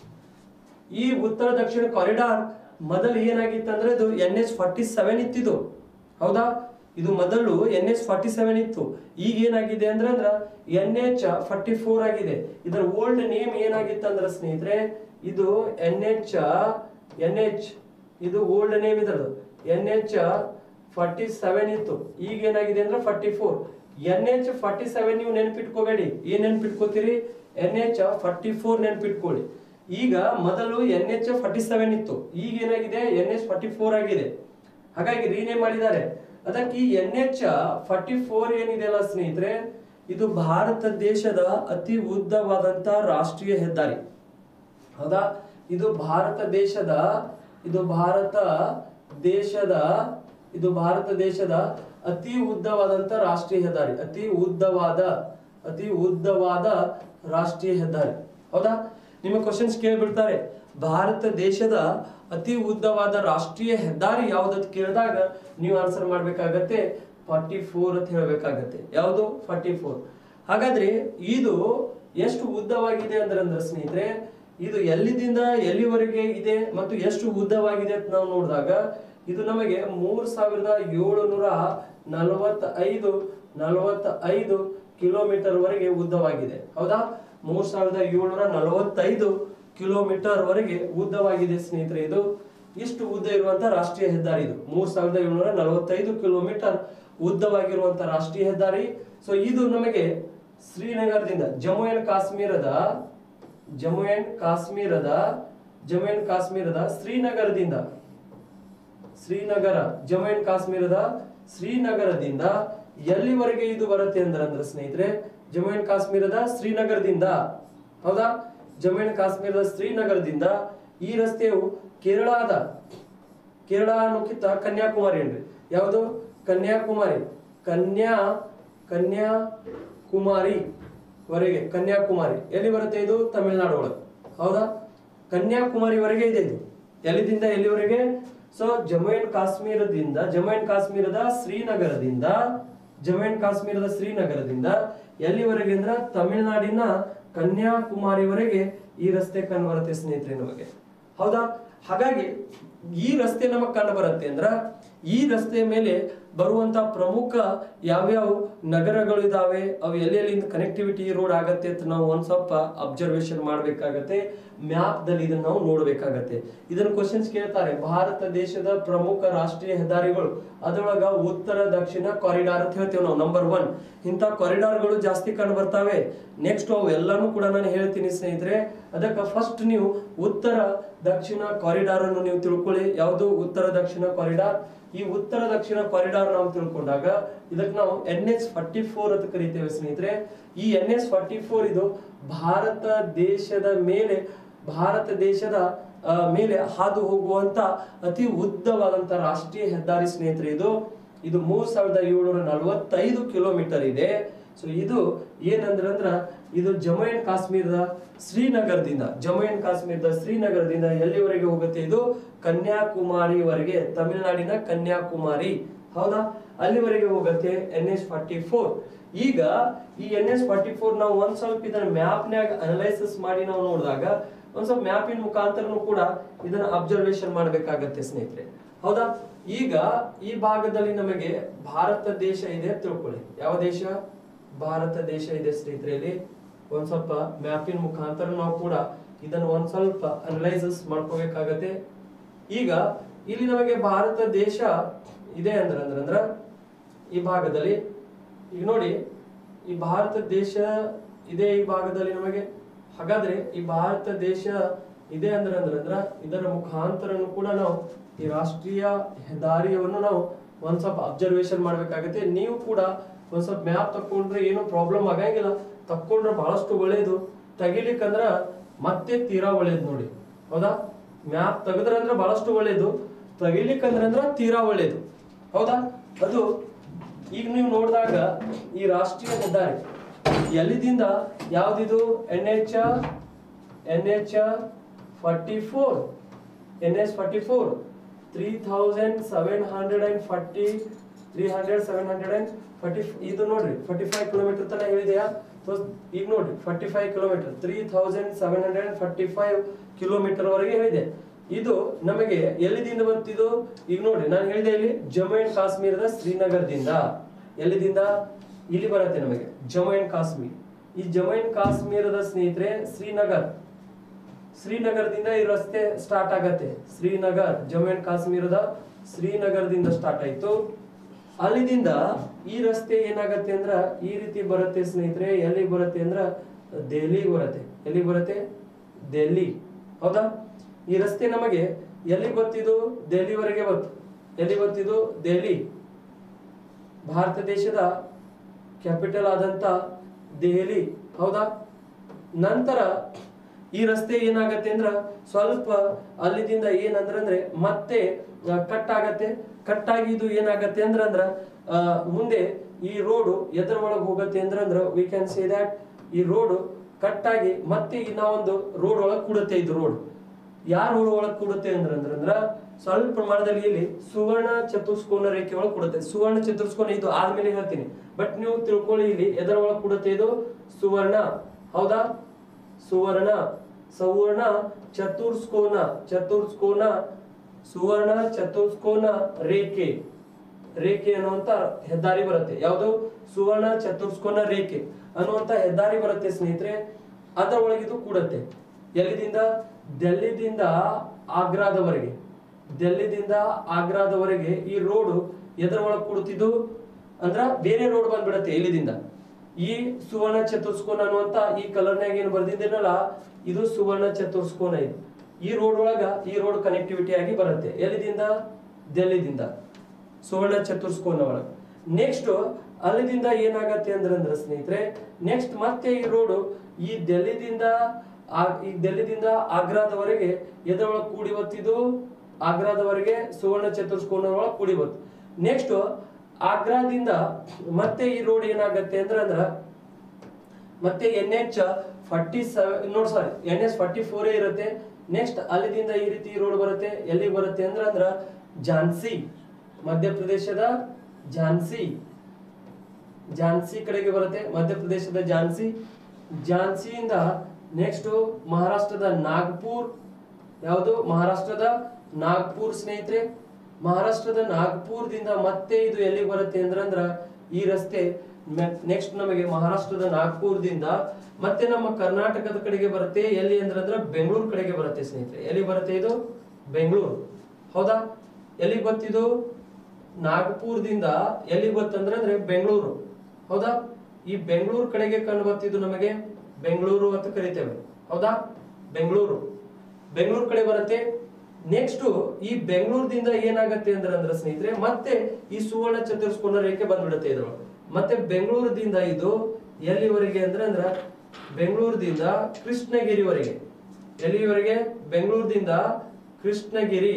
ಈ ಉತ್ತರ ದಕ್ಷಿಣ ಕಾರಿಡಾರ್ ಮೊದಲು ಏನಾಗಿತ್ತು ಅಂದ್ರೆ ಇದು ಎನ್ ಎಚ್ ಫಾರ್ಟಿ ಸೆವೆನ್ ಇತ್ತಿದು ಹೌದಾ ಇದು ಮೊದಲು ಎನ್ ಎಚ್ ಫಾರ್ಟಿ ಸೆವೆನ್ ಇತ್ತು ಈಗ ಏನಾಗಿದೆ ಅಂದ್ರೆ ಅಂದ್ರ ಎನ್ ಎಚ್ ಫಾರ್ಟಿ ಫೋರ್ ಆಗಿದೆ ಇದರ ಓಲ್ಡ್ ನೇಮ್ ಏನಾಗಿತ್ತು ಅಂದ್ರೆ ಸ್ನೇಹಿತರೆ ಇದು ಎನ್ ಎಚ್ ಎನ್ ಎಚ್ ಇದು ಓಲ್ಡ್ ನೇಮ್ ಇದರದು ಎನ್ ಎಚ್ ಫಾರ್ಟಿ ಸೆವೆನ್ ಇತ್ತು ಈಗ ಏನಾಗಿದೆ ಅಂದ್ರೆ forty four N H forty seven ನೀವು ನೆನ್ಪಿಟ್ಕೋಬೇಡಿ ಏನ್ ನೆನ್ಪಿಟ್ಕೋತೀರಿ ಎನ್ ಎಚ್ ಫಾರ್ಟಿ ಫೋರ್ ನೆನ್ಪಿಟ್ಕೊಳ್ಳಿ ಈಗ ಮೊದಲು ಎನ್ ಎಚ್ ಫಾರ್ಟಿ ಸೆವೆನ್ ಇತ್ತು ಈಗ ಏನಾಗಿದೆ ಎನ್ ಎಚ್ ಫಾರ್ಟಿ ಫೋರ್ ಆಗಿದೆ ಹಾಗಾಗಿ ರೀನೇಮ್ ಮಾಡಿದ್ದಾರೆ ಅದಕ್ಕೆ ಎನ್ ಎಚ್ ಫಾರ್ಟಿ ಫೋರ್ ಏನಿದೆಯಲ್ಲ ಸ್ನೇಹಿತರೆ ಇದು ಭಾರತ ದೇಶದ ಅತಿ ಉದ್ದವಾದಂತ ರಾಷ್ಟ್ರೀಯ ಹೆದ್ದಾರಿ ಹೌದಾ ಇದು ಭಾರತ ದೇಶದ ಇದು ಭಾರತ ದೇಶದ ಇದು ಭಾರತ ದೇಶದ ಅತಿ ಉದ್ದವಾದಂತ ರಾಷ್ಟ್ರೀಯ ಹೆದ್ದಾರಿ ಅತಿ ಉದ್ದವಾದ ಅತಿ ಉದ್ದವಾದ ರಾಷ್ಟ್ರೀಯ ಹೆದ್ದಾರಿ ಹೌದಾ ನಿಮ್ಮ ಕ್ವಶನ್ಸ್ ಕೇಳ್ಬಿಡ್ತಾರೆ ಭಾರತ ದೇಶದ ಅತಿ ಉದ್ದವಾದ ರಾಷ್ಟ್ರೀಯ ಹೆದ್ದಾರಿ ಯಾವ್ದಂತ ಕೇಳಿದಾಗ ನೀವು ಆನ್ಸರ್ ಮಾಡ್ಬೇಕಾಗತ್ತೆ ಫಾರ್ಟಿ ಫೋರ್ ಅಂತ ಹೇಳ್ಬೇಕಾಗತ್ತೆ ಯಾವುದು ಫಾರ್ಟಿ ಫೋರ್ ಹಾಗಾದ್ರೆ ಇದು ಎಷ್ಟು ಉದ್ದವಾಗಿದೆ ಅಂದ್ರೆ ಅಂದ್ರೆ ಸ್ನೇಹಿತರೆ ಇದು ಎಲ್ಲಿದಿಂದ ಎಲ್ಲಿವರೆಗೆ ಇದೆ ಮತ್ತು ಎಷ್ಟು ಉದ್ದವಾಗಿದೆ ಅಂತ ನಾವು ನೋಡಿದಾಗ ಇದು ನಮಗೆ ಮೂರ್ ಸಾವಿರದ ಏಳುನೂರ ನಲವತ್ತೈದು ನಲವತ್ತೈದು ಕಿಲೋಮೀಟರ್ ವರೆಗೆ ಉದ್ದವಾಗಿದೆ ಹೌದಾ ಮೂರ್ ಸಾವಿರದ ಏಳ್ನೂರ ನಲವತ್ತೈದು ಕಿಲೋಮೀಟರ್ ವರೆಗೆ ಉದ್ದವಾಗಿದೆ ಸ್ನೇಹಿತರೆ ಇದು ಇಷ್ಟು ಉದ್ದ ಇರುವಂತ ರಾಷ್ಟ್ರೀಯ ಹೆದ್ದಾರಿ ಇದು ಮೂರ್ ಸಾವಿರದ ಏಳ್ನೂರ ನಲವತ್ತೈದು ಕಿಲೋಮೀಟರ್ ಉದ್ದವಾಗಿರುವಂತ ರಾಷ್ಟ್ರೀಯ ಹೆದ್ದಾರಿ ಸೊ ಇದು ನಮಗೆ ಶ್ರೀನಗರದಿಂದ ಜಮ್ಮು ಅಂಡ್ ಕಾಶ್ಮೀರದ ಜಮ್ಮು ಅಂಡ್ ಕಾಶ್ಮೀರದ ಜಮ್ಮು ಅಂಡ್ ಕಾಶ್ಮೀರದ ಶ್ರೀನಗರದಿಂದ ಶ್ರೀನಗರ ಜಮ್ಮು ಅಂಡ್ ಕಾಶ್ಮೀರದ ಶ್ರೀನಗರದಿಂದ ಎಲ್ಲಿವರೆಗೆ ಇದು ಬರುತ್ತೆ ಅಂದ್ರೆ ಅಂದ್ರೆ ಸ್ನೇಹಿತರೆ ಜಮ್ಮು ಅಂಡ್ ಕಾಶ್ಮೀರದ ಶ್ರೀನಗರದಿಂದ ಹೌದಾ ಜಮ್ಮು ಅಂಡ್ ಕಾಶ್ಮೀರದ ಶ್ರೀನಗರದಿಂದ ಈ ರಸ್ತೆಯು ಕೇರಳದ ಕೇರಳ ಅನ್ನೋಕ್ಕಿಂತ ಕನ್ಯಾಕುಮಾರಿ ಏನ್ರಿ ಯಾವುದು ಕನ್ಯಾಕುಮಾರಿ ಕನ್ಯಾ ಕನ್ಯಾಕುಮಾರಿ ವರೆಗೆ ಕನ್ಯಾಕುಮಾರಿ ಎಲ್ಲಿ ಬರುತ್ತೆ ಇದು ತಮಿಳುನಾಡು ಒಳಗೆ ಹೌದಾ ಕನ್ಯಾಕುಮಾರಿವರೆಗೆ ಇದೆ ಇದು ಎಲ್ಲಿದಿಂದ ಎಲ್ಲಿವರೆಗೆ ಸೊ ಜಮ್ಮು ಅಂಡ್ ಕಾಶ್ಮೀರದಿಂದ ಜಮ್ಮು ಅಂಡ್ ಕಾಶ್ಮೀರದ ಶ್ರೀನಗರದಿಂದ ಜಮ್ಮು ಅಂಡ್ ಕಾಶ್ಮೀರದ ಶ್ರೀನಗರದಿಂದ ಎಲ್ಲಿವರೆಗೆ ಅಂದ್ರೆ ತಮಿಳುನಾಡಿನ ಕನ್ಯಾಕುಮಾರಿವರೆಗೆ ಈ ರಸ್ತೆ ಕಂಡು ಬರುತ್ತೆ ಸ್ನೇಹಿತರೆ ನಮಗೆ ಹೌದಾ ಹಾಗಾಗಿ ಈ ರಸ್ತೆ ನಮಗೆ ಕಂಡು ಬರುತ್ತೆ ಅಂದ್ರ ಈ ರಸ್ತೆಯ ಮೇಲೆ ಬರುವಂತ ಪ್ರಮುಖ ಯಾವ್ಯಾವ ನಗರಗಳು ಇದಾವೆ ಅವು ಎಲ್ಲೆಲ್ಲಿಂದ ಕನೆಕ್ಟಿವಿಟಿ ರೋಡ್ ಆಗತ್ತೆ ಅಂತ ನಾವು ಒಂದ್ ಸ್ವಲ್ಪ ಅಬ್ಸರ್ವೇಷನ್ ಮಾಡ್ಬೇಕಾಗತ್ತೆ ಮ್ಯಾಪ್ ದಲ್ಲಿ ಇದನ್ನ ನಾವು ನೋಡ್ಬೇಕಾಗತ್ತೆ ಇದನ್ನ ಕ್ವಶನ್ಸ್ ಕೇಳ್ತಾರೆ ಭಾರತ ದೇಶದ ಪ್ರಮುಖ ರಾಷ್ಟ್ರೀಯ ಹೆದ್ದಾರಿಗಳು ಅದರೊಳಗ ಉತ್ತರ ದಕ್ಷಿಣ ಕಾರಿಡಾರ್ ಅಂತ ಹೇಳ್ತೇವೆ ನಾವು ನಂಬರ್ ಒನ್ ಇಂಥ ಕಾರಿಡಾರ್ಗಳು ಜಾಸ್ತಿ ಕಂಡು ಬರ್ತಾವೆ ನೆಕ್ಸ್ಟ್ ಅವು ಎಲ್ಲಾನು ಕೂಡ ನಾನು ಹೇಳ್ತೀನಿ ಸ್ನೇಹಿತರೆ ಅದಕ್ಕೆ ಫಸ್ಟ್ ನೀವು ಉತ್ತರ ದಕ್ಷಿಣ ಕಾರಿಡಾರ್ ಅನ್ನು ನೀವು ತಿಳ್ಕೊಳ್ಳಿ ಯಾವುದು ಉತ್ತರ ದಕ್ಷಿಣ ಕಾರಿಡಾರ್ ಈ ಉತ್ತರ ದಕ್ಷಿಣ ಕಾರಿಡಾರ್ ನಾವು ತಿಳ್ಕೊಂಡಾಗ ಇದಕ್ಕೆ ನಾವು ಎನ್ ಎಚ್ ಫಾರ್ಟಿ ಫೋರ್ ಅಂತ ಕರಿತೇವೆ ಸ್ನೇಹಿತರೆ ಈ ಎನ್ ಎಚ್ ಫಾರ್ಟಿ ಫೋರ್ ಇದು ಭಾರತ ದೇಶದ ಮೇಲೆ ಭಾರತ ದೇಶದ ಆ, ಮೇಲೆ ಹಾದು ಹೋಗುವಂತ ಅತಿ ಉದ್ದವಾದಂತ ರಾಷ್ಟ್ರೀಯ ಹೆದ್ದಾರಿ ಸ್ನೇಹಿತರೆ ಇದು ಇದು ಮೂರ್ ಸಾವಿರದ ಏಳ್ನೂರ ನಲವತ್ತೈದು ಕಿಲೋಮೀಟರ್ ಇದೆ ಸೊ ಇದು ಏನಂದ್ರ ಅಂದ್ರ ಇದು ಜಮ್ಮು ಅಂಡ್ ಕಾಶ್ಮೀರದ ಶ್ರೀನಗರದಿಂದ ಜಮ್ಮು ಅಂಡ್ ಕಾಶ್ಮೀರದ ಶ್ರೀನಗರದಿಂದ ಎಲ್ಲಿವರೆಗೆ ಹೋಗುತ್ತೆ ಇದು ಕನ್ಯಾಕುಮಾರಿವರೆಗೆ ತಮಿಳುನಾಡಿನ ಕನ್ಯಾಕುಮಾರಿ ಹೌದಾ ಅಲ್ಲಿವರೆಗೆ ಹೋಗುತ್ತೆ ಎನ್ ಎಸ್ ಫಾರ್ಟಿ ಫೋರ್ ಈಗ ಈ ಎನ್ ಎಸ್ ಫಾರ್ಟಿ ಫೋರ್ ನಾವು ಒಂದ್ ಸ್ವಲ್ಪ ಇದನ್ನ ಮ್ಯಾಪ್ನ್ಯಾಗ ಅನಲೈಸಿಸ್ ಮಾಡಿ ನಾವು ನೋಡಿದಾಗ ಒಂದ್ ಸ್ವಲ್ಪ ಮ್ಯಾಪಿನ ಮುಖಾಂತರನು ಕೂಡ ಇದನ್ನ ಅಬ್ಸರ್ವೇಷನ್ ಮಾಡ್ಬೇಕಾಗತ್ತೆ ಸ್ನೇಹಿತರೆ ಹೌದಾ ಈಗ ಈ ಭಾಗದಲ್ಲಿ ನಮಗೆ ಭಾರತ ದೇಶ ಇದೆ ಅಂತ ತಿಳ್ಕೊಳ್ಳಿ ಯಾವ ದೇಶ ಭಾರತ ದೇಶ ಇದೆ ಸ್ನೇಹಿತರೆ ಇಲ್ಲಿ ಒಂದ್ ಸ್ವಲ್ಪ ಮ್ಯಾಪಿನ ಮುಖಾಂತರ ನಾವು ಕೂಡ ಇದನ್ನ ಒಂದ್ ಸ್ವಲ್ಪ ಅನಲೈಸಸ್ ಮಾಡ್ಕೋಬೇಕಾಗತ್ತೆ ಈಗ ಇಲ್ಲಿ ನಮಗೆ ಭಾರತ ದೇಶ ಇದೆ ಅಂದ್ರ ಅಂದ್ರ ಅಂದ್ರ ಈ ಭಾಗದಲ್ಲಿ ಈಗ ನೋಡಿ ಈ ಭಾರತ ದೇಶ ಇದೆ ಈ ಭಾಗದಲ್ಲಿ ನಮಗೆ ಹಾಗಾದ್ರೆ ಈ ಭಾರತ ದೇಶ ಇದೆ ಅಂದ್ರೆ ಅಂದ್ರೆ ಅಂದ್ರ ಇದರ ಮುಖಾಂತರನು ಕೂಡ ನಾವು ಈ ರಾಷ್ಟ್ರೀಯ ಹೆದ್ದಾರಿಯನ್ನು ನಾವು ಒಂದ್ ಸ್ವಲ್ಪ ಅಬ್ಸರ್ವೇಷನ್ ಮಾಡ್ಬೇಕಾಗತ್ತೆ ನೀವು ಕೂಡ ಒಂದ್ ಸ್ವಲ್ಪ ಮ್ಯಾಪ್ ತಕೊಂಡ್ರೆ ಏನು ಪ್ರಾಬ್ಲಮ್ ಆಗಂಗಿಲ್ಲ ತಕೊಂಡ್ರೆ ಬಹಳಷ್ಟು ಒಳ್ಳೇದು ತೆಗಿಲಿಕ್ಕಂದ್ರ ಮತ್ತೆ ತೀರಾ ಒಳ್ಳೇದು ನೋಡಿ ಹೌದಾ ಮ್ಯಾಪ್ ತೆಗೆದ್ರ ಅಂದ್ರೆ ಬಹಳಷ್ಟು ಒಳ್ಳೇದು ತೆಗಿಲಿಕ್ಕಂದ್ರ ಅಂದ್ರ ತೀರಾ ಒಳ್ಳೇದು ಹೌದಾ ಅದು ಈಗ ನೀವು ನೋಡಿದಾಗ ಈ ರಾಷ್ಟ್ರೀಯ ಹೆದ್ದಾರಿ ಎಲ್ಲಿದಿಂದ ಯಾವ್ದಿದು N H N H forty four N H forty four three thousand seven hundred and forty three hundred seven hundred and forty ಇದು ನೋಡ್ರಿ ಫಾರ್ಟಿ ಫೈವ್ ಕಿಲೋಮೀಟರ್ ತನಕ ಹೇಳಿದೆಯಾ ಸೊ ಈಗ ನೋಡ್ರಿ forty five kilometre three thousand seven hundred and forty five kilometre ವರೆಗೆ ಹೇಳಿದೆ ಇದು ನಮಗೆ ಎಲ್ಲಿದಿಂದ ಬಂತಿದು ಈಗ ನೋಡ್ರಿ ನಾನು ಹೇಳಿದೆ ಇಲ್ಲಿ ಜಮ್ಮು ಅಂಡ್ ಕಾಶ್ಮೀರದ ಶ್ರೀನಗರದಿಂದ ಎಲ್ಲಿದಿಂದ ಇಲ್ಲಿ ಬರುತ್ತೆ ನಮಗೆ ಜಮ್ಮು ಅಂಡ್ ಕಾಶ್ಮೀರ್ ಈ ಜಮ್ಮು ಅಂಡ್ ಕಾಶ್ಮೀರದ ಸ್ನೇಹಿತರೆ ಶ್ರೀನಗರ್ ಶ್ರೀನಗರದಿಂದ ಈ ರಸ್ತೆ ಸ್ಟಾರ್ಟ್ ಆಗತ್ತೆ ಶ್ರೀನಗರ್ ಜಮ್ಮು ಅಂಡ್ ಕಾಶ್ಮೀರದ ಶ್ರೀನಗರದಿಂದ ಸ್ಟಾರ್ಟ್ ಆಯ್ತು ಅಲ್ಲಿದಿಂದ ಈ ರಸ್ತೆ ಏನಾಗತ್ತೆ ಅಂದ್ರ ಈ ರೀತಿ ಬರುತ್ತೆ ಸ್ನೇಹಿತರೆ ಎಲ್ಲಿ ಬರುತ್ತೆ ಅಂದ್ರ ದೆಹಲಿಗೆ ಬರುತ್ತೆ ಎಲ್ಲಿ ಬರುತ್ತೆ ದೆಹಲಿ ಹೌದಾ ಈ ರಸ್ತೆ ನಮಗೆ ಎಲ್ಲಿ ಗೊತ್ತಿದು ದೆಹಲಿವರೆಗೆ ಬಂತು ಎಲ್ಲಿ ಗೊತ್ತಿದು ದೆಹಲಿ ಭಾರತ ದೇಶದ ಕ್ಯಾಪಿಟಲ್ ಆದಂತ ದೆಹಲಿ ಹೌದಾ ನಂತರ ಈ ರಸ್ತೆ ಏನಾಗತ್ತೆ ಅಂದ್ರ ಸ್ವಲ್ಪ ಅಲ್ಲಿದಿಂದ ಏನಂದ್ರ ಅಂದ್ರೆ ಮತ್ತೆ ಕಟ್ ಆಗತ್ತೆ ಕಟ್ ಆಗಿ ಇದು ಏನಾಗತ್ತೆ ಅಂದ್ರ ಅಂದ್ರ ಆ, ಮುಂದೆ ಈ ರೋಡು ಎದ್ರ ಒಳಗೆ ಹೋಗತ್ತೆ ಅಂದ್ರ ಅಂದ್ರ ವಿ ಕ್ಯಾನ್ ಸೇ ದ್ಯಾಟ್ ಈ ರೋಡು ಕಟ್ ಆಗಿ ಮತ್ತೆ ಇನ್ನ ಒಂದು ರೋಡ್ ಒಳಗೆ ಕೂಡುತ್ತೆ ಇದು ರೋಡ್ ಯಾರ ರೋಡ್ ಒಳಗೆ ಕೂಡುತ್ತೆ ಅಂದ್ರ ಅಂದ್ರ ಅಂದ್ರ ಸ್ವಲ್ಪ ಪ್ರಮಾಣದಲ್ಲಿ ಇಲ್ಲಿ ಸುವರ್ಣ ಚತುಷ್ಕೋನ ರೇಖೆ ಒಳಗೆ ಕೂಡುತ್ತೆ ಸುವರ್ಣ ಚತುಷ್ಕೋನ ಇದು ಆದ್ಮೇಲೆ ಹೇಳ್ತೀನಿ ಬಟ್ ನೀವು ತಿಳ್ಕೊಳ್ಳಿ ಇಲ್ಲಿ ಎದರ ಒಳಗೆ ಕೂಡುತ್ತೆ ಇದು ಸುವರ್ಣ ಹೌದಾ ಸುವರ್ಣ ಸುವರ್ಣ ಚತುರ್ಸ್ಕೋನ ಚತುರ್ಸ್ಕೋನ ಸುವರ್ಣ ಚತುರ್ಸ್ಕೋನ ರೇಖೆ ರೇಖೆ ಅನ್ನುವಂತ ಹೆದ್ದಾರಿ ಬರುತ್ತೆ ಯಾವುದು ಸುವರ್ಣ ಚತುರ್ಸ್ಕೋನ ರೇಖೆ ಅನ್ನುವಂತ ಹೆದ್ದಾರಿ ಬರುತ್ತೆ ಸ್ನೇಹಿತರೆ ಅದರ ಒಳಗಿದು ಕೂಡತ್ತೆ ಎಲ್ಲಿದಿಂದ ಡೆಲ್ಲಿದಿಂದ ಆಗ್ರಾದವರೆಗೆ ಡೆಲ್ಲಿದಿಂದ ಆಗ್ರಾದವರೆಗೆ ಈ ರೋಡ್ ಎದರ ಒಳಗೆ ಕೂಡುತ್ತಿದ್ದು ಅಂದ್ರ ಬೇರೆ ರೋಡ್ ಬಂದ್ಬಿಡತ್ತೆ ಇಲ್ಲಿದಿಂದ ಈ ಸುವರ್ಣ ಚತುರ್ಸ್ಕೋನ ಅನ್ನುವಂತ ಈ ಕಲರ್ನಾಗ ಏನು ಬರ್ದಿದ್ದೇನಲ್ಲ ಇದು ಸುವರ್ಣ ಚತುರ್ಸ್ಕೋನ ಇದು ಈ ರೋಡ್ ಒಳಗ ಈ ರೋಡ್ ಕನೆಕ್ಟಿವಿಟಿ ಆಗಿ ಬರುತ್ತೆ ಎಲ್ಲಿದಿಂದ ಡೆಲ್ಲಿದಿಂದ ಸುವರ್ಣ ಚತುರ್ಸ್ಕೋನ ಒಳಗ ನೆಕ್ಸ್ಟ್ ಅಲ್ಲಿದಿಂದ ಏನಾಗತ್ತೆ ಅಂದ್ರೆ ಅಂದ್ರೆ ಸ್ನೇಹಿತರೆ ನೆಕ್ಸ್ಟ್ ಮತ್ತೆ ಈ ರೋಡ್ ಈ ಡೆಲ್ಲಿದಿಂದ ಆ- ಈ ಡೆಲ್ಲಿದಿಂದ ಆಗ್ರಾದವರೆಗೆ ಎದರೊಳಗೆ ಕೂಡಿ ಬತ್ತಿದ್ದು ಆಗ್ರಾದವರೆಗೆ ಸುವರ್ಣ ಚತುರ್ಸ್ಕೋನ ಒಳಗೆ ಕೂಡಿ ಬತ್ತು ನೆಕ್ಸ್ಟ್ ಆಗ್ರಾದಿಂದ ಮತ್ತೆ ಈ ರೋಡ್ ಏನಾಗತ್ತೆ ಅಂದ್ರೆ ಅಂದ್ರ ಮತ್ತೆ ಎನ್ ಎಚ್ ಫಾರ್ಟಿ ಸೆವೆನ್ ನೋಡಿ sorry N H forty four ಇರುತ್ತೆ ನೆಕ್ಸ್ಟ್ ಅಲ್ಲಿದಿಂದ ಈ ರೀತಿ ರೋಡ್ ಬರುತ್ತೆ ಎಲ್ಲಿಗೆ ಬರುತ್ತೆ ಅಂದ್ರೆ ಅಂದ್ರ ಝಾನ್ಸಿ ಮಧ್ಯಪ್ರದೇಶದ ಝಾನ್ಸಿ ಝಾನ್ಸಿ ಕಡೆಗೆ ಬರುತ್ತೆ ಮಧ್ಯಪ್ರದೇಶದ ಝಾನ್ಸಿ ಝಾನ್ಸಿಯಿಂದ ನೆಕ್ಸ್ಟ್ ಮಹಾರಾಷ್ಟ್ರದ ನಾಗ್ಪುರ್ ಯಾವುದು ಮಹಾರಾಷ್ಟ್ರದ ನಾಗ್ಪುರ್ ಸ್ನೇಹಿತರೆ ಮಹಾರಾಷ್ಟ್ರದ ನಾಗ್ಪುರದಿಂದ ಮತ್ತೆ ಇದು ಎಲ್ಲಿಗೆ ಬರುತ್ತೆ ಅಂದ್ರೆ ಅಂದ್ರ ಈ ರಸ್ತೆ ನೆಕ್ಸ್ಟ್ ನಮಗೆ ಮಹಾರಾಷ್ಟ್ರದ ನಾಗ್ಪುರದಿಂದ ಮತ್ತೆ ನಮ್ಮ ಕರ್ನಾಟಕದ ಕಡೆಗೆ ಬರುತ್ತೆ ಎಲ್ಲಿ ಅಂದ್ರೆ ಅಂದ್ರ ಬೆಂಗಳೂರು ಕಡೆಗೆ ಬರುತ್ತೆ ಸ್ನೇಹಿತರೆ ಎಲ್ಲಿ ಬರುತ್ತೆ ಇದು ಬೆಂಗಳೂರು ಹೌದಾ ಎಲ್ಲಿಗೆ ಗೊತ್ತಿದು ನಾಗಪುರದಿಂದ ಎಲ್ಲಿಗೆ ಗೊತ್ತಂದ್ರೆ ಅಂದ್ರೆ ಬೆಂಗಳೂರು ಹೌದಾ ಈ ಬೆಂಗಳೂರು ಕಡೆಗೆ ಕಂಡು ಬರ್ತಿದ್ದು ನಮಗೆ ಬೆಂಗಳೂರು ಅಂತ ಕರಿತೇವೆ ಹೌದಾ ಬೆಂಗಳೂರು ಬೆಂಗಳೂರು ಕಡೆ ಬರುತ್ತೆ ನೆಕ್ಸ್ಟ್ ಈ ಬೆಂಗಳೂರದಿಂದ ಏನಾಗತ್ತೆ ಅಂದ್ರೆ ಅಂದ್ರೆ ಸ್ನೇಹಿತರೆ ಮತ್ತೆ ಈ ಸುವರ್ಣ ಚತುರ್ಸ್ಕೋನ ರೇಖೆ ಬಂದ್ಬಿಡುತ್ತೆ ಇದ್ರೊಳಗೆ ಮತ್ತೆ ಬೆಂಗಳೂರದಿಂದ ಇದು ಎಲ್ಲಿವರೆಗೆ ಅಂದ್ರೆ ಅಂದ್ರ ಬೆಂಗಳೂರದಿಂದ ಕೃಷ್ಣಗಿರಿವರೆಗೆ ಎಲ್ಲಿವರೆಗೆ ಬೆಂಗಳೂರದಿಂದ ಕೃಷ್ಣಗಿರಿ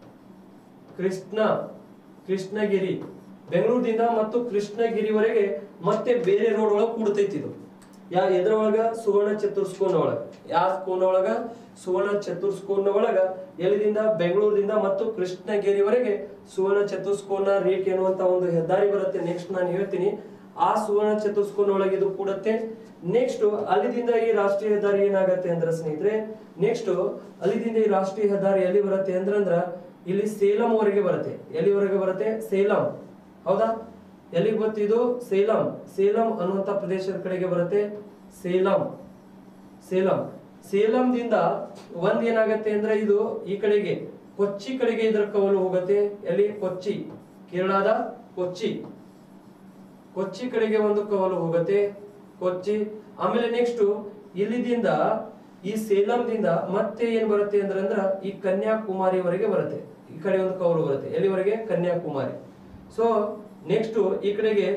ಕೃಷ್ಣ ಕೃಷ್ಣಗಿರಿ ಬೆಂಗಳೂರಿನಿಂದ ಮತ್ತು ಕೃಷ್ಣಗಿರಿವರೆಗೆ ಮತ್ತೆ ಬೇರೆ ರೋಡ್ ಒಳಗೆ ಕೂಡ್ತೈತಿ ಇದು ಯಾ ಎದ್ರೊಳಗ ಸುವರ್ಣ ಚತುರ್ಸ್ಕೋನ ಒಳಗ ಯಾವ ಕೋನ ಒಳಗ ಸುವರ್ಣ ಚತುರ್ಸ್ಕೋನ ಒಳಗ ಎಲ್ಲಿದಿಂದ ಬೆಂಗಳೂರಿನಿಂದ ಮತ್ತು ಕೃಷ್ಣಗಿರಿವರೆಗೆ ಸುವರ್ಣ ಚತುರ್ಸ್ಕೋನ ರೇಖೆ ಅನ್ನುವಂತ ಒಂದು ಹೆದ್ದಾರಿ ಬರುತ್ತೆ ನೆಕ್ಸ್ಟ್ ನಾನು ಹೇಳ್ತೀನಿ ಆ ಸುವರ್ಣ ಚತುರ್ಸ್ಕೋನ ಒಳಗೆ ಇದು ಕೂಡತ್ತೆ ನೆಕ್ಸ್ಟ್ ಅಲ್ಲಿದಿಂದ ಈ ರಾಷ್ಟ್ರೀಯ ಹೆದ್ದಾರಿ ಏನಾಗತ್ತೆ ಅಂದ್ರೆ ಸ್ನೇಹಿತರೆ ನೆಕ್ಸ್ಟ್ ಅಲ್ಲಿದಿಂದ ಈ ರಾಷ್ಟ್ರೀಯ ಹೆದ್ದಾರಿ ಎಲ್ಲಿ ಬರುತ್ತೆ ಅಂದ್ರಂದ್ರ ಇಲ್ಲಿ ಸೇಲಂ ವರೆಗೆ ಬರುತ್ತೆ ಎಲ್ಲಿವರೆಗೆ ಬರುತ್ತೆ ಸೇಲಂ ಹೌದಾ ಎಲ್ಲಿಗೆ ಗೊತ್ತಿದು ಸೇಲಂ ಸೇಲಂ ಅನ್ನುವಂತ ಪ್ರದೇಶದ ಕಡೆಗೆ ಬರುತ್ತೆ ಸೇಲಂ ಸೇಲಂ ಸೇಲಂದಿಂದ ಒಂದ್ ಏನಾಗತ್ತೆ ಅಂದ್ರೆ ಇದು ಈ ಕಡೆಗೆ ಕೊಚ್ಚಿ ಕಡೆಗೆ ಇದರ ಕವಲು ಹೋಗುತ್ತೆ ಎಲ್ಲಿ ಕೊಚ್ಚಿ ಕೇರಳದ ಕೊಚ್ಚಿ ಕೊಚ್ಚಿ ಕಡೆಗೆ ಒಂದು ಕವಲು ಹೋಗುತ್ತೆ ಕೊಚ್ಚಿ ಆಮೇಲೆ ನೆಕ್ಸ್ಟ್ ಇಲ್ಲಿದಿಂದ ಈ ಸೇಲಂದಿಂದ ಮತ್ತೆ ಏನ್ ಬರುತ್ತೆ ಅಂದ್ರೆ ಅಂದ್ರ ಈ ಕನ್ಯಾಕುಮಾರಿವರೆಗೆ ಬರುತ್ತೆ ಈ ಕಡೆ ಒಂದು ಕವಲು ಬರುತ್ತೆ ಎಲ್ಲಿವರೆಗೆ ಕನ್ಯಾಕುಮಾರಿ ಸೊ ನೆಕ್ಸ್ಟ್ ಈ ಕಡೆಗೆ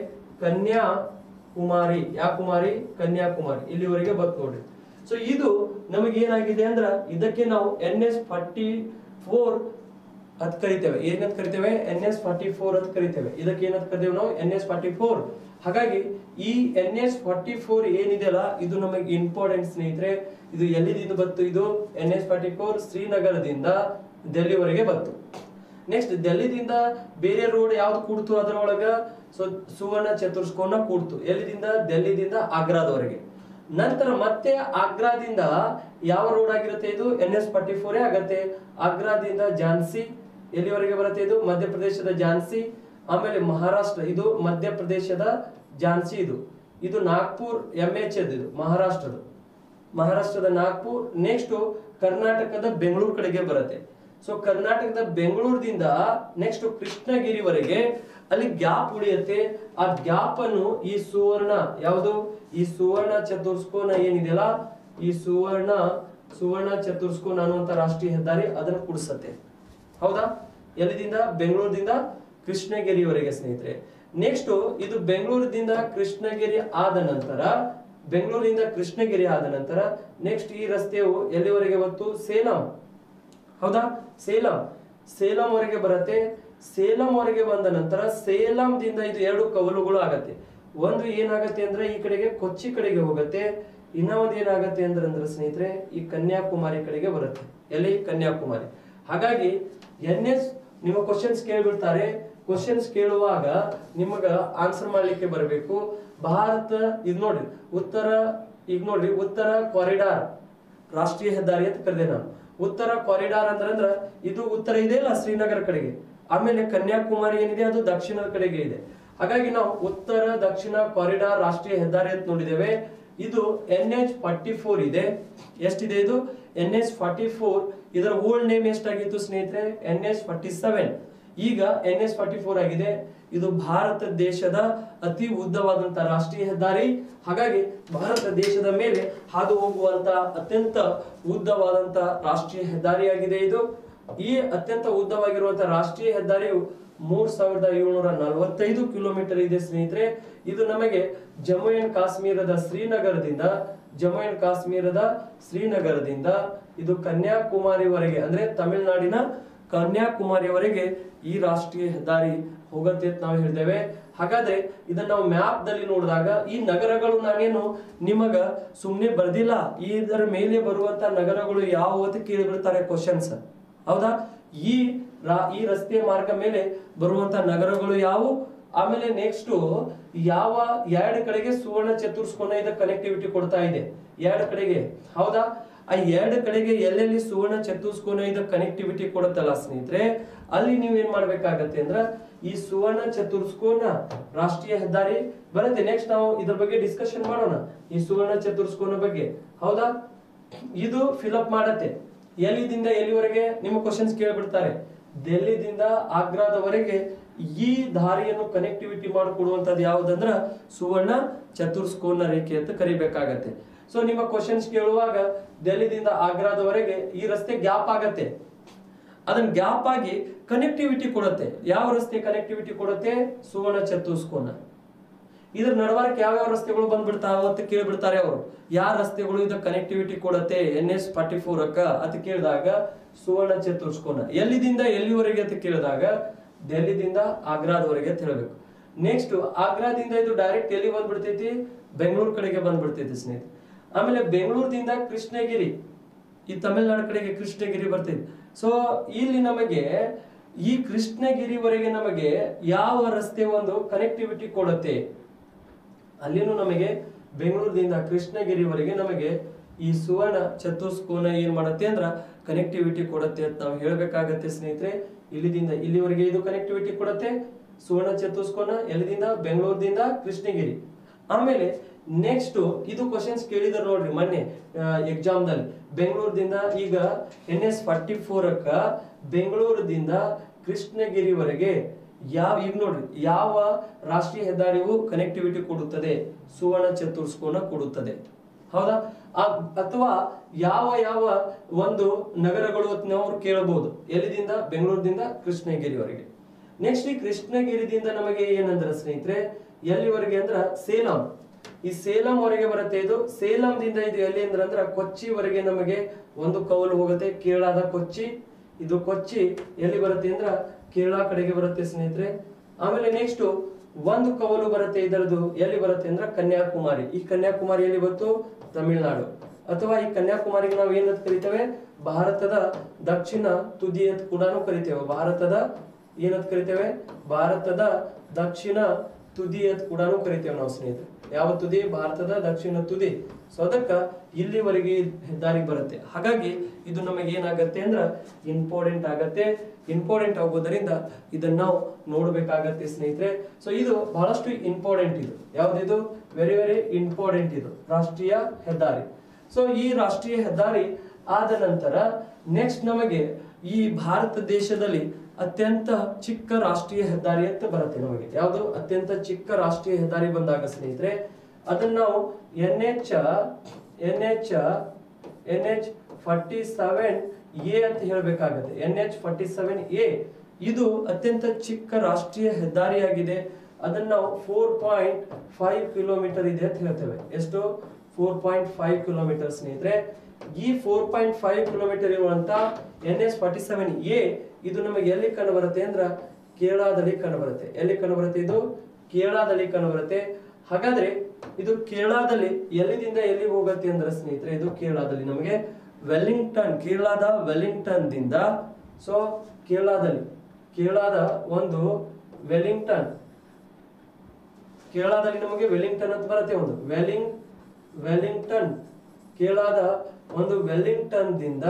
ಕನ್ಯಾಕುಮಾರಿ ಯಾ ಕುಮಾರಿ ಕನ್ಯಾಕುಮಾರಿ ಇಲ್ಲಿವರೆಗೆ ಬತ್ ನೋಡ್ರಿ ಸೊ ಇದು ನಮಗೆ ಏನಾಗಿದೆ ಅಂದ್ರ ಇದಕ್ಕೆ ನಾವು ಎನ್ ಎಸ್ ಫಾರ್ಟಿ ಫೋರ್ ಅದ್ ಕರಿತೇವೆ ಏನಂತ ಕರಿತೇವೆ ಎನ್ ಎಸ್ ಫಾರ್ಟಿ ಫೋರ್ ಅಂತ ಕರಿತೇವೆ ಇದಕ್ಕೆ ಏನಂತ ಕರಿತೇವೆ ನಾವು ಎನ್ ಎಸ್ ಫಾರ್ಟಿ ಫೋರ್ ಹಾಗಾಗಿ ಈ ಎನ್ ಎಸ್ ಫಾರ್ಟಿ ಫೋರ್ ಏನಿದೆಯಲ್ಲ ಇದು ನಮಗೆ ಇಂಪಾರ್ಟೆಂಟ್ ಸ್ನೇಹಿತರೆ ಇದು ಎಲ್ಲಿದಿಂದ ಬಂತು ಇದು ಎನ್ ಎಸ್ ಫಾರ್ಟಿ ಫೋರ್ ಶ್ರೀನಗರದಿಂದ ಡೆಲ್ಲಿವರೆಗೆ ಬಂತು ನೆಕ್ಸ್ಟ್ ಡೆಲ್ಲಿದಿಂದ ಬೇರೆ ರೋಡ್ ಯಾವ್ದು ಕೂಡ್ತು ಅದರೊಳಗ ಸೊ ಸುವರ್ಣ ಚತುರ್ಸ್ಕೋನ ಕೂಡ್ತು ಎಲ್ಲಿದಿಂದ ಡೆಲ್ಲಿದಿಂದ ಆಗ್ರಾದವರೆಗೆ ನಂತರ ಮತ್ತೆ ಆಗ್ರಾದಿಂದ ಯಾವ ರೋಡ್ ಆಗಿರುತ್ತೆ ಇದು ಎನ್ ಎಸ್ ಫಾರ್ಟಿ ಫೋರೇ ಆಗತ್ತೆ ಆಗ್ರಾದಿಂದ ಝಾನ್ಸಿ ಎಲ್ಲಿವರೆಗೆ ಬರುತ್ತೆ ಇದು ಮಧ್ಯಪ್ರದೇಶದ ಝಾನ್ಸಿ ಆಮೇಲೆ ಮಹಾರಾಷ್ಟ್ರ ಇದು ಮಧ್ಯಪ್ರದೇಶದ ಝಾನ್ಸಿ ಇದು ಇದು ನಾಗ್ಪುರ್ ಎಂ ಎಚ್ ಇದು ಮಹಾರಾಷ್ಟ್ರದ ಮಹಾರಾಷ್ಟ್ರದ ನಾಗ್ಪುರ್ ನೆಕ್ಸ್ಟ್ ಕರ್ನಾಟಕದ ಬೆಂಗಳೂರು ಕಡೆಗೆ ಬರುತ್ತೆ ಸೊ ಕರ್ನಾಟಕದ ಬೆಂಗಳೂರದಿಂದ ನೆಕ್ಸ್ಟ್ ಕೃಷ್ಣಗಿರಿವರೆಗೆ ಅಲ್ಲಿ ಗ್ಯಾಪ್ ಉಳಿಯುತ್ತೆ ಆ ಗ್ಯಾಪ್ ಅನ್ನು ಈ ಸುವರ್ಣ ಯಾವುದು ಈ ಸುವರ್ಣ ಚತುರ್ಸ್ಕೋನ ಏನಿದೆಯಲ್ಲ ಈ ಸುವರ್ಣ ಸುವರ್ಣ ಚತುರ್ಸ್ಕೋನ ಅನ್ನುವಂತ ರಾಷ್ಟ್ರೀಯ ಹೆದ್ದಾರಿ ಅದನ್ನು ಕುಡಿಸತ್ತೆ ಹೌದಾ ಎಲ್ಲಿದಿಂದ ಬೆಂಗಳೂರದಿಂದ ಕೃಷ್ಣಗಿರಿವರೆಗೆ ಸ್ನೇಹಿತರೆ ನೆಕ್ಸ್ಟ್ ಇದು ಬೆಂಗಳೂರದಿಂದ ಕೃಷ್ಣಗಿರಿ ಆದ ನಂತರ ಬೆಂಗಳೂರಿಂದ ಕೃಷ್ಣಗಿರಿ ಆದ ನಂತರ ನೆಕ್ಸ್ಟ್ ಈ ರಸ್ತೆಯು ಎಲ್ಲಿವರೆಗೆ ಬಂತು ಸೇಲಂ ಹೌದಾ ಸೇಲಂ ಸೇಲಂ ವರೆಗೆ ಬರುತ್ತೆ ಸೇಲಂ ವರೆಗೆ ಬಂದ ನಂತರ ಸೇಲಂದಿಂದ ಇದು ಎರಡು ಕವಲುಗಳು ಆಗತ್ತೆ ಒಂದು ಏನಾಗತ್ತೆ ಅಂದ್ರೆ ಈ ಕಡೆಗೆ ಕೊಚ್ಚಿ ಕಡೆಗೆ ಹೋಗುತ್ತೆ ಇನ್ನ ಒಂದು ಏನಾಗತ್ತೆ ಅಂದ್ರೆ ಅಂದ್ರೆ ಸ್ನೇಹಿತರೆ ಈ ಕನ್ಯಾಕುಮಾರಿ ಕಡೆಗೆ ಬರುತ್ತೆ ಎಲ್ಲಿ ಕನ್ಯಾಕುಮಾರಿ ಹಾಗಾಗಿ ಎನ್ ಎಸ್ ನಿಮ್ಮ ಕ್ವಶನ್ಸ್ ಕೇಳ್ಬಿಡ್ತಾರೆ ಕ್ವಶನ್ಸ್ ಕೇಳುವಾಗ ನಿಮಗ ಆನ್ಸರ್ ಮಾಡ್ಲಿಕ್ಕೆ ಬರಬೇಕು ಭಾರತ ಇದು ನೋಡ್ರಿ ಉತ್ತರ ಈಗ ನೋಡ್ರಿ ಉತ್ತರ ಕಾರಿಡಾರ್ ರಾಷ್ಟ್ರೀಯ ಹೆದ್ದಾರಿ ಅಂತ ಕರೆದೆ ನಾನು ಉತ್ತರ ಕಾರಿಡಾರ್ ಅಂದ್ರೆ ಅಂದ್ರ ಇದು ಉತ್ತರ ಇದೆ ಅಲ್ಲ ಶ್ರೀನಗರ ಕಡೆಗೆ ಆಮೇಲೆ ಕನ್ಯಾಕುಮಾರಿ ಏನಿದೆ ಅದು ದಕ್ಷಿಣದ ಕಡೆಗೆ ಇದೆ ಹಾಗಾಗಿ ನಾವು ಉತ್ತರ ದಕ್ಷಿಣ ಕಾರಿಡಾರ್ ರಾಷ್ಟ್ರೀಯ ಹೆದ್ದಾರಿ ಅಂತ ನೋಡಿದ್ದೇವೆ ಇದು ಎನ್ ಎಚ್ ಫಾರ್ಟಿ ಫೋರ್ ಇದೆ ಎಷ್ಟಿದೆ ಇದು ಎನ್ ಎಚ್ ಫಾರ್ಟಿ ಫೋರ್ ಇದರ ಓಲ್ಡ್ ನೇಮ್ ಎಷ್ಟಾಗಿತ್ತು ಸ್ನೇಹಿತರೆ ಎನ್ ಎಚ್ ಫಾರ್ಟಿ ಸೆವೆನ್ ಈಗ ಎನ್ ಎಸ್ ಫಾರ್ಟಿ ಫೋರ್ ಆಗಿದೆ ಇದು ಭಾರತ ದೇಶದ ಅತಿ ಉದ್ದವಾದಂತ ರಾಷ್ಟ್ರೀಯ ಹೆದ್ದಾರಿ ಹಾಗಾಗಿ ಭಾರತ ದೇಶದ ಮೇಲೆ ಹಾದು ಹೋಗುವಂತ ಅತ್ಯಂತ ಉದ್ದವಾದಂತ ರಾಷ್ಟ್ರೀಯ ಹೆದ್ದಾರಿಯಾಗಿದೆ ಇದು ಈ ಅತ್ಯಂತ ಉದ್ದವಾಗಿರುವಂತಹ ರಾಷ್ಟ್ರೀಯ ಹೆದ್ದಾರಿಯು ಮೂರ್ ಸಾವಿರದ ಏಳ್ನೂರ ನಲವತ್ತೈದು ಕಿಲೋಮೀಟರ್ ಇದೆ ಸ್ನೇಹಿತರೆ ಇದು ನಮಗೆ ಜಮ್ಮು ಅಂಡ್ ಕಾಶ್ಮೀರದ ಶ್ರೀನಗರದಿಂದ ಜಮ್ಮು ಅಂಡ್ ಕಾಶ್ಮೀರದ ಶ್ರೀನಗರದಿಂದ ಇದು ಕನ್ಯಾಕುಮಾರಿವರೆಗೆ ಅಂದ್ರೆ ತಮಿಳುನಾಡಿನ ಕನ್ಯಾಕುಮಾರಿವರೆಗೆ ಈ ರಾಷ್ಟ್ರೀಯ ಹೆದ್ದಾರಿ ಹೋಗುತ್ತೆ ಅಂತ ನಾವು ಹೇಳ್ತೇವೆ ಹಾಗಾದ್ರೆ ಇದನ್ನ ನಾವು ಮ್ಯಾಪ್ ದಲ್ಲಿ ನೋಡಿದಾಗ ಈ ನಗರಗಳು ನಾನೇನು ನಿಮಗ ಸುಮ್ನೆ ಬರ್ದಿಲ್ಲ ಇದರ ಮೇಲೆ ಬರುವಂತ ನಗರಗಳು ಯಾವ ಅಂತ ಕೇಳಿಬಿಡ್ತಾರೆ ಕ್ವಶನ್ಸ್ ಹೌದಾ ಈ ರಾ- ಈ ರಸ್ತೆ ಮಾರ್ಗ ಮೇಲೆ ಬರುವಂತ ನಗರಗಳು ಯಾವುವು ಆಮೇಲೆ ನೆಕ್ಸ್ಟ್ ಯಾವ ಎರಡು ಕಡೆಗೆ ಸುವರ್ಣ ಚತುರ್ಸ್ಕೋನ ಇದ ಕನೆಕ್ಟಿವಿಟಿ ಕೊಡ್ತಾ ಇದೆ ಎರಡು ಕಡೆಗೆ ಹೌದಾ ಆ ಎರಡು ಕಡೆಗೆ ಎಲ್ಲೆಲ್ಲಿ ಸುವರ್ಣ ಚತುರ್ಸ್ಕೋನ ಇದ ಕನೆಕ್ಟಿವಿಟಿ ಕೊಡುತ್ತಲ್ಲ ಸ್ನೇಹಿತರೆ ಅಲ್ಲಿ ನೀವು ಏನ್ ಮಾಡ್ಬೇಕಾಗತ್ತೆ ಅಂದ್ರ ಈ ಸುವರ್ಣ ಚತುರ್ಸ್ಕೋನ ರಾಷ್ಟ್ರೀಯ ಹೆದ್ದಾರಿ ಬರುತ್ತೆ ನೆಕ್ಸ್ಟ್ ನಾವು ಇದ್ರ ಬಗ್ಗೆ ಡಿಸ್ಕಷನ್ ಮಾಡೋಣ ಈ ಸುವರ್ಣ ಚತುರ್ಸ್ಕೋನ ಬಗ್ಗೆ ಹೌದಾ ಇದು ಫಿಲಪ್ ಮಾಡತ್ತೆ ಎಲ್ಲಿದಿಂದ ಎಲ್ಲಿವರೆಗೆ ನಿಮ್ಮ ಕ್ವಶನ್ಸ್ ಕೇಳ್ಬಿಡ್ತಾರೆ ಡೆಲ್ಲಿದಿಂದ ಆಗ್ರಾದವರೆಗೆ ಈ ದಾರಿಯನ್ನು ಕನೆಕ್ಟಿವಿಟಿ ಮಾಡಿಕೊಡುವಂತದ್ದು ಯಾವುದಂದ್ರ ಸುವರ್ಣ ಚತುರ್ಸ್ಕೋನ ರೇಖೆ ಅಂತ ಕರಿಬೇಕಾಗತ್ತೆ ಸೊ ನಿಮ್ಮ ಕ್ವಶನ್ಸ್ ಕೇಳುವಾಗ ಡೆಲ್ಲಿದಿಂದ ಆಗ್ರಾದವರೆಗೆ ಈ ರಸ್ತೆ ಗ್ಯಾಪ್ ಆಗತ್ತೆ ಅದನ್ನ ಗ್ಯಾಪ್ ಆಗಿ ಕನೆಕ್ಟಿವಿಟಿ ಕೊಡುತ್ತೆ ಯಾವ ರಸ್ತೆ ಕನೆಕ್ಟಿವಿಟಿ ಕೊಡುತ್ತೆ ಸುವರ್ಣ ಚತುರ್ಸ್ಕೋನ ಇದ್ರ ನಡವರ್ಕ್ ಯಾವ್ಯಾವ ರಸ್ತೆಗಳು ಬಂದ್ಬಿಡ್ತಾವ ಅಂತ ಕೇಳ್ಬಿಡ್ತಾರೆ ಅವರು ಯಾವ ರಸ್ತೆಗಳು ಇದ ಕನೆಕ್ಟಿವಿಟಿ ಕೊಡತ್ತೆ ಎನ್ ಎಸ್ ಫಾರ್ಟಿ ಫೋರ್ ಅಕ್ಕ ಅಂತ ಕೇಳಿದಾಗ ಸುವರ್ಣ ಚತುರ್ಸ್ಕೋನ ಎಲ್ಲಿದಿಂದ ಎಲ್ಲಿವರೆಗೆ ಅಂತ ಕೇಳಿದಾಗ ಡೆಲ್ಲಿದಿಂದ ಆಗ್ರಾದವರೆಗೆ ಅಂತ ಹೇಳ್ಬೇಕು ನೆಕ್ಸ್ಟ್ ಆಗ್ರಾದಿಂದ ಇದು ಡೈರೆಕ್ಟ್ ಎಲ್ಲಿ ಬಂದ್ಬಿಡ್ತೈತಿ ಬೆಂಗಳೂರು ಕಡೆಗೆ ಬಂದ್ಬಿಡ್ತೈತಿ ಸ್ನೇಹಿತ ಆಮೇಲೆ ಬೆಂಗಳೂರದಿಂದ ಕೃಷ್ಣಗಿರಿ ಈ ತಮಿಳುನಾಡು ಕಡೆಗೆ ಕೃಷ್ಣಗಿರಿ ಬರ್ತೈತಿ ಸೊ ಇಲ್ಲಿ ನಮಗೆ ಈ ಕೃಷ್ಣಗಿರಿವರೆಗೆ ನಮಗೆ ಯಾವ ರಸ್ತೆ ಒಂದು ಕನೆಕ್ಟಿವಿಟಿ ಕೊಡುತ್ತೆ ಅಲ್ಲಿನೂ ನಮಗೆ ಬೆಂಗಳೂರಿನಿಂದ ಕೃಷ್ಣಗಿರಿವರೆಗೆ ನಮಗೆ ಈ ಸುವರ್ಣ ಚತುಷ್ಕೋನ ಏನ್ ಮಾಡುತ್ತೆ ಅಂದ್ರ ಕನೆಕ್ಟಿವಿಟಿ ಕೊಡುತ್ತೆ ಅಂತ ನಾವು ಹೇಳ್ಬೇಕಾಗತ್ತೆ ಸ್ನೇಹಿತರೆ ಇಲ್ಲಿದಿಂದ ಇಲ್ಲಿವರೆಗೆ ಇದು ಕನೆಕ್ಟಿವಿಟಿ ಕೊಡುತ್ತೆ ಸುವರ್ಣ ಚತುಷ್ಕೋನ ಎಲ್ಲಿದಿಂದ ಬೆಂಗಳೂರಿನಿಂದ ಕೃಷ್ಣಗಿರಿ ಆಮೇಲೆ ನೆಕ್ಸ್ಟ್ ಇದು ಕ್ವಶನ್ಸ್ ಕೇಳಿದ್ರು ನೋಡ್ರಿ ಮೊನ್ನೆ ಎಕ್ಸಾಮ್ ದಲ್ಲಿ ಬೆಂಗಳೂರದಿಂದ ಈಗ ಎನ್ ಎಸ್ ಫಾರ್ಟಿ ಫೋರ್ ಅಕ್ಕ ಬೆಂಗಳೂರದಿಂದ ಕೃಷ್ಣಗಿರಿವರೆಗೆ ಯಾವ ಈಗ ನೋಡ್ರಿ ಯಾವ ರಾಷ್ಟ್ರೀಯ ಹೆದ್ದಾರಿಯು ಕನೆಕ್ಟಿವಿಟಿ ಕೊಡುತ್ತದೆ ಸುವರ್ಣ ಚತುರ್ಸ್ಕೋನ ಕೊಡುತ್ತದೆ ಹೌದಾ ಆ- ಅಥವಾ ಯಾವ ಯಾವ ಒಂದು ನಗರಗಳು ಅಂತ ನಾವು ಕೇಳಬಹುದು ಎಲ್ಲಿದಿಂದ ಬೆಂಗಳೂರಿನಿಂದ ಕೃಷ್ಣಗಿರಿವರೆಗೆ ನೆಕ್ಸ್ಟ್ ಈ ಕೃಷ್ಣಗಿರಿದಿಂದ ನಮಗೆ ಏನಂದ್ರೆ ಸ್ನೇಹಿತರೆ ಎಲ್ಲಿವರೆಗೆ ಅಂದ್ರ ಸೇಲಂ ಈ ಸೇಲಂ ವರೆಗೆ ಬರುತ್ತೆ ಇದು ಸೇಲಂದಿಂದ ಇದು ಎಲ್ಲಿ ಅಂದ್ರೆ ಅಂದ್ರ ಕೊಚ್ಚಿವರೆಗೆ ನಮಗೆ ಒಂದು ಕೌಲು ಹೋಗುತ್ತೆ ಕೇರಳದ ಕೊಚ್ಚಿ ಇದು ಕೊಚ್ಚಿ ಎಲ್ಲಿ ಬರುತ್ತೆ ಅಂದ್ರ ಕೇರಳ ಕಡೆಗೆ ಬರುತ್ತೆ ಸ್ನೇಹಿತರೆ ಆಮೇಲೆ ನೆಕ್ಸ್ಟ್ ಒಂದು ಕವಲು ಬರುತ್ತೆ ಇದರದು ಎಲ್ಲಿ ಬರುತ್ತೆ ಅಂದ್ರ ಕನ್ಯಾಕುಮಾರಿ ಈ ಕನ್ಯಾಕುಮಾರಿ ಎಲ್ಲಿ ಬಂತು ತಮಿಳುನಾಡು ಅಥವಾ ಈ ಕನ್ಯಾಕುಮಾರಿಗೆ ನಾವು ಏನಂತ ಕರಿತೇವೆ ಭಾರತದ ದಕ್ಷಿಣ ತುದಿ ಅಂತ ಕೂಡ ಕರಿತೇವೆ ಭಾರತದ ಏನಂತ ಕರಿತೇವೆ ಭಾರತದ ದಕ್ಷಿಣ ತುದಿ ಅಂತ ಕೂಡ ಕರಿತೇವೆ ನಾವು ಸ್ನೇಹಿತರೆ ಯಾವ ತುದಿ ಭಾರತದ ದಕ್ಷಿಣ ತುದಿ ಸೊ ಅದಕ್ಕ ಇಲ್ಲಿವರೆಗೆ ಈ ಹೆದ್ದಾರಿ ಬರುತ್ತೆ ಹಾಗಾಗಿ ಇದು ನಮಗೆ ಏನಾಗತ್ತೆ ಅಂದ್ರ ಇಂಪಾರ್ಟೆಂಟ್ ಆಗತ್ತೆ ಇಂಪಾರ್ಟೆಂಟ್ ಆಗೋದರಿಂದ ಇದನ್ನ ನಾವು ನೋಡ್ಬೇಕಾಗತ್ತೆ ಸ್ನೇಹಿತರೆ ಸೊ ಇದು ಬಹಳಷ್ಟು ಇಂಪಾರ್ಟೆಂಟ್ ಇದು ಯಾವ್ದಿದು ವೆರಿ ವೆರಿ ಇಂಪಾರ್ಟೆಂಟ್ ಇದು ರಾಷ್ಟ್ರೀಯ ಹೆದ್ದಾರಿ ಸೊ ಈ ರಾಷ್ಟ್ರೀಯ ಹೆದ್ದಾರಿ ಆದ ನಂತರ ನೆಕ್ಸ್ಟ್ ನಮಗೆ ಈ ಭಾರತ ದೇಶದಲ್ಲಿ ಅತ್ಯಂತ ಚಿಕ್ಕ ರಾಷ್ಟ್ರೀಯ ಹೆದ್ದಾರಿ ಅಂತ ಬರುತ್ತೆ ನಮಗೆ ಯಾವುದು ಅತ್ಯಂತ ಚಿಕ್ಕ ರಾಷ್ಟ್ರೀಯ ಹೆದ್ದಾರಿ ಬಂದಾಗ ಸ್ನೇಹಿತರೆ ಅದನ್ನ ನಾವು N H N H N H forty seven A ಅಂತ ಹೇಳ್ಬೇಕಾಗತ್ತೆ N H forty seven A ಇದು ಅತ್ಯಂತ ಚಿಕ್ಕ ರಾಷ್ಟ್ರೀಯ ಹೆದ್ದಾರಿಯಾಗಿದೆ ಅದನ್ನ ನಾವು ಫೋರ್ ಪಾಯಿಂಟ್ ಫೈವ್ ಕಿಲೋಮೀಟರ್ ಇದೆ ಅಂತ ಹೇಳ್ತೇವೆ ಎಷ್ಟು ಫೋರ್ ಪಾಯಿಂಟ್ ಫೈವ್ ಕಿಲೋಮೀಟರ್ ಸ್ನೇಹಿತರೆ ಈ ಫೋರ್ ಪಾಯಿಂಟ್ ಫೈವ್ ಕಿಲೋಮೀಟರ್ ಇರುವಂತ N S forty seven A ಇದು ನಮಗೆ ಎಲ್ಲಿ ಕಂಡು ಬರುತ್ತೆ ಅಂದ್ರ ಕೇರಳದಲ್ಲಿ ಕಂಡು ಬರುತ್ತೆ ಎಲ್ಲಿ ಕಂಡು ಬರುತ್ತೆ ಇದು ಕೇರಳದಲ್ಲಿ ಕಂಡು ಬರುತ್ತೆ ಹಾಗಾದ್ರೆ ಇದು ಕೇರಳದಲ್ಲಿ ಎಲ್ಲಿದಿಂದ ಎಲ್ಲಿ ಹೋಗುತ್ತೆ ಅಂದ್ರೆ ಸ್ನೇಹಿತರೆ ಇದು ಕೇರಳದಲ್ಲಿ ನಮಗೆ ವೆಲ್ಲಿಂಗ್ಟನ್ ಕೇರಳದ ವೆಲ್ಲಿಂಗ್ಟನ್ ದಿಂದ ಸೊ ಕೇರಳದಲ್ಲಿ ಕೇರಳದ ಒಂದು ವೆಲ್ಲಿಂಗ್ಟನ್ ಕೇರಳದಲ್ಲಿ ನಮಗೆ ವೆಲ್ಲಿಂಗ್ಟನ್ ಅಂತ ಬರುತ್ತೆ ಒಂದು ವೆಲ್ಲಿಂಗ್ ವೆಲ್ಲಿಂಗ್ಟನ್ ಕೇರಳದ ಒಂದು ವೆಲ್ಲಿಂಗ್ಟನ್ ದಿಂದ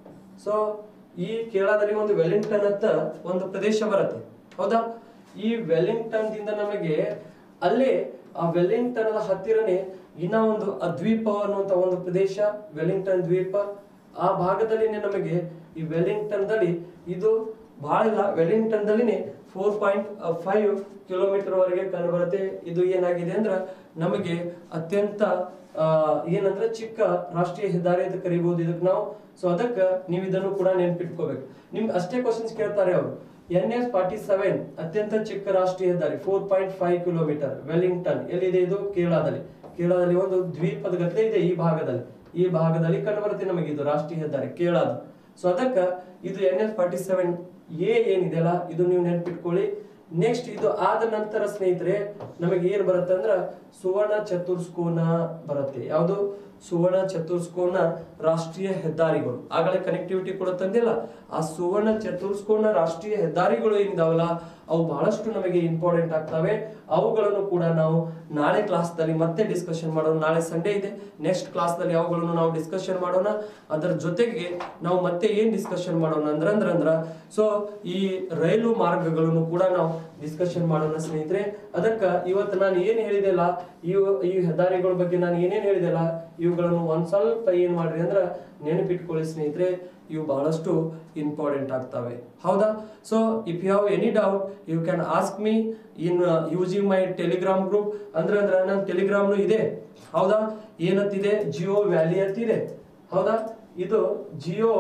ಸೊ ಈ ಕೇರಳದಲ್ಲಿ ಒಂದು ವೆಲ್ಲಿಂಗ್ಟನ್ ಅಂತ ಒಂದು ಪ್ರದೇಶ ಬರುತ್ತೆ ಹೌದಾ ಈ ವೆಲ್ಲಿಂಗ್ಟನ್ ದಿಂದ ನಮಗೆ ಅಲ್ಲೇ ಆ ವೆಲ್ಲಿಂಗ್ಟನ್ ಹತ್ತಿರನೇ ಇನ್ನ ಒಂದು ಆ ದ್ವೀಪ ಅನ್ನುವಂತ ಒಂದು ಪ್ರದೇಶ ವೆಲ್ಲಿಂಗ್ಟನ್ ದ್ವೀಪ ಆ ಭಾಗದಲ್ಲಿ ನಮಗೆ ಈ ವೆಲ್ಲಿಂಗ್ಟನ್ ದಲ್ಲಿ ಇದು ಬಹಳ ಇಲ್ಲ ವೆಲ್ಲಿಂಗ್ಟನ್ ದಲ್ಲಿನೇ ಫೋರ್ ಪಾಯಿಂಟ್ ಫೈವ್ ಕಿಲೋಮೀಟರ್ ವರೆಗೆ ಕಂಡು ಬರುತ್ತೆ ಇದು ಏನಾಗಿದೆ ಅಂದ್ರ ನಮಗೆ ಅತ್ಯಂತ ಆ, ಏನಂದ್ರೆ ಚಿಕ್ಕ ರಾಷ್ಟ್ರೀಯ ಹೆದ್ದಾರಿ ಅಂತ ಕರಿಬಹುದು ಇದಕ್ಕೆ ನಾವು ಸೊ ಅದಕ್ಕೆ ನೀವು ಇದನ್ನು ಕೂಡ ನೆನ್ಪಿಟ್ಕೋಬೇಕು ನಿಮ್ಗೆ ಅಷ್ಟೇ ಕ್ವಶನ್ಸ್ ಕೇಳ್ತಾರೆ ಅವರು ಎನ್ ಎಸ್ ಫಾರ್ಟಿ ಸೆವೆನ್ ಅತ್ಯಂತ ಚಿಕ್ಕ ರಾಷ್ಟ್ರೀಯ ಹೆದ್ದಾರಿ four point five kilometre Wellington ಎಲ್ಲಿದೆ ಇದು ಕೇರಳದಲ್ಲಿ ಕೇರಳದಲ್ಲಿ ಒಂದು ದ್ವೀಪದ ಗತೆ ಇದೆ ಈ ಭಾಗದಲ್ಲಿ ಈ ಭಾಗದಲ್ಲಿ ಕಂಡು ಬರುತ್ತೆ ನಮಗೆ ಇದು ರಾಷ್ಟ್ರೀಯ ಹೆದ್ದಾರಿ ಕೇರಳದ ಸೊ ಅದಕ್ಕ ಇದು N S forty seven A ಏನಿದೆಯಲ್ಲ ಇದು ನೀವು ನೆನ್ಪಿಟ್ಕೊಳ್ಳಿ ನೆಕ್ಸ್ಟ್ ಇದು ಆದ ನಂತರ ಸ್ನೇಹಿತರೆ ನಮಗೆ ಏನ್ ಬರುತ್ತೆ ಅಂದ್ರ ಸುವರ್ಣ ಚತುರ್ಸ್ಕೋನ ಬರುತ್ತೆ ಯಾವುದು ಸುವರ್ಣ ಚತುರ್ಸ್ಕೋನ ರಾಷ್ಟ್ರೀಯ ಹೆದ್ದಾರಿಗಳು ಆಗಲೇ ಕನೆಕ್ಟಿವಿಟಿ ಕೂಡ ತಂದಿಲ್ಲ ಆ ಸುವರ್ಣ ಚತುರ್ಸ್ಕೋನ ರಾಷ್ಟ್ರೀಯ ಹೆದ್ದಾರಿಗಳು ಏನಿದಾವಲ್ಲ ಅವು ಬಹಳಷ್ಟು ನಮಗೆ ಇಂಪಾರ್ಟೆಂಟ್ ಆಗ್ತವೆ ಅವುಗಳನ್ನು ಕೂಡ ನಾವು ನಾಳೆ ಕ್ಲಾಸ್ ದಲ್ಲಿ ಮತ್ತೆ ಡಿಸ್ಕಷನ್ ಮಾಡೋಣ ನಾಳೆ ಸಂಡೇ ಇದೆ ನೆಕ್ಸ್ಟ್ ಕ್ಲಾಸ್ ದಲ್ಲಿ ಅವುಗಳನ್ನು ನಾವು ಡಿಸ್ಕಷನ್ ಮಾಡೋಣ ಅದರ ಜೊತೆಗೆ ನಾವು ಮತ್ತೆ ಏನ್ ಡಿಸ್ಕಷನ್ ಮಾಡೋಣ ಅಂದ್ರ ಅಂದ್ರ ಅಂದ್ರ ಸೊ ಈ ರೈಲು ಮಾರ್ಗಗಳನ್ನು ಕೂಡ ನಾವು ಡಿಸ್ಕಷನ್ ಮಾಡೋಣ ಸ್ನೇಹಿತರೆ ಅದಕ್ಕ ಇವತ್ತು ನಾನು ಏನ್ ಹೇಳಿದೆಲ್ಲ ಈ ಈ ಹೆದ್ದಾರಿಗಳ ಬಗ್ಗೆ ನಾನು ಏನೇನ್ ಹೇಳಿದೆಲ್ಲ ಇವುಗಳನ್ನು ಒಂದ್ ಸ್ವಲ್ಪ ಏನ್ ಮಾಡ್ರಿ ಅಂದ್ರ ನೆನಪಿಟ್ಕೊಳ್ಳಿ ಸ್ನೇಹಿತರೆ ಇವು ಬಹಳಷ್ಟು ಇಂಪಾರ್ಟೆಂಟ್ ಆಗ್ತವೆ ಹೌದಾ so if you have any doubt you can ask me in using my Telegram group ಅಂದ್ರೆ ಅಂದ್ರೆ ನನ್ನ ಟೆಲಿಗ್ರಾಮ್ನು ಇದೆ ಹೌದಾ ಏನಂತಿದೆ ಜಿಯೋ ವ್ಯಾಲಿ ಅಂತಿದೆ ಹೌದಾ ಇದು ಜಿಯೋ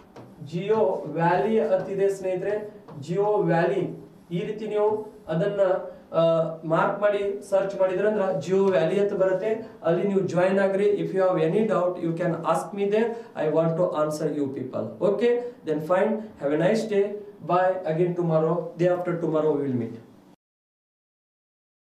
ಜಿಯೋ ವ್ಯಾಲಿ ಅಂತಿದೆ ಸ್ನೇಹಿತರೆ ಜಿಯೋ ವ್ಯಾಲಿ ಈ ರೀತಿ ನೀವು ಅದನ್ನ ಮಾರ್ಕ್ ಮಾಡಿ ಸರ್ಚ್ ಮಾಡಿದ್ರೆ ಅಂದ್ರೆ ಜಿಯೋ ವ್ಯಾಲಿ ಅಂತ ಬರುತ್ತೆ ಅಲ್ಲಿ ನೀವು ಜಾಯಿನ್ ಆಗ್ರಿ if you have any doubt you can ask me there I want to answer you people okay then fine have a nice day bye again tomorrow day after tomorrow will meet